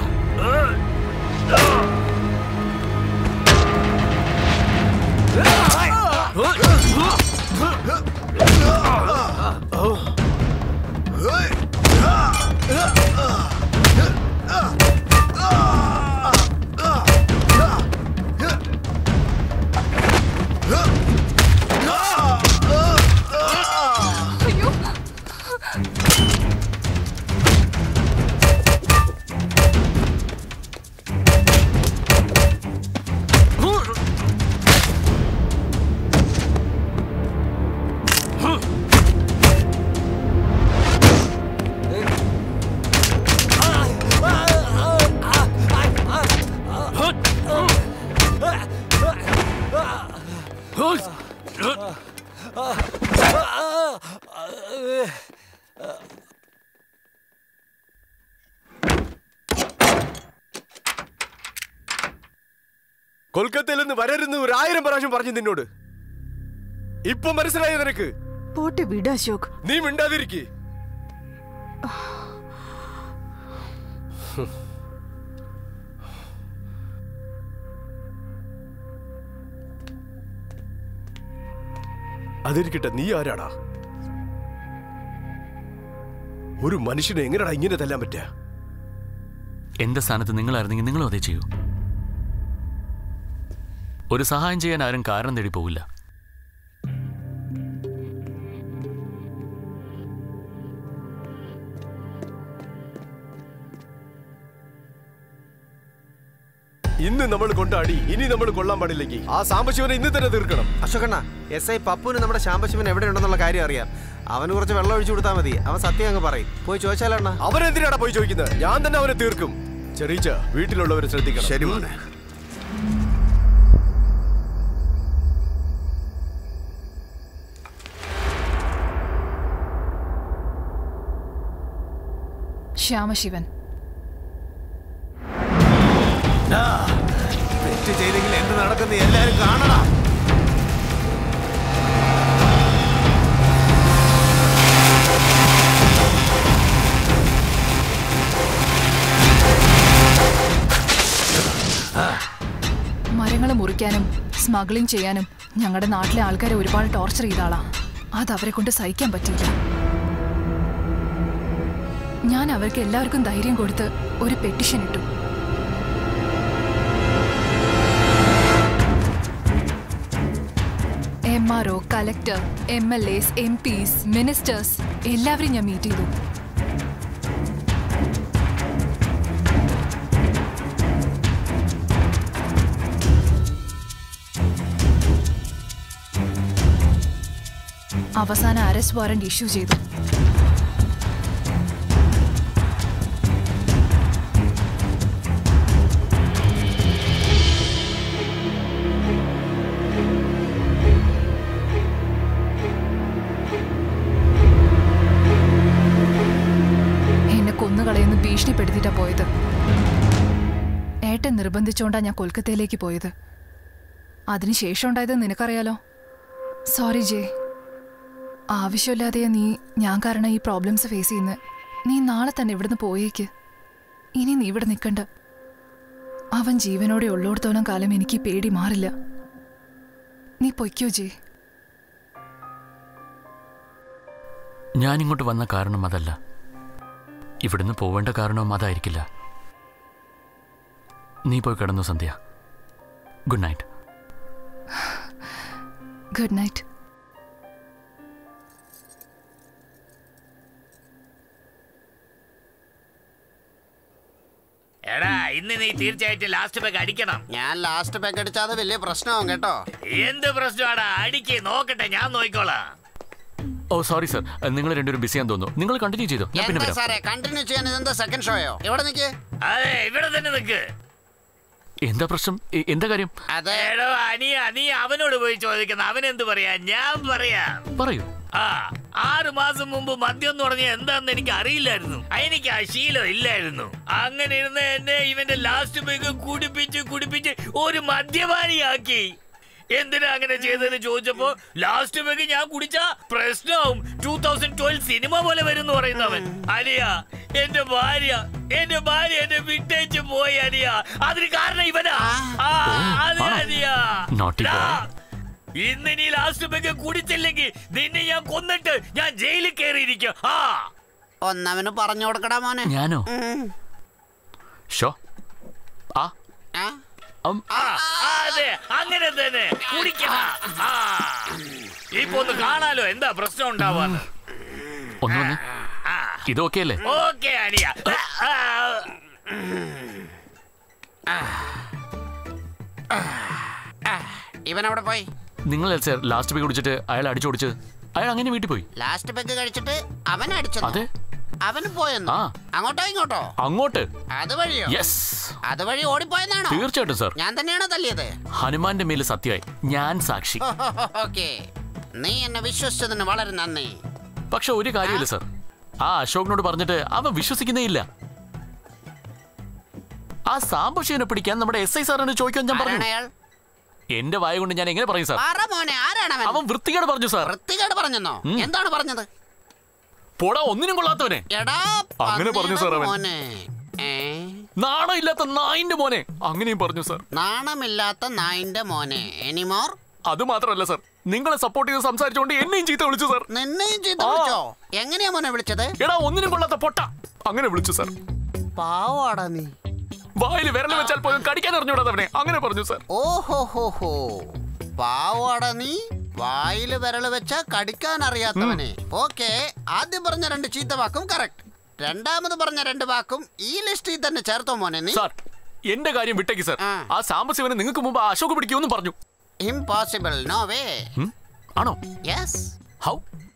കൊൽക്കത്തയിൽ നിന്ന് വരരുന്ന് ഒരു ആയിരം പ്രാവശ്യം പറഞ്ഞു നിന്നോട് ഇപ്പൊ മനസ്സിലായോ നിനക്ക് പോട്ടെ വിട് അശോക് നീ മിണ്ടാതിരിക്കേ അതിരിക്കട്ടെ നീ ആരാടാ ഒരു മനുഷ്യനെ എങ്ങനെയാടാ ഇങ്ങനെ തല്ലാൻ പറ്റുക എന്റെ സ്ഥാനത്ത് നിങ്ങളായിരുന്നെങ്കിൽ നിങ്ങളും അതേ ചെയ്യൂ ഒരു സഹായം ചെയ്യാൻ ആരും കാരണം തേടി പോകില്ല ഇന്ന് നമ്മൾ കൊണ്ടാടി ഇനി നമ്മൾ കൊള്ളാൻ പാടില്ലെങ്കിൽ ആ സാമ്പശിവനെ ഇന്ന് തന്നെ തീർക്കണം അശോകണ്ണ എസ് ഐ പപ്പുവിന് നമ്മുടെ ശാമ്പശിവൻ എവിടെ ഉണ്ടെന്നുള്ള കാര്യം അറിയാം അവന് കുറച്ച് വെള്ളം ഒഴിച്ചു കൊടുത്താൽ മതി അവൻ സത്യം അങ്ങ് പറയും പോയി ചോദിച്ചാലണ്ണ അവനെന്തിനാടാ പോയി ചോദിക്കുന്നത് ഞാൻ തന്നെ അവനെ തീർക്കും ചെറിയ വീട്ടിലുള്ളവരെ ശ്രദ്ധിക്കണം ശരി മോനെ ശ്യാമശിവൻ തെറ്റ് ചെയ്തെങ്കിൽ എന്ത് നടക്കുന്ന എല്ലാരും കാണണം മരങ്ങൾ മുറിക്കാനും സ്മഗ്ലിംഗ് ചെയ്യാനും ഞങ്ങളുടെ നാട്ടിലെ ആൾക്കാരെ ഒരുപാട് ടോർച്ചർ ചെയ്ത ആളാ അത് അവരെ കൊണ്ട് സഹിക്കാൻ പറ്റിയില്ല ഞാൻ അവർക്ക് എല്ലാവർക്കും ധൈര്യം കൊടുത്ത് ഒരു പെട്ടിഷൻ ഇട്ടു M R O collector M L S M Ps ministers എല്ലാവരെയും ഞാൻ മീറ്റ് ചെയ്തു അവസാന അറസ്റ്റ് വാറന്റ് ഇഷ്യൂ ചെയ്തു എന്നെ കൊന്നുകളയെന്ന് ഭീഷണിപ്പെടുത്തിയിട്ടാ പോയത് ഏട്ടൻ നിർബന്ധിച്ചോണ്ടാ ഞാൻ കൊൽക്കത്തയിലേക്ക് പോയത് അതിനുശേഷം ഉണ്ടായത് നിനക്കറിയാലോ സോറി ജേ ആവശ്യമില്ലാതെയാ നീ ഞാൻ കാരണം ഈ പ്രോബ്ലംസ് ഫേസ് ചെയ്യുന്നത് നീ നാളെ തന്നെ ഇവിടുന്ന് പോയേക്ക് ഇനി നീ ഇവിടെ നിൽക്കണ്ട അവൻ ജീവനോടെ ഉള്ളോടത്തോളം കാലം എനിക്ക് ഈ പേടി മാറില്ല നീ പൊയ്ക്കോ ജേ ഞാൻ ഇങ്ങോട്ട് വന്ന കാരണം അതല്ല ഇവിടുന്ന് പോവേണ്ട കാരണവും അതായിരിക്കില്ല നീ പോയി കിടന്നു Sandhya good night good night എടാ ഇന്ന് നീ തീർച്ചയായിട്ടും ലാസ്റ്റ് പാക്ക് അടിക്കണം ഞാൻ ലാസ്റ്റ് പാക്ക് അടിച്ചാൽ വലിയ പ്രശ്നമാവും കേട്ടോ എന്ത് പ്രശ്നമാടാ അടിക്ക് നോക്കട്ടെ ഞാൻ നോക്കിക്കോളാം ഓ സോറി സർ നിങ്ങൾ രണ്ടുപേരും ബിസിയാന്ന് തോന്നുന്നു നിങ്ങൾ കണ്ടിന്യൂ ചെയ്തോ ഞാൻ പിന്നെ എന്താ വരാം സാറേ കണ്ടിന്യൂ ചെയ്യാൻ ഇതെന്താ സെക്കൻഡ് ഷോയോ ഇവിടെ നിൽക്കേ അതെ ഇവിടെ തന്നെ നിക്ക് എന്താ പ്രശ്നം എ- എന്താ കാര്യം എടോ അനിയ നീ അവനോട് പോയി ചോദിക്കുന്ന അവൻ എന്ത് പറയാ ഞാൻ പറയാം പറയൂ ആ ആറ് മാസം മുമ്പ് മദ്യം എന്ന് പറഞ്ഞ എന്താന്ന് എനിക്ക് അറിയില്ലായിരുന്നു എനിക്ക് ആ ശീലം ഇല്ലായിരുന്നു അങ്ങനെ ഇരുന്ന് എന്നെ ഇവന്റെ ലാസ്റ്റ് ബേക്ക് കുടിപ്പിച്ച് കുടിപ്പിച്ച് ഒരു മദ്യപാനിയാക്കി എന്തിനാ അങ്ങനെ ചെയ്തതെന്ന് ചോദിച്ചപ്പോ ലാസ്റ്റ് ബേക്ക് ഞാൻ കുടിച്ച പ്രശ്നവും ടൂ തൗസൻഡ് ട്വൽവ് സിനിമ പോലെ വരും എന്ന് പറയുന്നവൻ അലിയ എന്റെ ഭാര്യ എന്റെ ഭാര്യ എന്നെ വിട്ടേച്ച് പോയി അലിയ അതിന് കാരണം ഇവനാ ആ, അതെ അലിയ Naughty boy. ഡാ, ഇന്ന് നീ ലാസ്റ്റ് ബേക്ക് കുടിച്ചില്ലെങ്കിൽ നിന്നെ ഞാൻ കൊന്നിട്ട് ഞാൻ ജയിലിൽ കയറിയിരിക്കും ആ ഒന്നവന് പറഞ്ഞു കൊടുക്കടാ മോനെ ഞാനോ ഷോ ആ അം, ആ, ആ, അതെ അങ്ങനെ തന്നെ കുടിക്കണ ആ ഇപ്പൊ ഒന്ന് കാണാലോ എന്താ പ്രശ്നം ഉണ്ടാവാന്ന് ഒന്ന് വന്ന് ഇത് ഓക്കെ അല്ലേ ഓക്കെ അനിയ ആ, ഇവൻ അവിടെ പോയി നിങ്ങൾ സാർ ലാസ്റ്റ് പോയി കുടിച്ചിട്ട് അയാൾ അടിച്ചോടിച്ച് അയാൾ അങ്ങനെ വീട്ടിൽ പോയി ലാസ്റ്റ് പെഗ് കഴിച്ചിട്ട് അവൻ അടിച്ചു അതെ അവന് പോയെന്ന് ആ. അങ്ങോട്ടോ ഇങ്ങോട്ടോ അങ്ങോട്ട് അത് വഴിയോ യെസ് അതുവഴി ഓടിപ്പോയെന്നാണോ തീർച്ചയായിട്ടും സാർ ഞാൻ തന്നെയാണോ തല്ലിയത് ഹനുമാന്റെ മേല് സത്യമായി ഞാൻ സാക്ഷി ഓക്കെ നീ എന്നെ വിശ്വസിച്ചതിന് വളരെ നന്ദി പക്ഷെ ഒരു കാര്യമില്ല സാർ ആ അശോകിനോട് പറഞ്ഞിട്ട് അവൻ വിശ്വസിക്കുന്നേ ഇല്ല ആ സാമ്പശിവനെ പിടിക്കാൻ നമ്മുടെ എസ് ഐ സാറിന് ചോദിക്കാൻ ഞാൻ പറഞ്ഞു ആരാണ് അയാൾ? എന്റെ വായ കൊണ്ട് ഞാൻ എങ്ങനെ പറയും സാർ പറ മോനെ ആരാണ് അവൻ അവൻ വൃത്തികേട് പറഞ്ഞു സാർ വൃത്തികേട് പറഞ്ഞെന്നോ ഉം. എന്താണ് പറഞ്ഞത് പോടാ ഒന്നിനും കൊള്ളാത്തവനെ എടാ അങ്ങനെ പറഞ്ഞു സാർ അവൻ മോനെ ഏ നാണം ഇല്ലാത്ത നായിന്റെ മോനെ അങ്ങനെയും പറഞ്ഞു സാർ നാണമില്ലാത്ത നായിന്റെ മോനെ എനിമോർ അത് മാത്രമല്ല സാർ നിങ്ങളെ സപ്പോർട്ട് ചെയ്ത് സംസാരിച്ചുകൊണ്ട് എന്നെയും ചീത്ത വിളിച്ചു സാർ നിന്നെയും ചെയ്ത് ആ. വിളിച്ചോ എങ്ങനെയാ മോനെ വിളിച്ചത് എടാ ഒന്നിനും കൊള്ളാത്ത പൊട്ട അങ്ങനെ വിളിച്ചു സാർ പാവാടാ നീ വായിൽ വിരൽ വെച്ചാൽ പോലും കടിക്കാൻ അറിഞ്ഞൂടാത്തവനെ അങ്ങനെ പറഞ്ഞു സാർ ഓഹോ ഹോ ഹോ പാവാടാ നീ വായില് വിരല് വെച്ച കടിക്കാൻ അറിയാത്തവനെ ഓക്കെ ആദ്യം പറഞ്ഞ രണ്ട് ചീത്ത വാക്കും കറക്റ്റ് രണ്ടാമത് പറഞ്ഞ രണ്ട് വാക്കും ഈ ലിസ്റ്റിൽ തന്നെ ചേർത്തോ മോനെ നീ സാർ എന്റെ കാര്യം വിട്ടേക്ക് സാർ ആ സാമ്പശിവനെ നിങ്ങൾക്ക് മുമ്പ് ആ അശോക് പിടിക്കുമെന്നും പറഞ്ഞു ഇംപോസിബിൾ നോ വേ ഉം? ആണോ യെസ് ഹൗ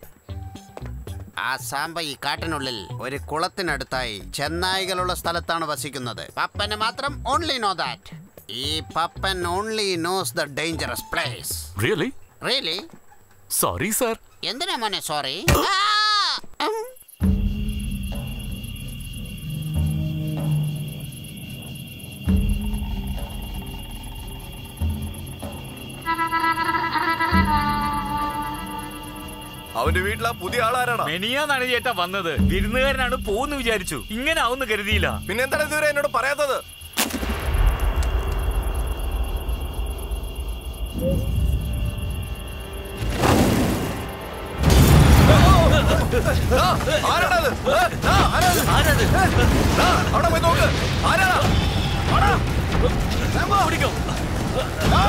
ആ സാമ്പ ഈ കാട്ടിനുള്ളിൽ ഒരു കുളത്തിനടുത്തായി ചെന്നായികളുള്ള സ്ഥലത്താണ് വസിക്കുന്നത് പപ്പന് മാത്രം ഓൺലി നോ ദാറ്റ് ഈ Pappan only knows the dangerous place really really sorry sir എന്തിനാ മോനെ സോറി അവന്റെ വീട്ടിൽ ആ പുതിയ ആളാരാടാ മെനിയാന്നാണ് ചേട്ടാ വന്നത് വിരുന്നുകാരനാണ് പോന്ന് വിചാരിച്ചു ഇങ്ങനെ ആവുന്ന് കരുതിയില്ല പിന്നെ എന്താണ് ഇതുവരെ എന്നോട് പറയാത്തത് ആ, ആരാടാ അത്? ഏ, ആ, ആരാത്? ആ, അവിടെ പോയി നോക്ക് ആരാടാ ആടാ. പിടിക്കും. ആ.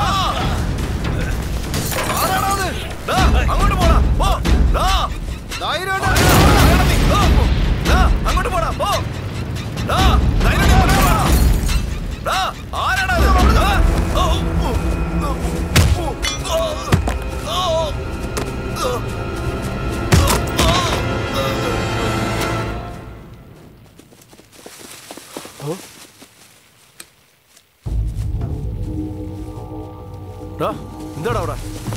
ആരാടാ അത്? ദാ, അങ്ങോട്ട് പോടാ പോ ദാ. ധൈര്യമായിട്ട് ആരാടാ നീ? ഓ, ദാ, അങ്ങോട്ട് പോടാ പോ ദാ, ധൈര്യമായിട്ട് അങ്ങോട്ട് പോടാ. ദാ, ആരാടാ അത്? ആ, ഓ, ഓ, ഓ, ഓ, ഓ, ഓ, ഓ. ഡാ, എന്താടാ അവിടെ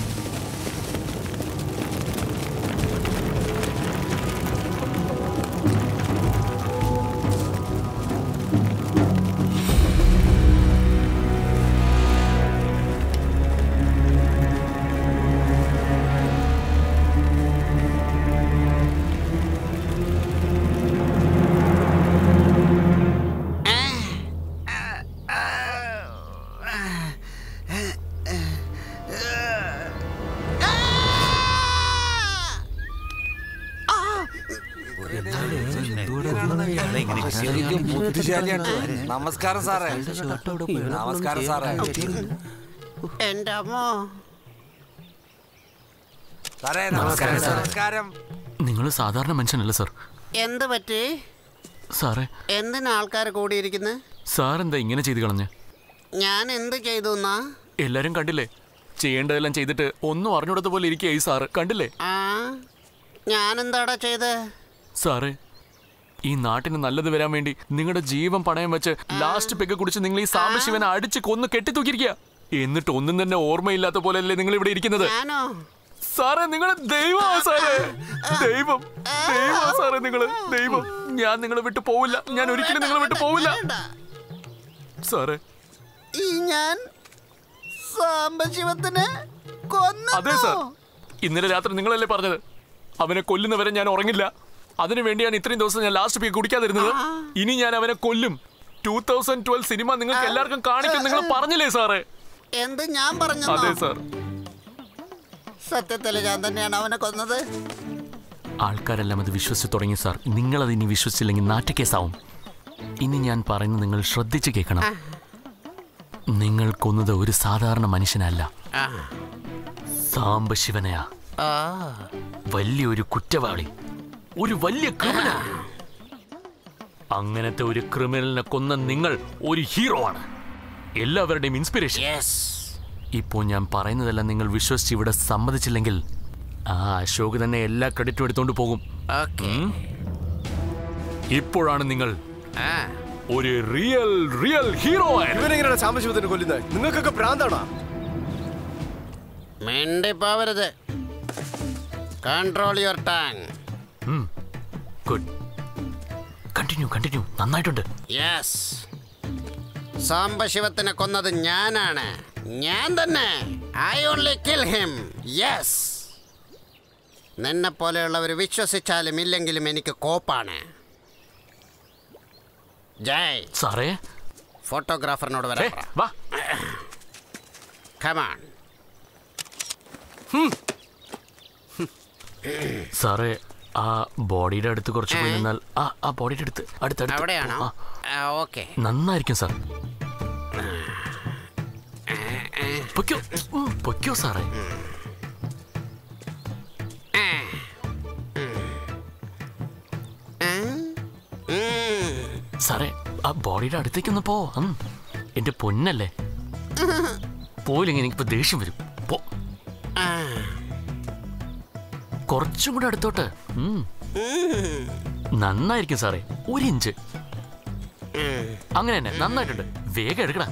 ശരിക്കും ബുദ്ധിശാലിയാണ് നമസ്കാരം സാറേ നമസ്കാരം സാറേ എന്റെ അമ്മോ സാറേ നമസ്കാരം നമസ്കാരം നിങ്ങൾ സാധാരണ മനുഷ്യനല്ല സാർ എന്ത് പറ്റി സാറേ എന്തിനാ ആൾക്കാർ കൂടിയിരിക്കുന്നത് സാർ എന്താ ഇങ്ങനെ ചെയ്ത് കളഞ്ഞ് ഞാൻ എന്ത് ചെയ്തു എന്നാ എല്ലാരും കണ്ടില്ലേ ചെയ്യേണ്ടതെല്ലാം ചെയ്തിട്ട് ഒന്നും അറിഞ്ഞൂടത്ത പോലെ ഇരിക്കുക ഈ സാറ് കണ്ടില്ലേ ആ ഞാൻ എന്താടാ ചെയ്ത് സാറേ ഈ നാട്ടിന് നല്ലത് വരാൻ വേണ്ടി നിങ്ങളുടെ ജീവൻ പണയം വെച്ച് ലാസ്റ്റ് പെഗ് കുടിച്ച് നിങ്ങൾ ഈ സാംബശിവനെ അടിച്ച് കൊന്ന് കെട്ടിത്തൂക്കിയിരിക്കുക എന്നിട്ട് ഒന്നും തന്നെ ഓർമ്മയില്ലാത്ത പോലെയല്ലേ നിങ്ങൾ ഇവിടെ ഇരിക്കുന്നത് ഞാനോ സാറേ നിങ്ങൾ ദൈവമാ സാറേ ദൈവം ദൈവമാ സാറേ നിങ്ങള് ദൈവം ഞാൻ നിങ്ങളെ വിട്ടു പോവില്ല ഞാൻ ഒരിക്കലും നിങ്ങളെ വിട്ടു പോവില്ല സാറേ ഈ ഞാൻ സാംബശിവത്തിനെ കൊന്നു അതെ സാർ ഇന്നലെ രാത്രി നിങ്ങളല്ലേ പറഞ്ഞത് അവനെ കൊല്ലുന്നവരെ ഞാൻ ഉറങ്ങില്ല അതിനു വേണ്ടിയാണ് ഇത്രയും ദിവസം ഞാൻ ലാസ്റ്റ് പീക്ക് കുടിക്കാതിരുന്നത് ഇനി ഞാൻ അവനെ കൊല്ലും ടൂ തൗസൻഡ് ട്വൽവ് സിനിമ നിങ്ങൾക്ക് എല്ലാവർക്കും കാണിക്കും നിങ്ങൾ പറഞ്ഞില്ലേ സാറേ എന്ത് ഞാൻ പറഞ്ഞു അതെ സാർ സത്യത്തിൽ ഞാൻ തന്നെയാണ് അവനെ കൊന്നത് ആൾക്കാരെല്ലാം അത് വിശ്വസിച്ച് തുടങ്ങി സാർ നിങ്ങളത് ഇനി വിശ്വസിച്ചില്ലെങ്കിൽ നാറ്റക്കേസാവും ഇനി ഞാൻ പറയുന്നത് നിങ്ങൾ ശ്രദ്ധിച്ച് കേൾക്കണം നിങ്ങൾ കൊന്നത് ഒരു സാധാരണ മനുഷ്യനല്ല സാംബശിവനെയാ ആ വലിയൊരു കുറ്റവാളി ഒരു വലിയ ക്രിമിനൽ അങ്ങനത്തെ ഒരു ക്രിമിനലിനെ കൊന്ന നിങ്ങൾ ഒരു ഹീറോ ആണ് എല്ലാവരുടെയും ഇൻസ്പിറേഷൻ ഇപ്പോൾ ഞാൻ പറയുന്നതെല്ലാം നിങ്ങൾ വിശ്വസിച്ച് ഇവിടെ സമ്മതിച്ചില്ലെങ്കിൽ ആ അശോക് തന്നെ എല്ലാ ക്രെഡിറ്റും എടുത്തോണ്ട് പോകും ഉം? ഇപ്പോഴാണ് നിങ്ങൾ ഒരു റിയൽ റിയൽ ഹീറോ ഇവനെങ്ങനെയാണ് സാംബശിവത്തിനെ കൊല്ലുന്നത് നിങ്ങൾക്കൊക്കെ ഭ്രാന്താണോ മിണ്ടിപ്പോവരുത് control your tongue good continue continue നന്നായിട്ടുണ്ട് യെസ് സാംബശിവത്തിനെ കൊന്നത് ഞാനാണ് ഞാൻ തന്നെ I only kill him yes നിന്നെ പോലെയുള്ളവർ വിശ്വസിച്ചാലും ഇല്ലെങ്കിലും എനിക്ക് കോപ്പാണ് ജയ് സാറേ ഫോട്ടോഗ്രാഫറിനോട് വരാൻ പറ. വാ Come on. സാറേ ആ ബോഡിയുടെ അടുത്ത് കുറച്ച് പോയി നിന്നാൽ ആ ആ ബോഡിയുടെ അടുത്ത് അടുത്തടുത്ത് അവിടെയാണോ ആ, ഓക്കെ നന്നായിരിക്കും സാർ പൊയ്ക്കോ ഉം, പൊയ്ക്കോ സാറേ സാറേ ആ ബോഡിയുടെ അടുത്തേക്കൊന്ന് പോ ഉം. എന്റെ പൊന്നല്ലേ പോയില്ലെങ്കിൽ എനിക്കിപ്പോ ദേഷ്യം വരും പോ കുറച്ചും കൂടെ അടുത്തോട്ട് ഉം. നന്നായിരിക്കും സാറേ ഒരു ഇഞ്ച് അങ്ങനെ തന്നെ നന്നായിട്ടുണ്ട് വേഗം എടുക്കടാ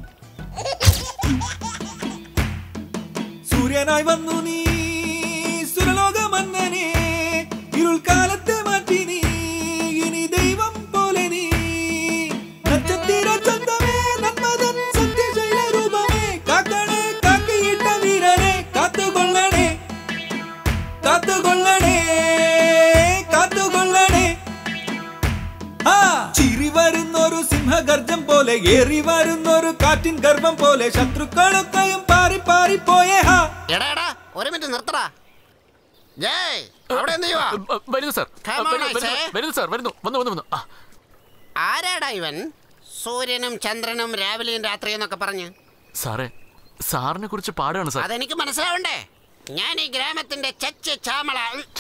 സൂര്യനായി വന്നു നീ സുരലോക മന്നനെ ഇരുൾ കാലത്തെ മാറ്റി നീ ഇനി ദൈവം പോലെ നീ നക്ഷത്തിര ചന്തമേ നന്മതൻ സത്യശൈല രൂപമേ കാക്കണേ കാക്കിയിട്ട വീരനെ കാത്തുകൊള്ളണേ കാത്തുകൊള്ളണേ കാത്തുകൊള്ളണേ ആ ചിരി വരുന്നൊരു സിംഹഗർജം പോലെ ഏറി വരുന്നൊരു കാറ്റിൻ ഗർഭം പോലെ ശത്രുക്കളൊക്കെയും പാറി പാറി പോയേ ഹാ എടാ എടാ ഒരു മിനിറ്റ് നിർത്തടാ ജയ് അവിടെ എന്ത് ചെയ്യുവാ വരുന്നു സാർ Come on, I വരുന്നു, say. വരുന്നു സാർ വരുന്നു വന്നു വന്നു വന്നു ആ ആരാടാ ഇവൻ സൂര്യനും ചന്ദ്രനും രാവിലെയും രാത്രിയും എന്നൊക്കെ പറഞ്ഞ് സാറേ സാറിനെ കുറിച്ച് പാടുകയാണ് സാർ അതെനിക്ക് മനസ്സിലാവണ്ടേ ഞാൻ ഈ ഗ്രാമത്തിന്റെ ചച്ച് ചാമള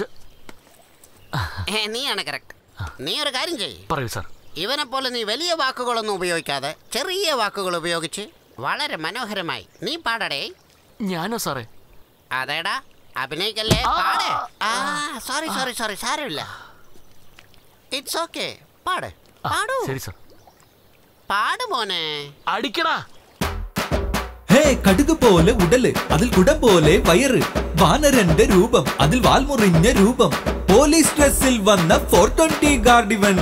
ഏ, നീയാണ് കറക്റ്റ് നീ ഒരു കാര്യം ചെയ്യ് പറയൂ സാർ ഇവനെ പോലെ നീ വലിയ വാക്കുകളൊന്നും ഉപയോഗിക്കാതെ ചെറിയ വാക്കുകൾ ഉപയോഗിച്ച് വളരെ മനോഹരമായി നീ പാടടേ ഞാനോ സാറേ അതേടാ അഭിനയിക്കല്ലേ പാട് ആ സോറി സോറി സോറി സാരമില്ല ഇറ്റ്സ് ഓക്കെ പാട് പാടൂ ശരി സാർ പാട് മോനെ അടിക്കടാ ഹേ കടുക് പോലെ ഉടല് അതിൽ കുടം പോലെ വയറ് വാനരന്റെ രൂപം അതിൽ വാൽമുറിഞ്ഞ രൂപം പോലീസ് ഡ്രസ്സിൽ വന്ന ഫോർ ട്വന്റി ഗാർഡിവൻ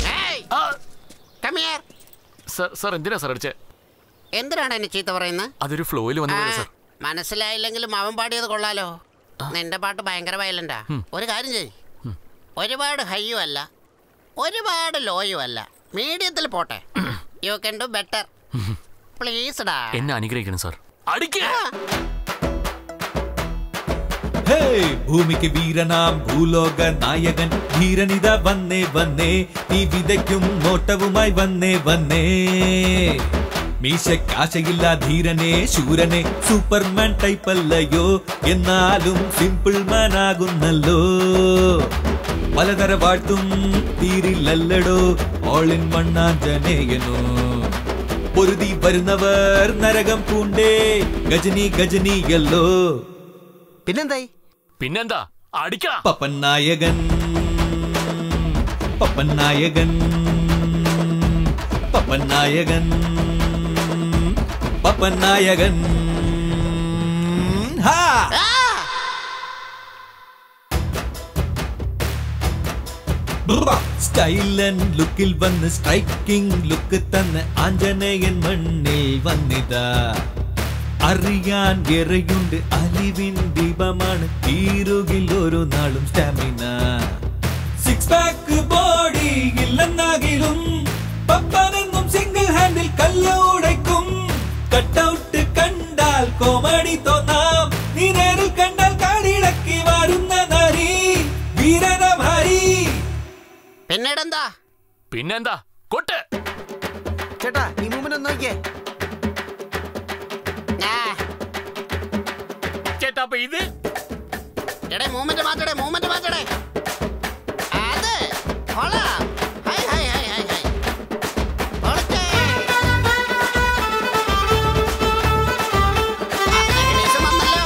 സാർ സാർ എന്തിനാ സാർ അടിച്ചേ എന്തിനാണ് എന്നെ ചീത്ത പറയുന്നത് അതൊരു ഫ്ലോയിൽ വന്നതല്ലേ സാർ മനസ്സിലായില്ലെങ്കിലും അവൻ പാടിയത് കൊള്ളാലോ നിന്റെ പാട്ട് ഭയങ്കര വയലന്റാ ഉം. ഒരു കാര്യം ചെയ് ഒരുപാട് ഹൈയും അല്ല ഒരുപാട് ലോയും അല്ല മീഡിയത്തിൽ പോട്ടെ you can do better please ഡാ എന്നെ അനുഗ്രഹിക്കണം സാർ അടിക്കുക ഹേ ഭൂമിക്ക് വീരനാം ഭൂലോക നായകൻ ധീരനിത വന്നേ വന്നേ നീ വിതയ്ക്കും നോട്ടവുമായി വന്നേ വന്നേ മീശക്കാശയില്ല ധീരനെ ശൂരനെ സൂപ്പർമാൻ ടൈപ്പ് അല്ലയോ എന്നാലും സിമ്പിൾ മാൻ ആകുന്നല്ലോ പലതര വാഴ്ത്തും തീരില്ലല്ലടോ ഓൾ ഇൻ മണ്ണാഞ്ജനേയനോ പൊരുതി വരുന്നവർ നരകം പൂണ്ടേ ഗജനി ഗജനിയല്ലോ പിന്നെന്തായി പിന്നെന്താ അടിക്കടാ പപ്പൻ നായകൻ പപ്പൻ നായകൻ പപ്പൻ നായകൻ പപ്പൻ നായകൻ ഹാ സ്റ്റൈലൻ ലുക്കിൽ വന്ന് സ്ട്രൈക്കിംഗ് ലുക്ക് തന്ന് ആഞ്ജനേയൻ മണ്ണിൽ വന്നിതാ അറിയാൻ എറയുണ്ട് അലിവിൻ ദീപമാണ് തീരുകിൽ ഒരു നാളും സ്റ്റാമിന സിക്സ് പാക്ക് ബോഡി ഇല്ലെന്നാകിലും പപ്പനെന്നും സിംഗിൾ ഹാൻഡിൽ കല്ലുടയ്ക്കും കട്ടൗട്ട് കണ്ടാൽ കോമഡി തോന്നാം നീ നേരിൽ കണ്ടാൽ കാടിടക്കി വരുന്ന നരി വീരനം ഹരി പിന്നീടെന്താ പിന്നെന്താ കൊട്ട് ചേട്ടാ ഈ മൂവ്മെന്റ് ഒന്ന് നോക്കിയേ ചേട്ടാ അപ്പൊ ഇത് എടേ മൂവ്മെന്റ് മാറ്റടേ മൂവ്മെന്റ് മാറ്റടേ അത് കൊള്ളാം high high high high high പൊളിച്ചേ. ആ, ഏകദേശം വന്നല്ലോ.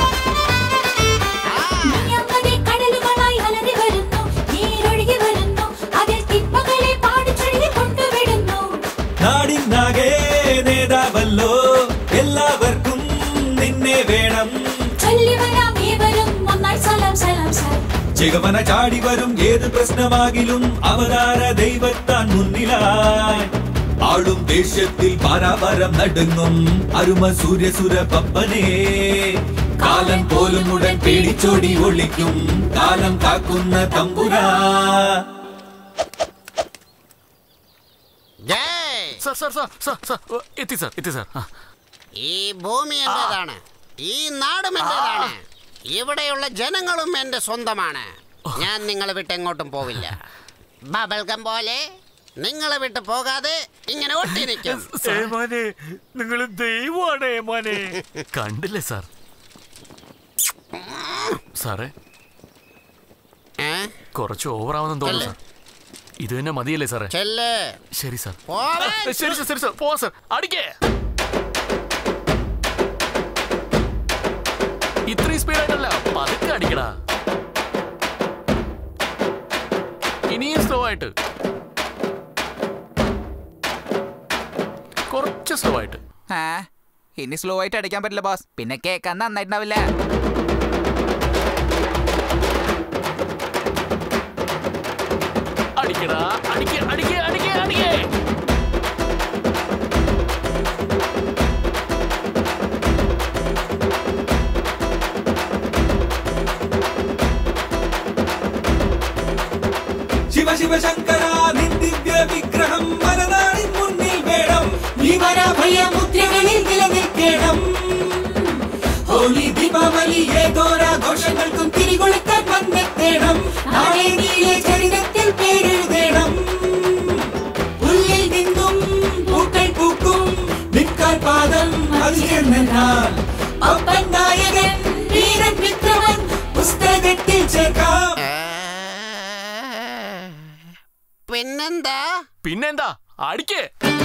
നീയങ്ങനെ കടലുകളായി അലറി വരുന്നു നീരൊഴുകി വരുന്നു അതിൽ തിന്മകളെ പാടിച്ചൊഴുകി കൊണ്ടുവിടുന്നു നാടിനാകെ നേതാവല്ലോ എല്ലാവർക്കും നിന്നെ വേണം ചൊല്ലി വരാം ഏവരും ഒന്നായി സലാം സലാം സലാം ജഗവന ചാടി വരും ഏത് പ്രശ്നമാകിലും അവതാര ദൈവത്താൻ മുന്നിലായി ആളും ദേഷ്യത്തിൽ പാരാപരം നടുങ്ങും അരുമ സൂര്യസുര പപ്പനെ കാലം പോലും ഉടൻ പേടിച്ചോടി ഒളിക്കും കാലം കാക്കുന്ന തമ്പുരാ Jay sir sir sir sir sir ഓ, എത്തി സാർ എത്തി സാർ ആ. ഈ ഭൂമി എന്റേതാണ് ഈ നാടും എന്റേതാണ് ഇവിടെയുള്ള ജനങ്ങളും എന്റെ സ്വന്തമാണ് ഞാൻ നിങ്ങളെ വിട്ട് എങ്ങോട്ടും പോവില്ല ബബൽഗം പോലെ നിങ്ങളെ വിട്ട് പോകാതെ ഇങ്ങനെ ഒട്ടി നിൽക്കും ഏമാനെ നിങ്ങൾ ദൈവമാണ് ഏമാനെ കണ്ടില്ലേ സാർ സാറേ കുറച്ച് ഓവർ ആവുന്നെന്ന് തോന്നുന്നു സാർ ഇത് തന്നെ മതിയല്ലേ സാറേ ചെല്ല് ശരി സാർ പോവാൻ. ശരി സാർ ശരി സാർ പോവാം സാർ അടിക്കേ ഇത്രയും സ്പീഡായിട്ടല്ല പതുക്കെ അടിക്കടാ ഇനിയും സ്ലോ ആയിട്ട് കുറച്ച് സ്ലോ ആയിട്ട് ആ ഇനി സ്ലോ ആയിട്ട് അടിക്കാൻ പറ്റില്ല ബോസ് പിന്നെ കേക്കാൻ നന്നായിട്ടുണ്ടാവില്ല അടിക്കടാ അടിക്ക അടിക്ക അടിക്ക അടിക്കേ ശിവ ശിവ ശങ്കര നിൻ ദിവ്യ വിഗ്രഹം മലനാടിൻ മുന്നിൽ വേണം നീ വരാഭയമുദ്രകളിൽ നിലനിൽക്കണം ഹോലി ദീപാവലി ഏതോരാഘോഷങ്ങൾക്കും തിരികൊളുത്താൻ വന്നെത്തേണം നാളെ നീലെ ചരിതത്തിൽ പേരെഴുതേണം ഉള്ളിൽ നിന്നും പൂക്കൾ പൂക്കും നിൽക്കാൻ പാദം അത് ചെന്നാൽ അപ്പൻ നായകൻ വീരൻ വിക്രമൻ പുസ്തകത്തിൽ ചേർക്കാം പിന്നെന്താ പിന്നെന്താ അടിക്കേ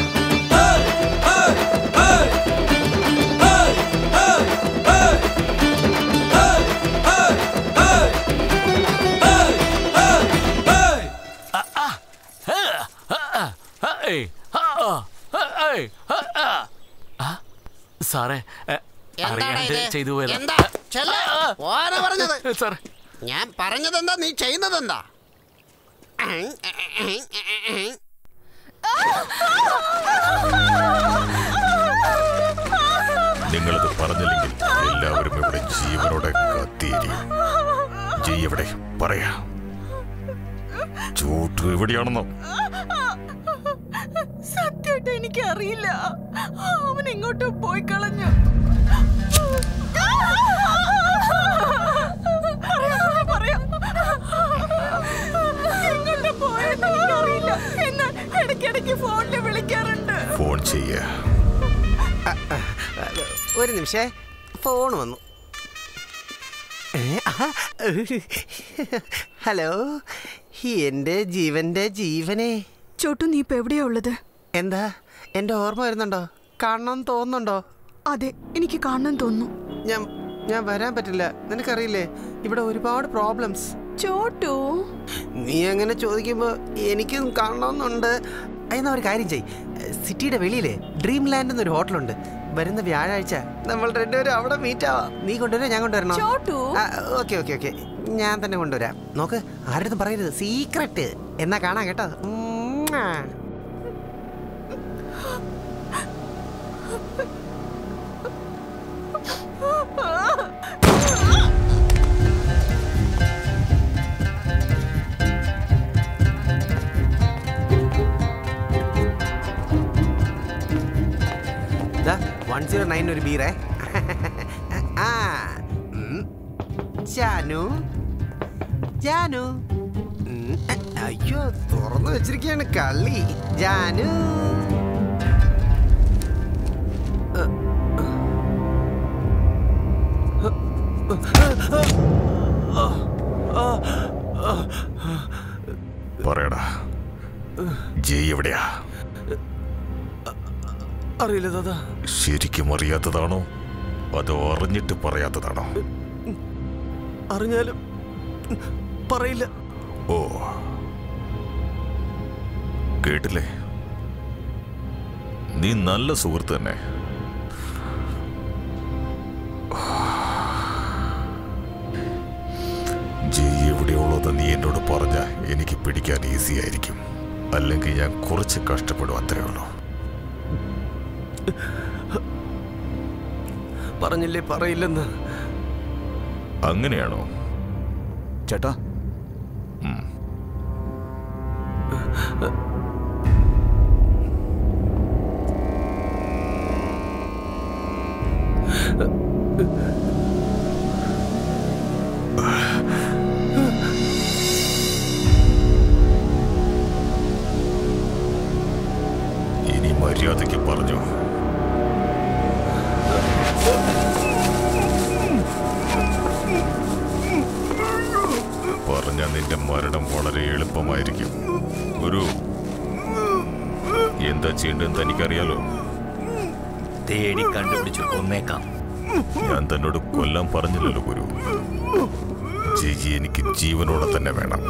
സാറേ എ, എന്താണ് അറിയാണ്ട് ഇത് ചെയ്തു പോയതാ എന്താ ചെല്ല്. പോവാനാ പറഞ്ഞത് സാർ ഞാൻ പറഞ്ഞതെന്താ നീ ചെയ്യുന്നതെന്താ നിങ്ങളത് പറഞ്ഞില്ലെങ്കിൽ എല്ലാവരും ഇവിടെ ജീവനോടെ കത്തിയിരിക്കും ജയ് എവിടെ പറയാ ചൂട്ടു എവിടെയാണെന്നോ സത്യമായിട്ട് എനിക്ക് അറിയില്ല അവൻ എങ്ങോട്ടോ പോയി കളഞ്ഞു പറയാം, പറയാം. എങ്ങോട്ടാ പോയെന്ന് എനിക്കറിയില്ല. എന്നാൽ ഇടയ്ക്കിടയ്ക്ക് ഫോണിൽ വിളിക്കാറുണ്ട് ഫോൺ ചെയ്യ ഒരു നിമിഷേ ഫോൺ വന്നു ഏ, ആഹാ. ഹലോ എന്റെ ജീവന്റെ ജീവനെ ചോട്ടു നീ ഇപ്പൊ എവിടെയാ ഉള്ളത് എന്താ എന്റെ ഓർമ്മ വരുന്നുണ്ടോ കാണണം തോന്നുന്നുണ്ടോ അതെ എനിക്ക് കാണാൻ തോന്നുന്നു ഞാൻ ഞാൻ വരാൻ പറ്റില്ല നിനക്കറിയില്ലേ ഇവിടെ ഒരുപാട് പ്രോബ്ലംസ് ചോട്ടു നീ അങ്ങനെ ചോദിക്കുമ്പോൾ എനിക്കും കാണണമെന്നുണ്ട് എന്നാ ഒരു കാര്യം ചെയ് സിറ്റിയുടെ വെളിയിലെ ഡ്രീം ലാൻഡ് എന്നൊരു ഹോട്ടലുണ്ട് വരുന്ന വ്യാഴാഴ്ച നമ്മൾ രണ്ടുപേരും അവിടെ മീറ്റ് ആവാം നീ കൊണ്ടുവരാ ഞാൻ കൊണ്ടുവരണോ ചോട്ടു. ഓക്കെ ഓക്കെ ഓക്കെ ഞാൻ തന്നെ കൊണ്ടുവരാം നോക്ക് ആരുടെ പറയരുത് സീക്രട്ട് എന്നാ കാണാം കേട്ടോ ഉം. ആ. വൺ സീറോ നയൻ ഒരു ബീറേ ആ ഉം. ജാനു ജാനു ഉം. അയ്യോ തുറന്നു വെച്ചിരിക്കുകയാണ് കള്ളി ജാനു പറയടാ ജയ് എവിടെയാ അറിയില്ല ദാദാ ശരിക്കും അറിയാത്തതാണോ അതോ അറിഞ്ഞിട്ട് പറയാത്തതാണോ അറിഞ്ഞാലും പറയില്ല ഓ കേട്ടില്ലേ നീ നല്ല സുഹൃത്ത് തന്നെ ജയ് എവിടെയുള്ളത് നീ എന്നോട് പറഞ്ഞ എനിക്ക് പിടിക്കാൻ ഈസി ആയിരിക്കും അല്ലെങ്കിൽ ഞാൻ കുറച്ച് കഷ്ടപ്പെടും അത്രേ ഉള്ളൂ പറഞ്ഞില്ലേ പറയില്ലെന്ന് അങ്ങനെയാണോ ചേട്ടാ ഇനി മര്യാദയ്ക്ക് പറഞ്ഞു പറഞ്ഞ നിന്റെ മരണം വളരെ എളുപ്പമായിരിക്കും ഗുരു എന്താ ചെയ്യേണ്ടതെന്ന് തനിക്കറിയാലോ തേടി കണ്ടുപിടിച്ചു കൊന്നേക്കാം ഞാൻ തന്നോട് കൊല്ലാൻ പറഞ്ഞില്ലല്ലോ ഗുരു ജിജി എനിക്ക് ജീവനോടെ തന്നെ വേണം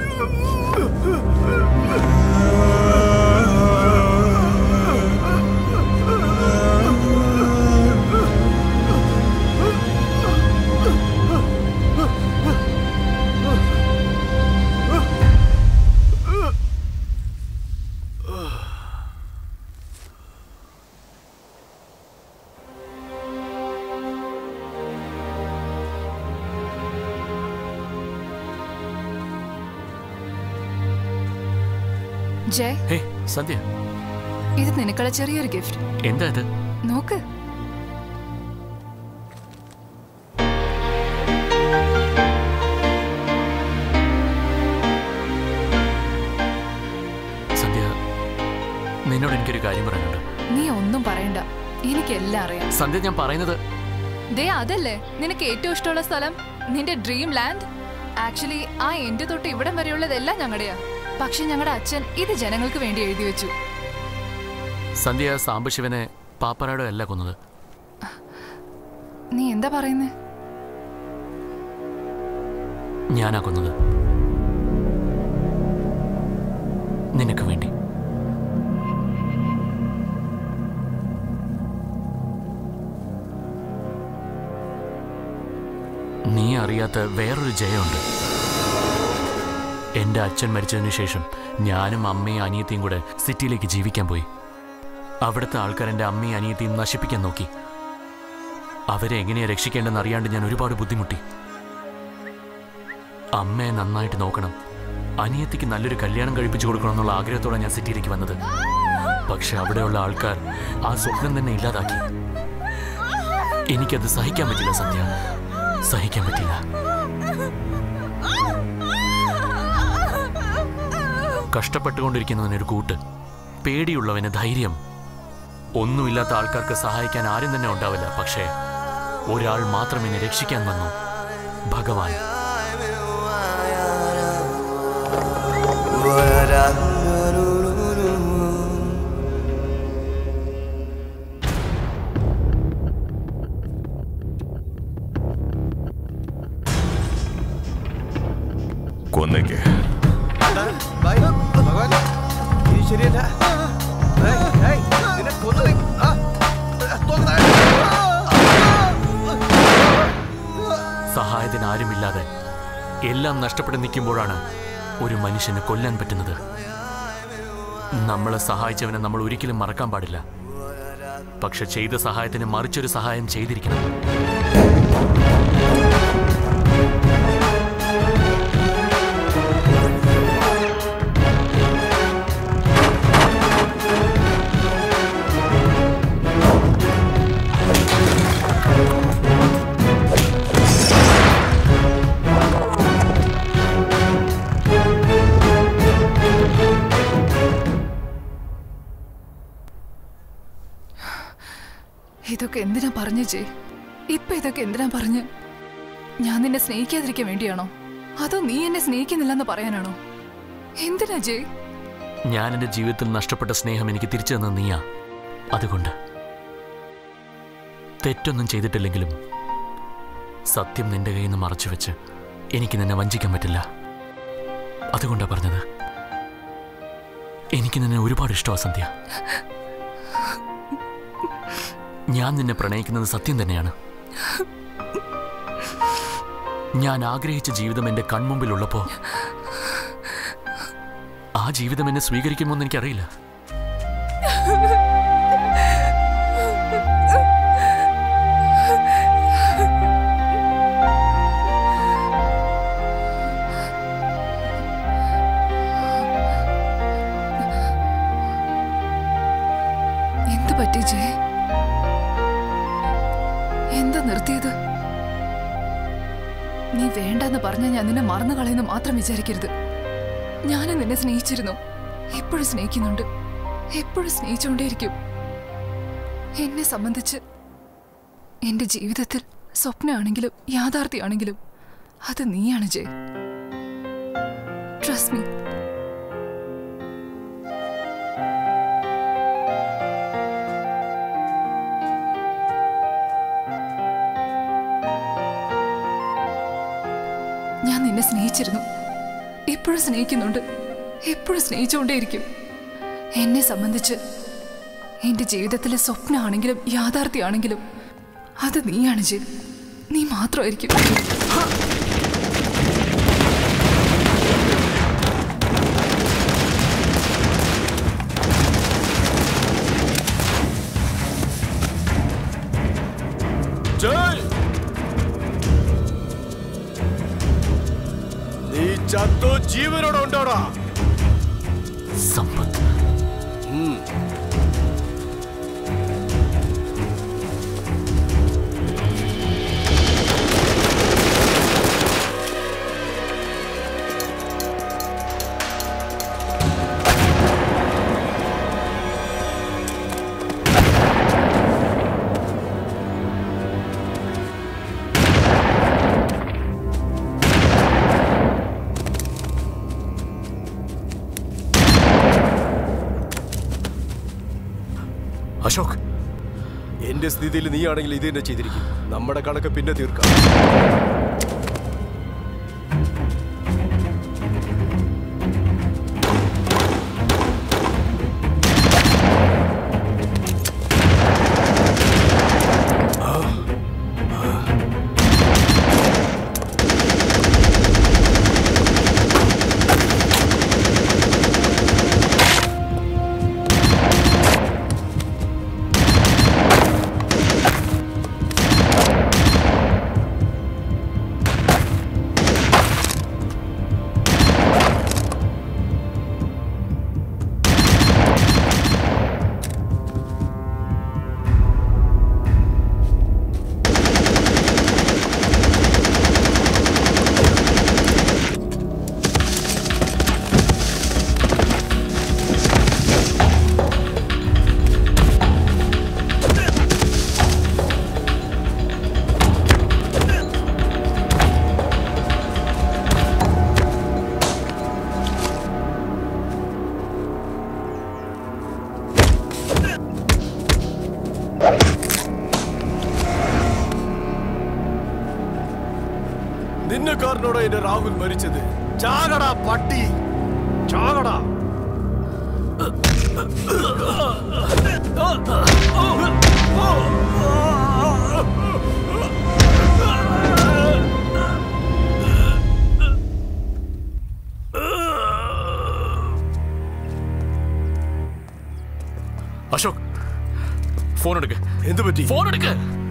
ജയ് ഹേ സന്ധ്യ ഇത് നിനക്കുള്ള ചെറിയൊരു ഗിഫ്റ്റ് എന്താ ഇത് നോക്ക് സന്ധ്യ നിന്നോട് എനിക്കൊരു കാര്യം പറയാനുണ്ട് നീ ഒന്നും പറയണ്ട എനിക്കെല്ലാം അറിയാം സന്ധ്യ ഞാൻ പറയുന്നത് ദേ അതല്ലേ നിനക്ക് ഏറ്റവും ഇഷ്ടമുള്ള സ്ഥലം നിന്റെ ഡ്രീം ലാൻഡ് ആക്ച്വലി ആ എന്റെ തൊട്ട് ഇവിടം വരെയുള്ളതെല്ലാം ഞങ്ങളുടെയാ പക്ഷെ ഞങ്ങളുടെ അച്ഛൻ ഇത് ജനങ്ങൾക്ക് വേണ്ടി എഴുതി വെച്ചു സന്ധ്യ സാംബശിവനെ പാപ്പരാടോ അല്ല കൊന്നത് നീ എന്താ പറയുന്നേ ഞാനാ കൊന്നത് നിനക്ക് വേണ്ടി നീ അറിയാത്ത വേറൊരു ജയമുണ്ട് എന്റെ അച്ഛൻ മരിച്ചതിന് ശേഷം ഞാനും അമ്മയും അനിയത്തിയും കൂടെ സിറ്റിയിലേക്ക് ജീവിക്കാൻ പോയി അവിടുത്തെ ആൾക്കാർ എൻ്റെ അമ്മയും അനിയത്തിയും നശിപ്പിക്കാൻ നോക്കി അവരെ എങ്ങനെയാ രക്ഷിക്കേണ്ടെന്ന് അറിയാണ്ട് ഞാൻ ഒരുപാട് ബുദ്ധിമുട്ടി അമ്മയെ നന്നായിട്ട് നോക്കണം അനിയത്തിക്ക് നല്ലൊരു കല്യാണം കഴിപ്പിച്ചു കൊടുക്കണം എന്നുള്ള ആഗ്രഹത്തോടെ ഞാൻ സിറ്റിയിലേക്ക് വന്നത് പക്ഷെ അവിടെയുള്ള ആൾക്കാർ ആ സ്വപ്നം തന്നെ ഇല്ലാതാക്കി എനിക്കത് സഹിക്കാൻ പറ്റില്ല സന്ധ്യ സഹിക്കാൻ പറ്റില്ല കഷ്ടപ്പെട്ടുകൊണ്ടിരിക്കുന്നവനൊരു കൂട്ട് പേടിയുള്ളവന് ധൈര്യം ഒന്നുമില്ലാത്ത ആൾക്കാർക്ക് സഹായിക്കാൻ ആരും തന്നെ ഉണ്ടാവില്ല പക്ഷേ ഒരാൾ മാത്രം എന്നെ രക്ഷിക്കാൻ വന്നു ഭഗവാൻ കൊന്നേക്ക് ഭഗവാൻ ഇത് ശരിയല്ല ഏയ്, ഏയ്, നിന്നെ കൊന്നത് ആ, തോന്നണേ. സഹായത്തിന് ആരുമില്ലാതെ എല്ലാം നഷ്ടപ്പെട്ട് നിൽക്കുമ്പോഴാണ് ഒരു മനുഷ്യനെ കൊല്ലാൻ പറ്റുന്നത് നമ്മളെ സഹായിച്ചവനെ നമ്മൾ ഒരിക്കലും മറക്കാൻ പാടില്ല പക്ഷെ ചെയ്ത സഹായത്തിന് മറിച്ചൊരു സഹായം ചെയ്തിരിക്കണം ഇതൊക്കെ എന്തിനാ പറഞ്ഞു ചേ ഇപ്പൊ ഇതൊക്കെ എന്തിനാ പറഞ്ഞ് ഞാൻ നിന്നെ സ്നേഹിക്കാതിരിക്കാൻ വേണ്ടിയാണോ അതോ നീ എന്നെ സ്നേഹിക്കുന്നില്ലെന്ന് പറയാനാണോ എന്തിനാ ജയ് ഞാൻ എൻ്റെ ജീവിതത്തിൽ നഷ്ടപ്പെട്ട സ്നേഹം എനിക്ക് തിരിച്ചു തന്ന നീയാ അതുകൊണ്ട് തെറ്റൊന്നും ചെയ്തിട്ടില്ലെങ്കിലും സത്യം നിന്റെ കയ്യിൽ നിന്ന് മറച്ചു വെച്ച് എനിക്ക് നിന്നെ വഞ്ചിക്കാൻ പറ്റില്ല അതുകൊണ്ടാ പറഞ്ഞത് എനിക്ക് നിന്നെ ഒരുപാട് ഇഷ്ടമാ സന്ധ്യ ഞാൻ നിന്നെ പ്രണയിക്കുന്നത് സത്യം തന്നെയാണ് ഞാൻ ആഗ്രഹിച്ച ജീവിതം എൻ്റെ കൺമുമ്പിലുള്ളപ്പോ ആ ജീവിതം എന്നെ സ്വീകരിക്കുമോ എന്ന് എനിക്കറിയില്ല എന്ത് പറ്റി ജയ് എന്താ നിർത്തിയത് നീ വേണ്ടെന്ന് പറഞ്ഞ ഞാൻ നിന്നെ മറന്നു കളയെന്ന് മാത്രം വിചാരിക്കരുത് ഞാനും നിന്നെ സ്നേഹിച്ചിരുന്നു എപ്പോഴും സ്നേഹിക്കുന്നുണ്ട് എപ്പോഴും സ്നേഹിച്ചുകൊണ്ടേയിരിക്കും എന്നെ സംബന്ധിച്ച് എന്റെ ജീവിതത്തിൽ സ്വപ്നമാണെങ്കിലും യാഥാർത്ഥ്യമാണെങ്കിലും അത് നീയാണ് ജയ് ട്രസ്റ്റ് മീ ഞാൻ നിന്നെ സ്നേഹിച്ചിരുന്നു എപ്പോഴും സ്നേഹിക്കുന്നുണ്ട് എപ്പോഴും സ്നേഹിച്ചുകൊണ്ടേയിരിക്കും എന്നെ സംബന്ധിച്ച് എന്റെ ജീവിതത്തിലെ സ്വപ്നമാണെങ്കിലും യാഥാർത്ഥ്യമാണെങ്കിലും അത് നീയാണ് ജി നീ മാത്രമായിരിക്കും ജയ് നീ ചത്തോ ജീവനോടെ ഉണ്ടോടാ സമ്പത്ത് അശോക് എന്റെ സ്ഥിതിയിൽ നീ ആണെങ്കിൽ ഇത് തന്നെ ചെയ്തിരിക്കും നമ്മുടെ കണക്ക് പിന്നെ തീർക്കാം നിന്നെ കാരനോടാ എന്റെ രാഹുൽ മരിച്ചത് ചാകടാ പട്ടി ചാകടാ ഫോൺ എടുക്ക് എന്ത് പറ്റി ഫോൺ എടുക്ക്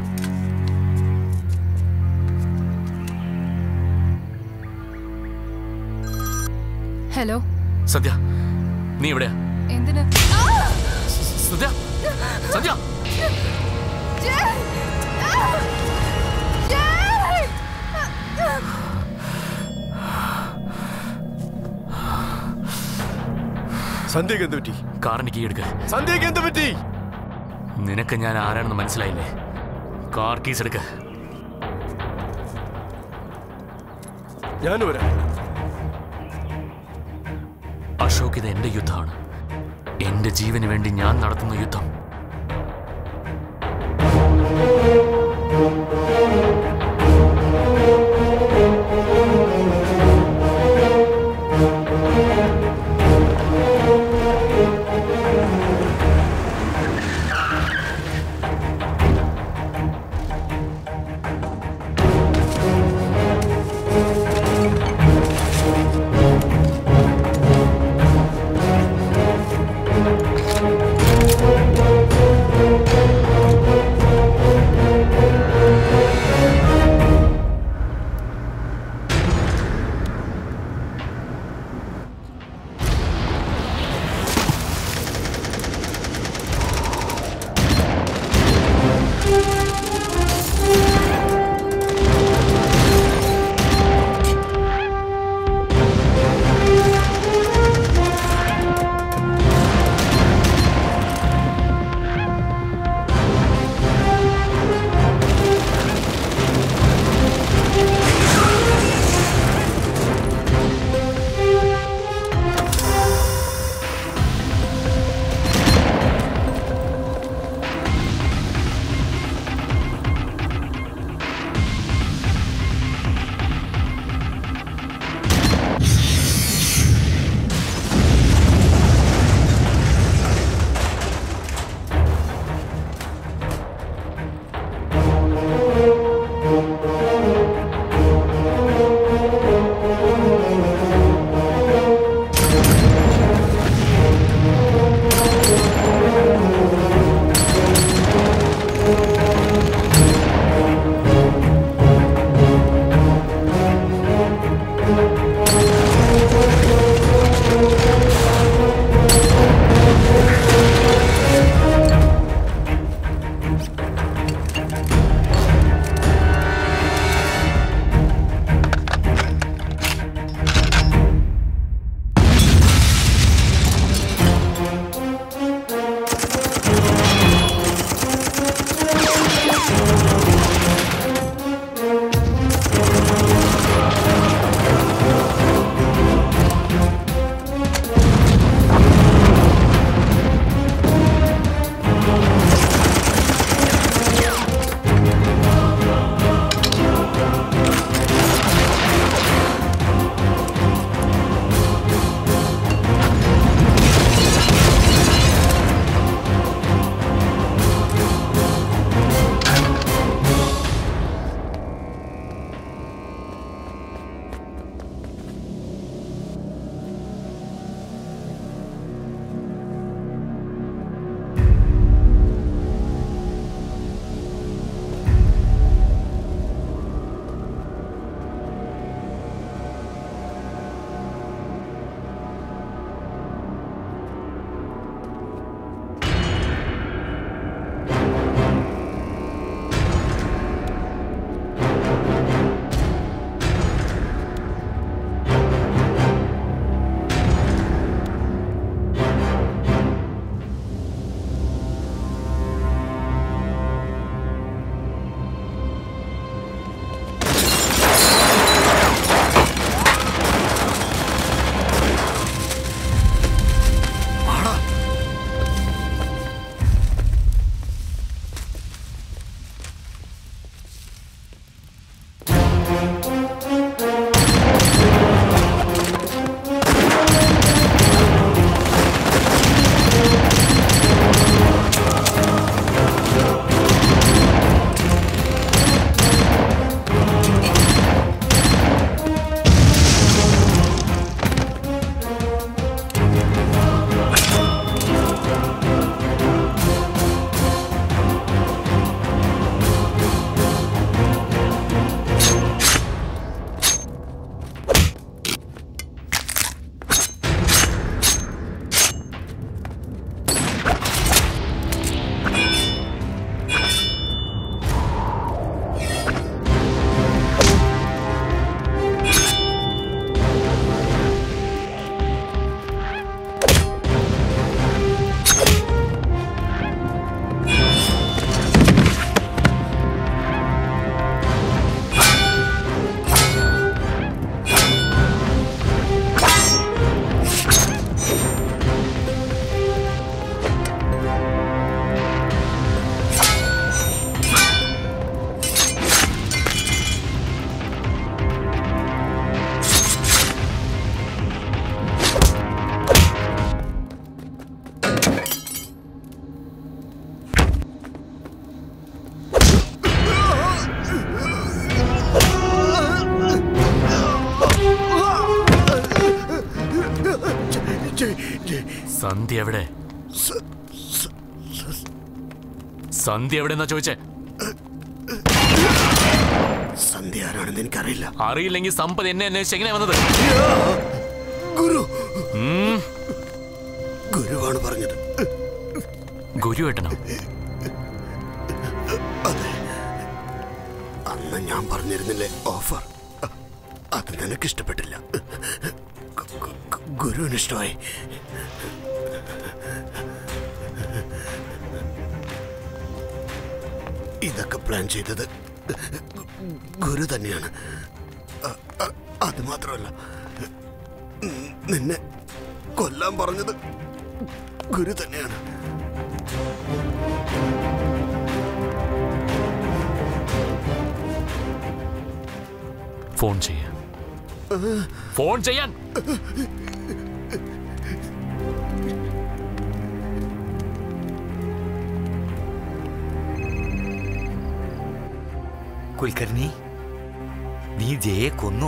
ഹലോ സദ്യ നീ എവിടെയാ എന്തിന് സദ്യ സദ്യ സന്ധ്യക്ക് എന്ത് പറ്റി കാറിന് കീ എടുക്ക് സന്ധ്യക്ക് എന്ത് പറ്റി നിനക്ക് ഞാൻ ആരാണെന്ന് മനസ്സിലായില്ലേ കാർ കീസ് എടുക്ക് ഞാനും വരാം അശോക് ഇത് എന്റെ യുദ്ധമാണ് എന്റെ ജീവന് വേണ്ടി ഞാൻ നടത്തുന്ന യുദ്ധം Thank you. സന്ധ്യ എവിടെ സന്ധ്യ എവിടെന്നാ ചോദിച്ചേ സന്ധ്യ ആരാണെന്ന് എനിക്കറിയില്ല അറിയില്ലെങ്കിൽ സമ്പത്ത് എന്നെ അന്വേഷിച്ച് എങ്ങനെയാ വന്നത് ഗുരു ഉം, ഗുരുവാണ് പറഞ്ഞത് ഗുരുവേട്ടനോ അന്ന് ഞാൻ പറഞ്ഞിരുന്നില്ലേ ഓഫർ അ- അത് നിനക്ക് ഇഷ്ടപ്പെട്ടില്ല ഗു- ഗു- ഗു- ഗുരുവിന് ഇഷ്ടമായി ഇതൊക്കെ പ്ലാൻ ചെയ്തത് ഗുരു തന്നെയാണ് അ- അ- അത് മാത്രമല്ല നിന്നെ കൊല്ലാൻ പറഞ്ഞത് ഗുരു തന്നെയാണ് ഫോൺ ചെയ്യാൻ ഫോൺ ചെയ്യാൻ കുൽക്കർണി നീ ജയെ കൊന്നു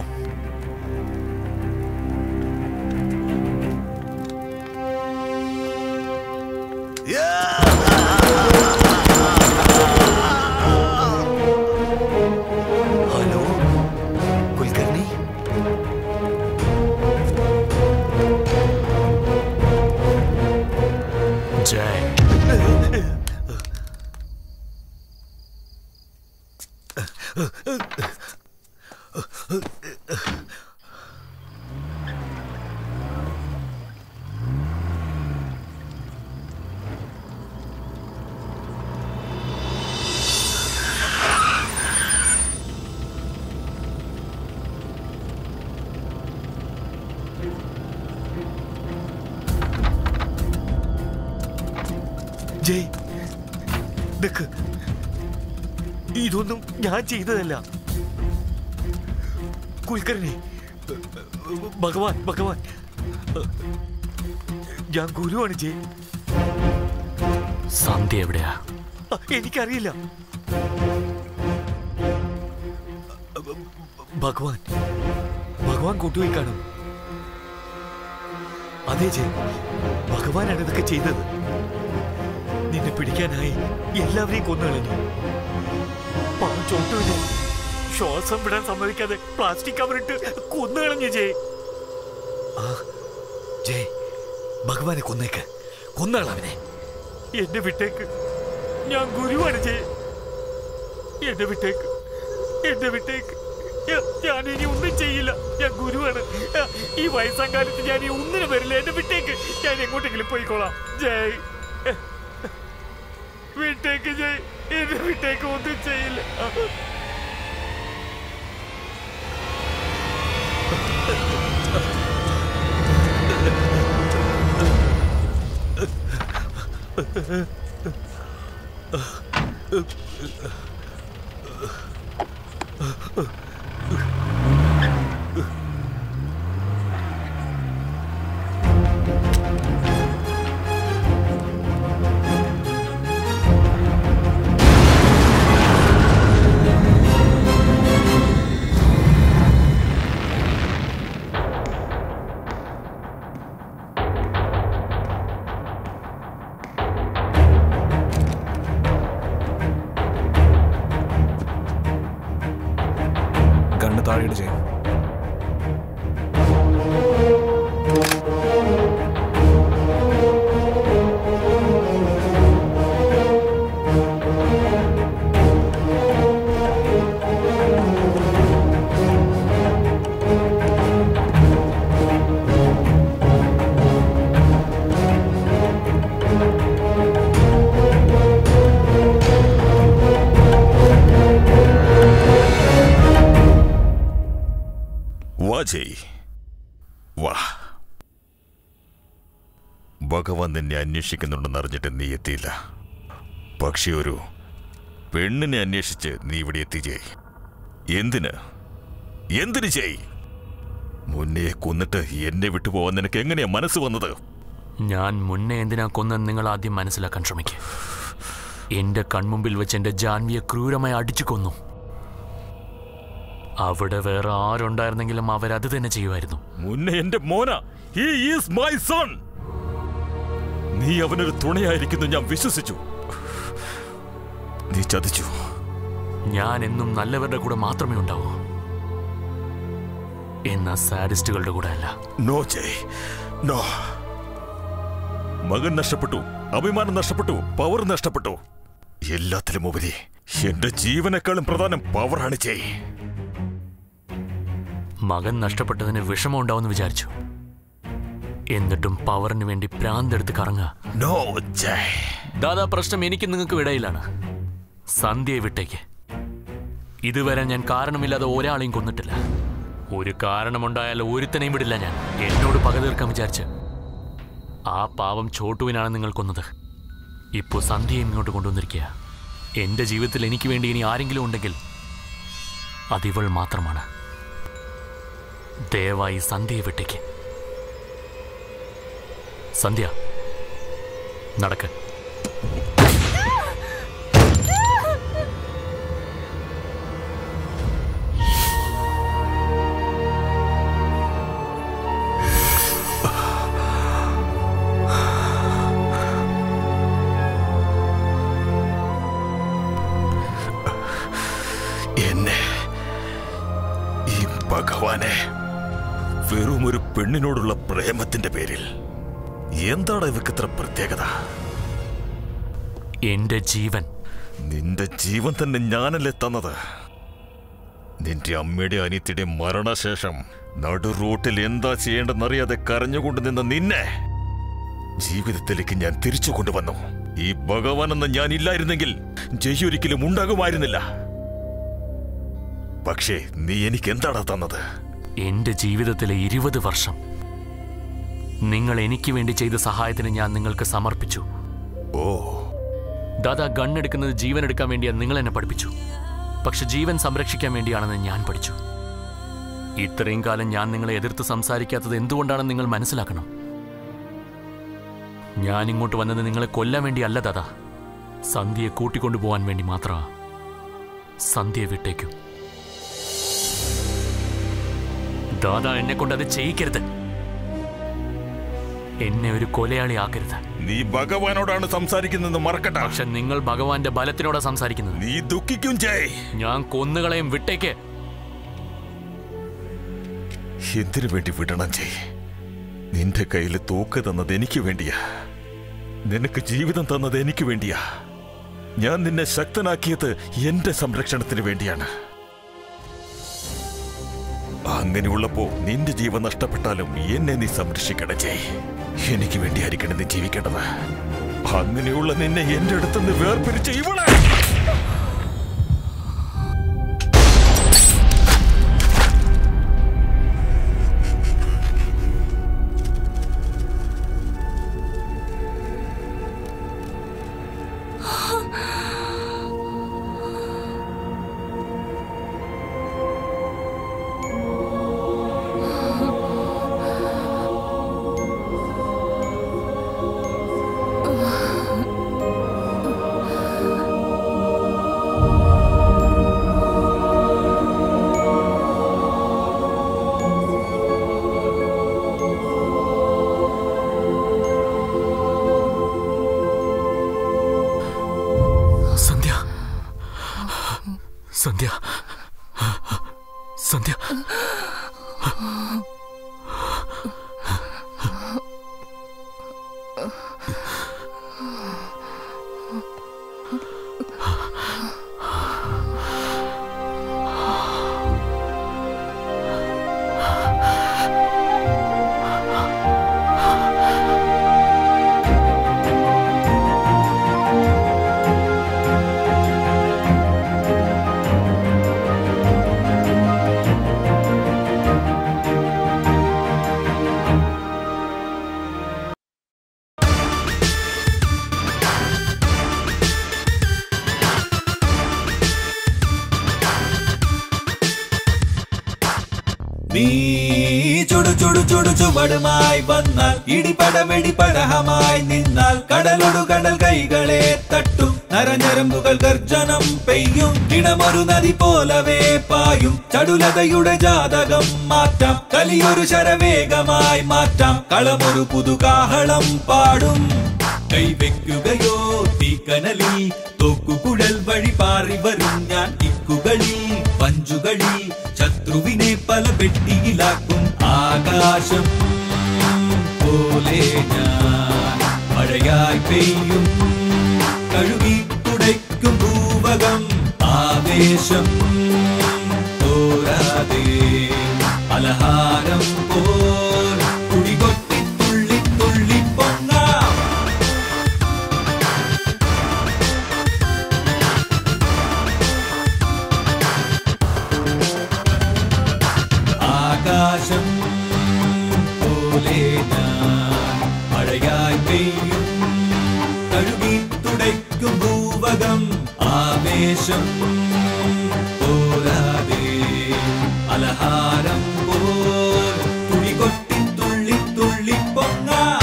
ഹലോ കുൽക്കർണി ജയ് ജയ് നിക്ക് ഇതൊന്നും ഞാൻ ചെയ്തതല്ല കുൽക്കർണി ഭഗവാൻ ഭഗവാൻ ഞാൻ ഗുരുവാണ് ജയ് സന്ധ്യ എവിടെയാ എനിക്കറിയില്ല ഭഗവാൻ ഭഗവാൻ കൊണ്ടുപോയി കാണും അതെ ജയ് ഭഗവാനാണ് ഇതൊക്കെ ചെയ്തത് നിന്നെ പിടിക്കാനായി എല്ലാവരെയും കൊന്നുകളഞ്ഞു പാവം ചോട്ടുവിനെ ശ്വാസം വിടാൻ സമ്മതിക്കാതെ പ്ലാസ്റ്റിക് കവറിട്ട് കൊന്നുകളഞ്ഞു ജയ് ആ ജയ് ഭഗവാനെ കൊന്നേക്ക് കൊന്നുകൾ അവനെ എന്നെ വിട്ടേക്ക് ഞാൻ ഗുരുവാണ് ജയ് എന്നെ വിട്ടേക്ക് എന്നെ വിട്ടേക്ക് ഞാ- ഞാൻ ഇനി ഒന്നും ചെയ്യില്ല ഞാൻ ഗുരുവാണ് ആ, ഈ വയസ്സാം കാലത്ത് ഞാൻ ഈ ഒന്നിനും വരില്ല എന്നെ വിട്ടേക്ക് ഞാൻ എങ്ങോട്ടെങ്കിലും പോയിക്കോളാം ജയ് വിട്ടേക്ക് ജയ് എന്നെ വിട്ടേക്ക് ഒന്നും ചെയ്യില്ല ഗണ്ണ് താഴെയിട് ചെയ്യും വാ ജയ് വാ ഭഗവാൻ നിന്നെ അന്വേഷിക്കുന്നുണ്ടെന്ന് അറിഞ്ഞിട്ട് നീ എത്തിയില്ല പക്ഷെ ഒരു പെണ്ണിനെ അന്വേഷിച്ച് നീ ഇവിടെ എത്തി ജയ് എന്തിന് എന്തിന് ജയ് മുന്നേ കൊന്നിട്ട് എന്നെ വിട്ടു പോവാൻ നിനക്ക് എങ്ങനെയാ മനസ്സ് വന്നത് ഞാൻ മുന്നേ എന്തിനാ കൊന്നെന്ന് നിങ്ങൾ ആദ്യം മനസ്സിലാക്കാൻ ശ്രമിക്കുക എന്റെ കൺമുമ്പിൽ വെച്ച് എന്റെ ജാൻവിയെ ക്രൂരമായി അടിച്ചു കൊന്നു അവിടെ വേറെ ആരുണ്ടായിരുന്നെങ്കിലും അവരത് തന്നെ ചെയ്യുമായിരുന്നു മുന്നേ എന്റെ മോന ഹി ഈസ് മൈ സൺ നീ അവനൊരു തുണയായിരിക്കുന്നു ഞാൻ വിശ്വസിച്ചു നീ ചതിച്ചു ഞാൻ എന്നും നല്ലവരുടെ കൂടെ മാത്രമേ ഉണ്ടാവൂ എന്ന സാഡിസ്റ്റുകളുടെ കൂടെ അല്ല നോ ജയ് നോ മകൻ നഷ്ടപ്പെട്ടു അഭിമാനം നഷ്ടപ്പെട്ടു പവർ നഷ്ടപ്പെട്ടു എല്ലാത്തിലും ഉപരി എന്റെ ജീവനേക്കാളും പ്രധാനം പവറാണ് ജയ് മകൻ നഷ്ടപ്പെട്ടതിന് വിഷമം ഉണ്ടാവുമെന്ന് വിചാരിച്ചു എന്നിട്ടും പവറിന് വേണ്ടി പ്രാന്തെടുത്ത് കറങ്ങുക നോ ജയ് ദാദാ പ്രശ്നം എനിക്ക് നിങ്ങൾക്ക് ഇടയിലാണ് സന്ധ്യയെ വിട്ടേക്ക് ഇതുവരെ ഞാൻ കാരണമില്ലാതെ ഒരാളെയും കൊന്നിട്ടില്ല ഒരു കാരണമുണ്ടായാൽ ഒരുത്തനെയും വിടില്ല ഞാൻ എന്നോട് പക തീർക്കാൻ വിചാരിച്ച് ആ പാവം ചോട്ടുവിനാണ് നിങ്ങൾ കൊന്നത് ഇപ്പോൾ സന്ധ്യയും ഇങ്ങോട്ട് കൊണ്ടുവന്നിരിക്കുക എൻ്റെ ജീവിതത്തിൽ എനിക്ക് വേണ്ടി ഇനി ആരെങ്കിലും ഉണ്ടെങ്കിൽ അതിവൾ മാത്രമാണ് ദയവായി സന്ധ്യയെ വിട്ടേക്ക് സന്ധ്യ നടക്ക് എന്നെ ഈ ഭഗവാനെ വെറും ഒരു പെണ്ണിനോടുള്ള പ്രേമത്തിന്റെ പേരിൽ എന്താണ് ഇവക്ക് ഇത്ര പ്രത്യേകത എന്റെ ജീവൻ നിന്റെ ജീവൻ തന്നെ ഞാനല്ലേ തന്നത് നിന്റെ അമ്മയുടെ അനിയത്തിയുടെ മരണശേഷം നടു റൂട്ടിൽ എന്താ ചെയ്യേണ്ടെന്നറിയാതെ കരഞ്ഞുകൊണ്ട് നിന്ന നിന്നെ ജീവിതത്തിലേക്ക് ഞാൻ തിരിച്ചു കൊണ്ടുവന്നു ഈ ഭഗവാൻ എന്ന ഞാൻ ഇല്ലായിരുന്നെങ്കിൽ ജയ് ഒരിക്കലും ഉണ്ടാകുമായിരുന്നില്ല പക്ഷേ നീ എനിക്ക് എന്താണ് തന്നത് എന്റെ ജീവിതത്തിലെ ഇരുപത് വർഷം നിങ്ങൾ എനിക്ക് വേണ്ടി ചെയ്ത സഹായത്തിന് ഞാൻ നിങ്ങൾക്ക് സമർപ്പിച്ചു ഓ ദാദാ ഗണ്ണെടുക്കുന്നത് ജീവൻ എടുക്കാൻ വേണ്ടിയാണ് നിങ്ങൾ എന്നെ പഠിപ്പിച്ചു പക്ഷെ ജീവൻ സംരക്ഷിക്കാൻ വേണ്ടിയാണെന്ന് ഞാൻ പഠിച്ചു ഇത്രയും കാലം ഞാൻ നിങ്ങളെ എതിർത്ത് സംസാരിക്കാത്തത് എന്തുകൊണ്ടാണെന്ന് നിങ്ങൾ മനസ്സിലാക്കണം ഞാൻ ഇങ്ങോട്ട് വന്നത് നിങ്ങളെ കൊല്ലാൻ വേണ്ടിയല്ല ദാദാ സന്ധ്യയെ കൂട്ടിക്കൊണ്ടുപോകാൻ വേണ്ടി മാത്രമാ സന്ധ്യയെ വിട്ടേക്കൂ ദാദാ എന്നെ കൊണ്ട് അത് ചെയ്യിക്കരുത് എന്നെ ഒരു കൊലയാളി ആക്കരുത് നീ ഭഗവാനോടാണ് സംസാരിക്കുന്നത് മറക്കട്ടെ പക്ഷെ നിങ്ങൾ ഭഗവാന്റെ ബലത്തിനോടാ സംസാരിക്കുന്നത് നീ ദുഃഖിക്കും ജയ് ഞാൻ കൊന്നുകളയും വിട്ടേക്ക് എന്തിനു വേണ്ടി വിടണം ജയ് നിന്റെ കയ്യിൽ തോക്ക് തന്നത് എനിക്ക് വേണ്ടിയാ നിനക്ക് ജീവിതം തന്നത് എനിക്ക് വേണ്ടിയാ ഞാൻ നിന്നെ ശക്തനാക്കിയത് എന്റെ സംരക്ഷണത്തിന് വേണ്ടിയാണ് അങ്ങനെയുള്ളപ്പോ നിന്റെ ജീവൻ നഷ്ടപ്പെട്ടാലും എന്നെ നീ സംരക്ഷിക്കണം ജയ് എനിക്ക് വേണ്ടിയായിരിക്കണം നീ ജീവിക്കേണ്ടത് അങ്ങനെയുള്ള നിന്നെ എന്റെ അടുത്തുനിന്ന് വേർപിരിച്ച് ഇവളെ സന്ധ്യ സന്ധ്യ സന്ധ്യ നീ ചുടു ചുടു ചുടു ചുവടുമായി വന്നാൽ ഇടിപട വെടിപടഹമായി നിന്നാൽ കടലൊടു കടൽ കൈകളെ തട്ടും നരഞ്ഞരമ്പുകൾ ഗർജനം പെയ്യും ഇടമൊരു നദി പോലവേ പായും ചടുലതയുടെ ജാതകം മാറ്റാം കലിയൊരു ശരവേഗമായി മാറ്റാം കളമൊരു പുതുകാഹളം പാടും കൈവെക്കുകയോ തീക്കനലിൽ തോക്കുകുഴൽ വഴി പാറി വരും ഞാൻ ഇക്കുകളിൽ വഞ്ചുകളിൽ ശത്രുവിനെ പല വെട്ടിയിലാക്കും ആകാശം പോലെ ഞാൻ മഴയായി പെയ്യും കഴുകി തുടയ്ക്കും ഭൂവകം ആവേശം തോരാതെ അലഹാരം പോൽ കുടികൊട്ടി തുള്ളി തുള്ളി പൊങ്ങാം ആകാശം പോലെ ഞാൻ മഴയായി പെയ്യും കഴുകി തുടയ്ക്കും ഭൂവകം ആവേശം പോരാതെ അലഹാരം പോൽ തുടികൊട്ടി തുള്ളി തുള്ളി പൊങ്ങാം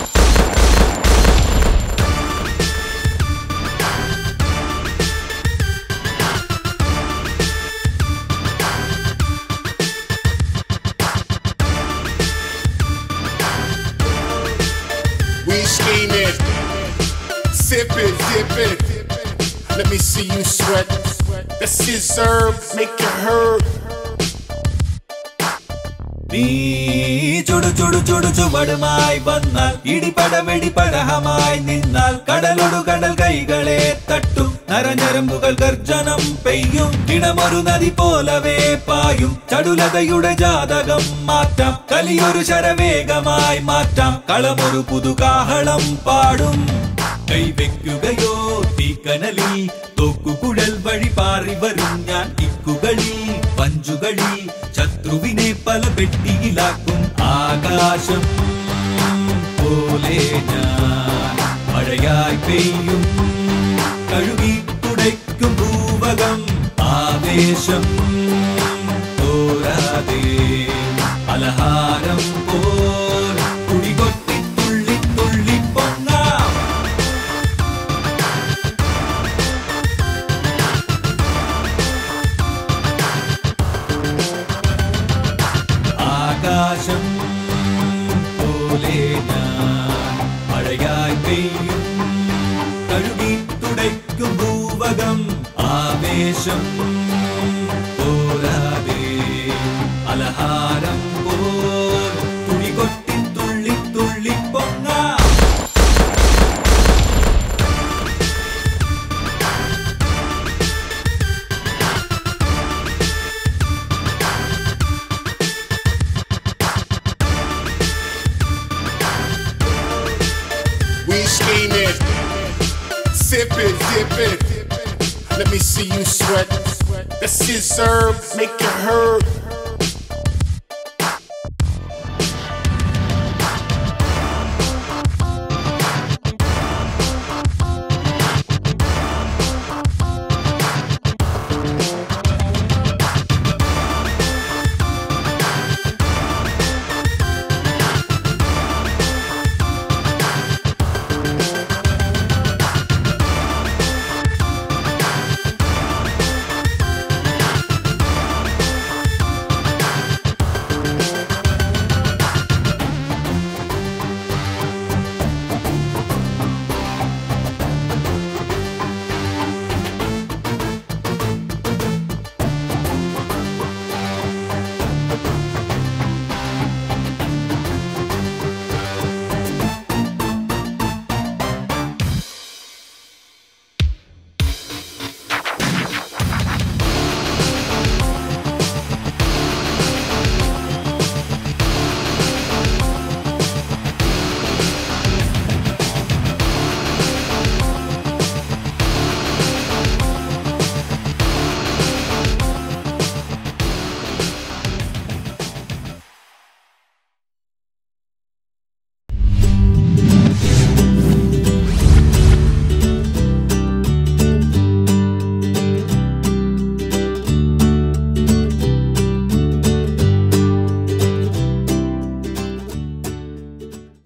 We scheme it, sip it, dip it. Let me see you sweat. The scissor, make it hurt. നീ ചുടു ചുടു ചുടു ചുവടുമായി വന്നാൽ ഇടിപട വെടിപടഹമായി നിന്നാൽ കടലൊടു കടൽ കൈകളെ തട്ടും നരഞ്ഞരമ്പുകൾ ഗർജനം പെയ്യും ഇടമൊരു നദി പോലവേ പായും ചടുലതയുടെ ജാതകം മാറ്റാം കലിയൊരു ശരവേഗമായി മാറ്റാം കളമൊരു പുതുകാഹളം പാടും കൈവെക്കുകയോ തീക്കനലിൽ തോക്കുകുഴൽ വഴി പാറി വരും ഞാൻ ഇക്കുകളിൽ വഞ്ചുകളിൽ ശത്രുവിനെ പല വെട്ടിയിലാക്കും ആകാശം പോലെ ഞാൻ മഴയായി പെയ്യും കഴുകി തുടയ്ക്കും ഭൂവകം ആവേശം തോരാതെ അലഹാരം പോൽ കുടികൊട്ടി തുള്ളി തുള്ളി പൊങ്ങാം ആകാശം പോലെ ഞാൻ മഴയായി പെയ്യും കഴുകി തുടയ്ക്കും ഭൂവകം ആവേശം പോരാതെ അലഹാരം പോൽ തുടികൊട്ടി തുള്ളി തുള്ളി പൊങ്ങാം We scheme it, sip it, dip it. Let me see you sweat. The scissor, make it hurt.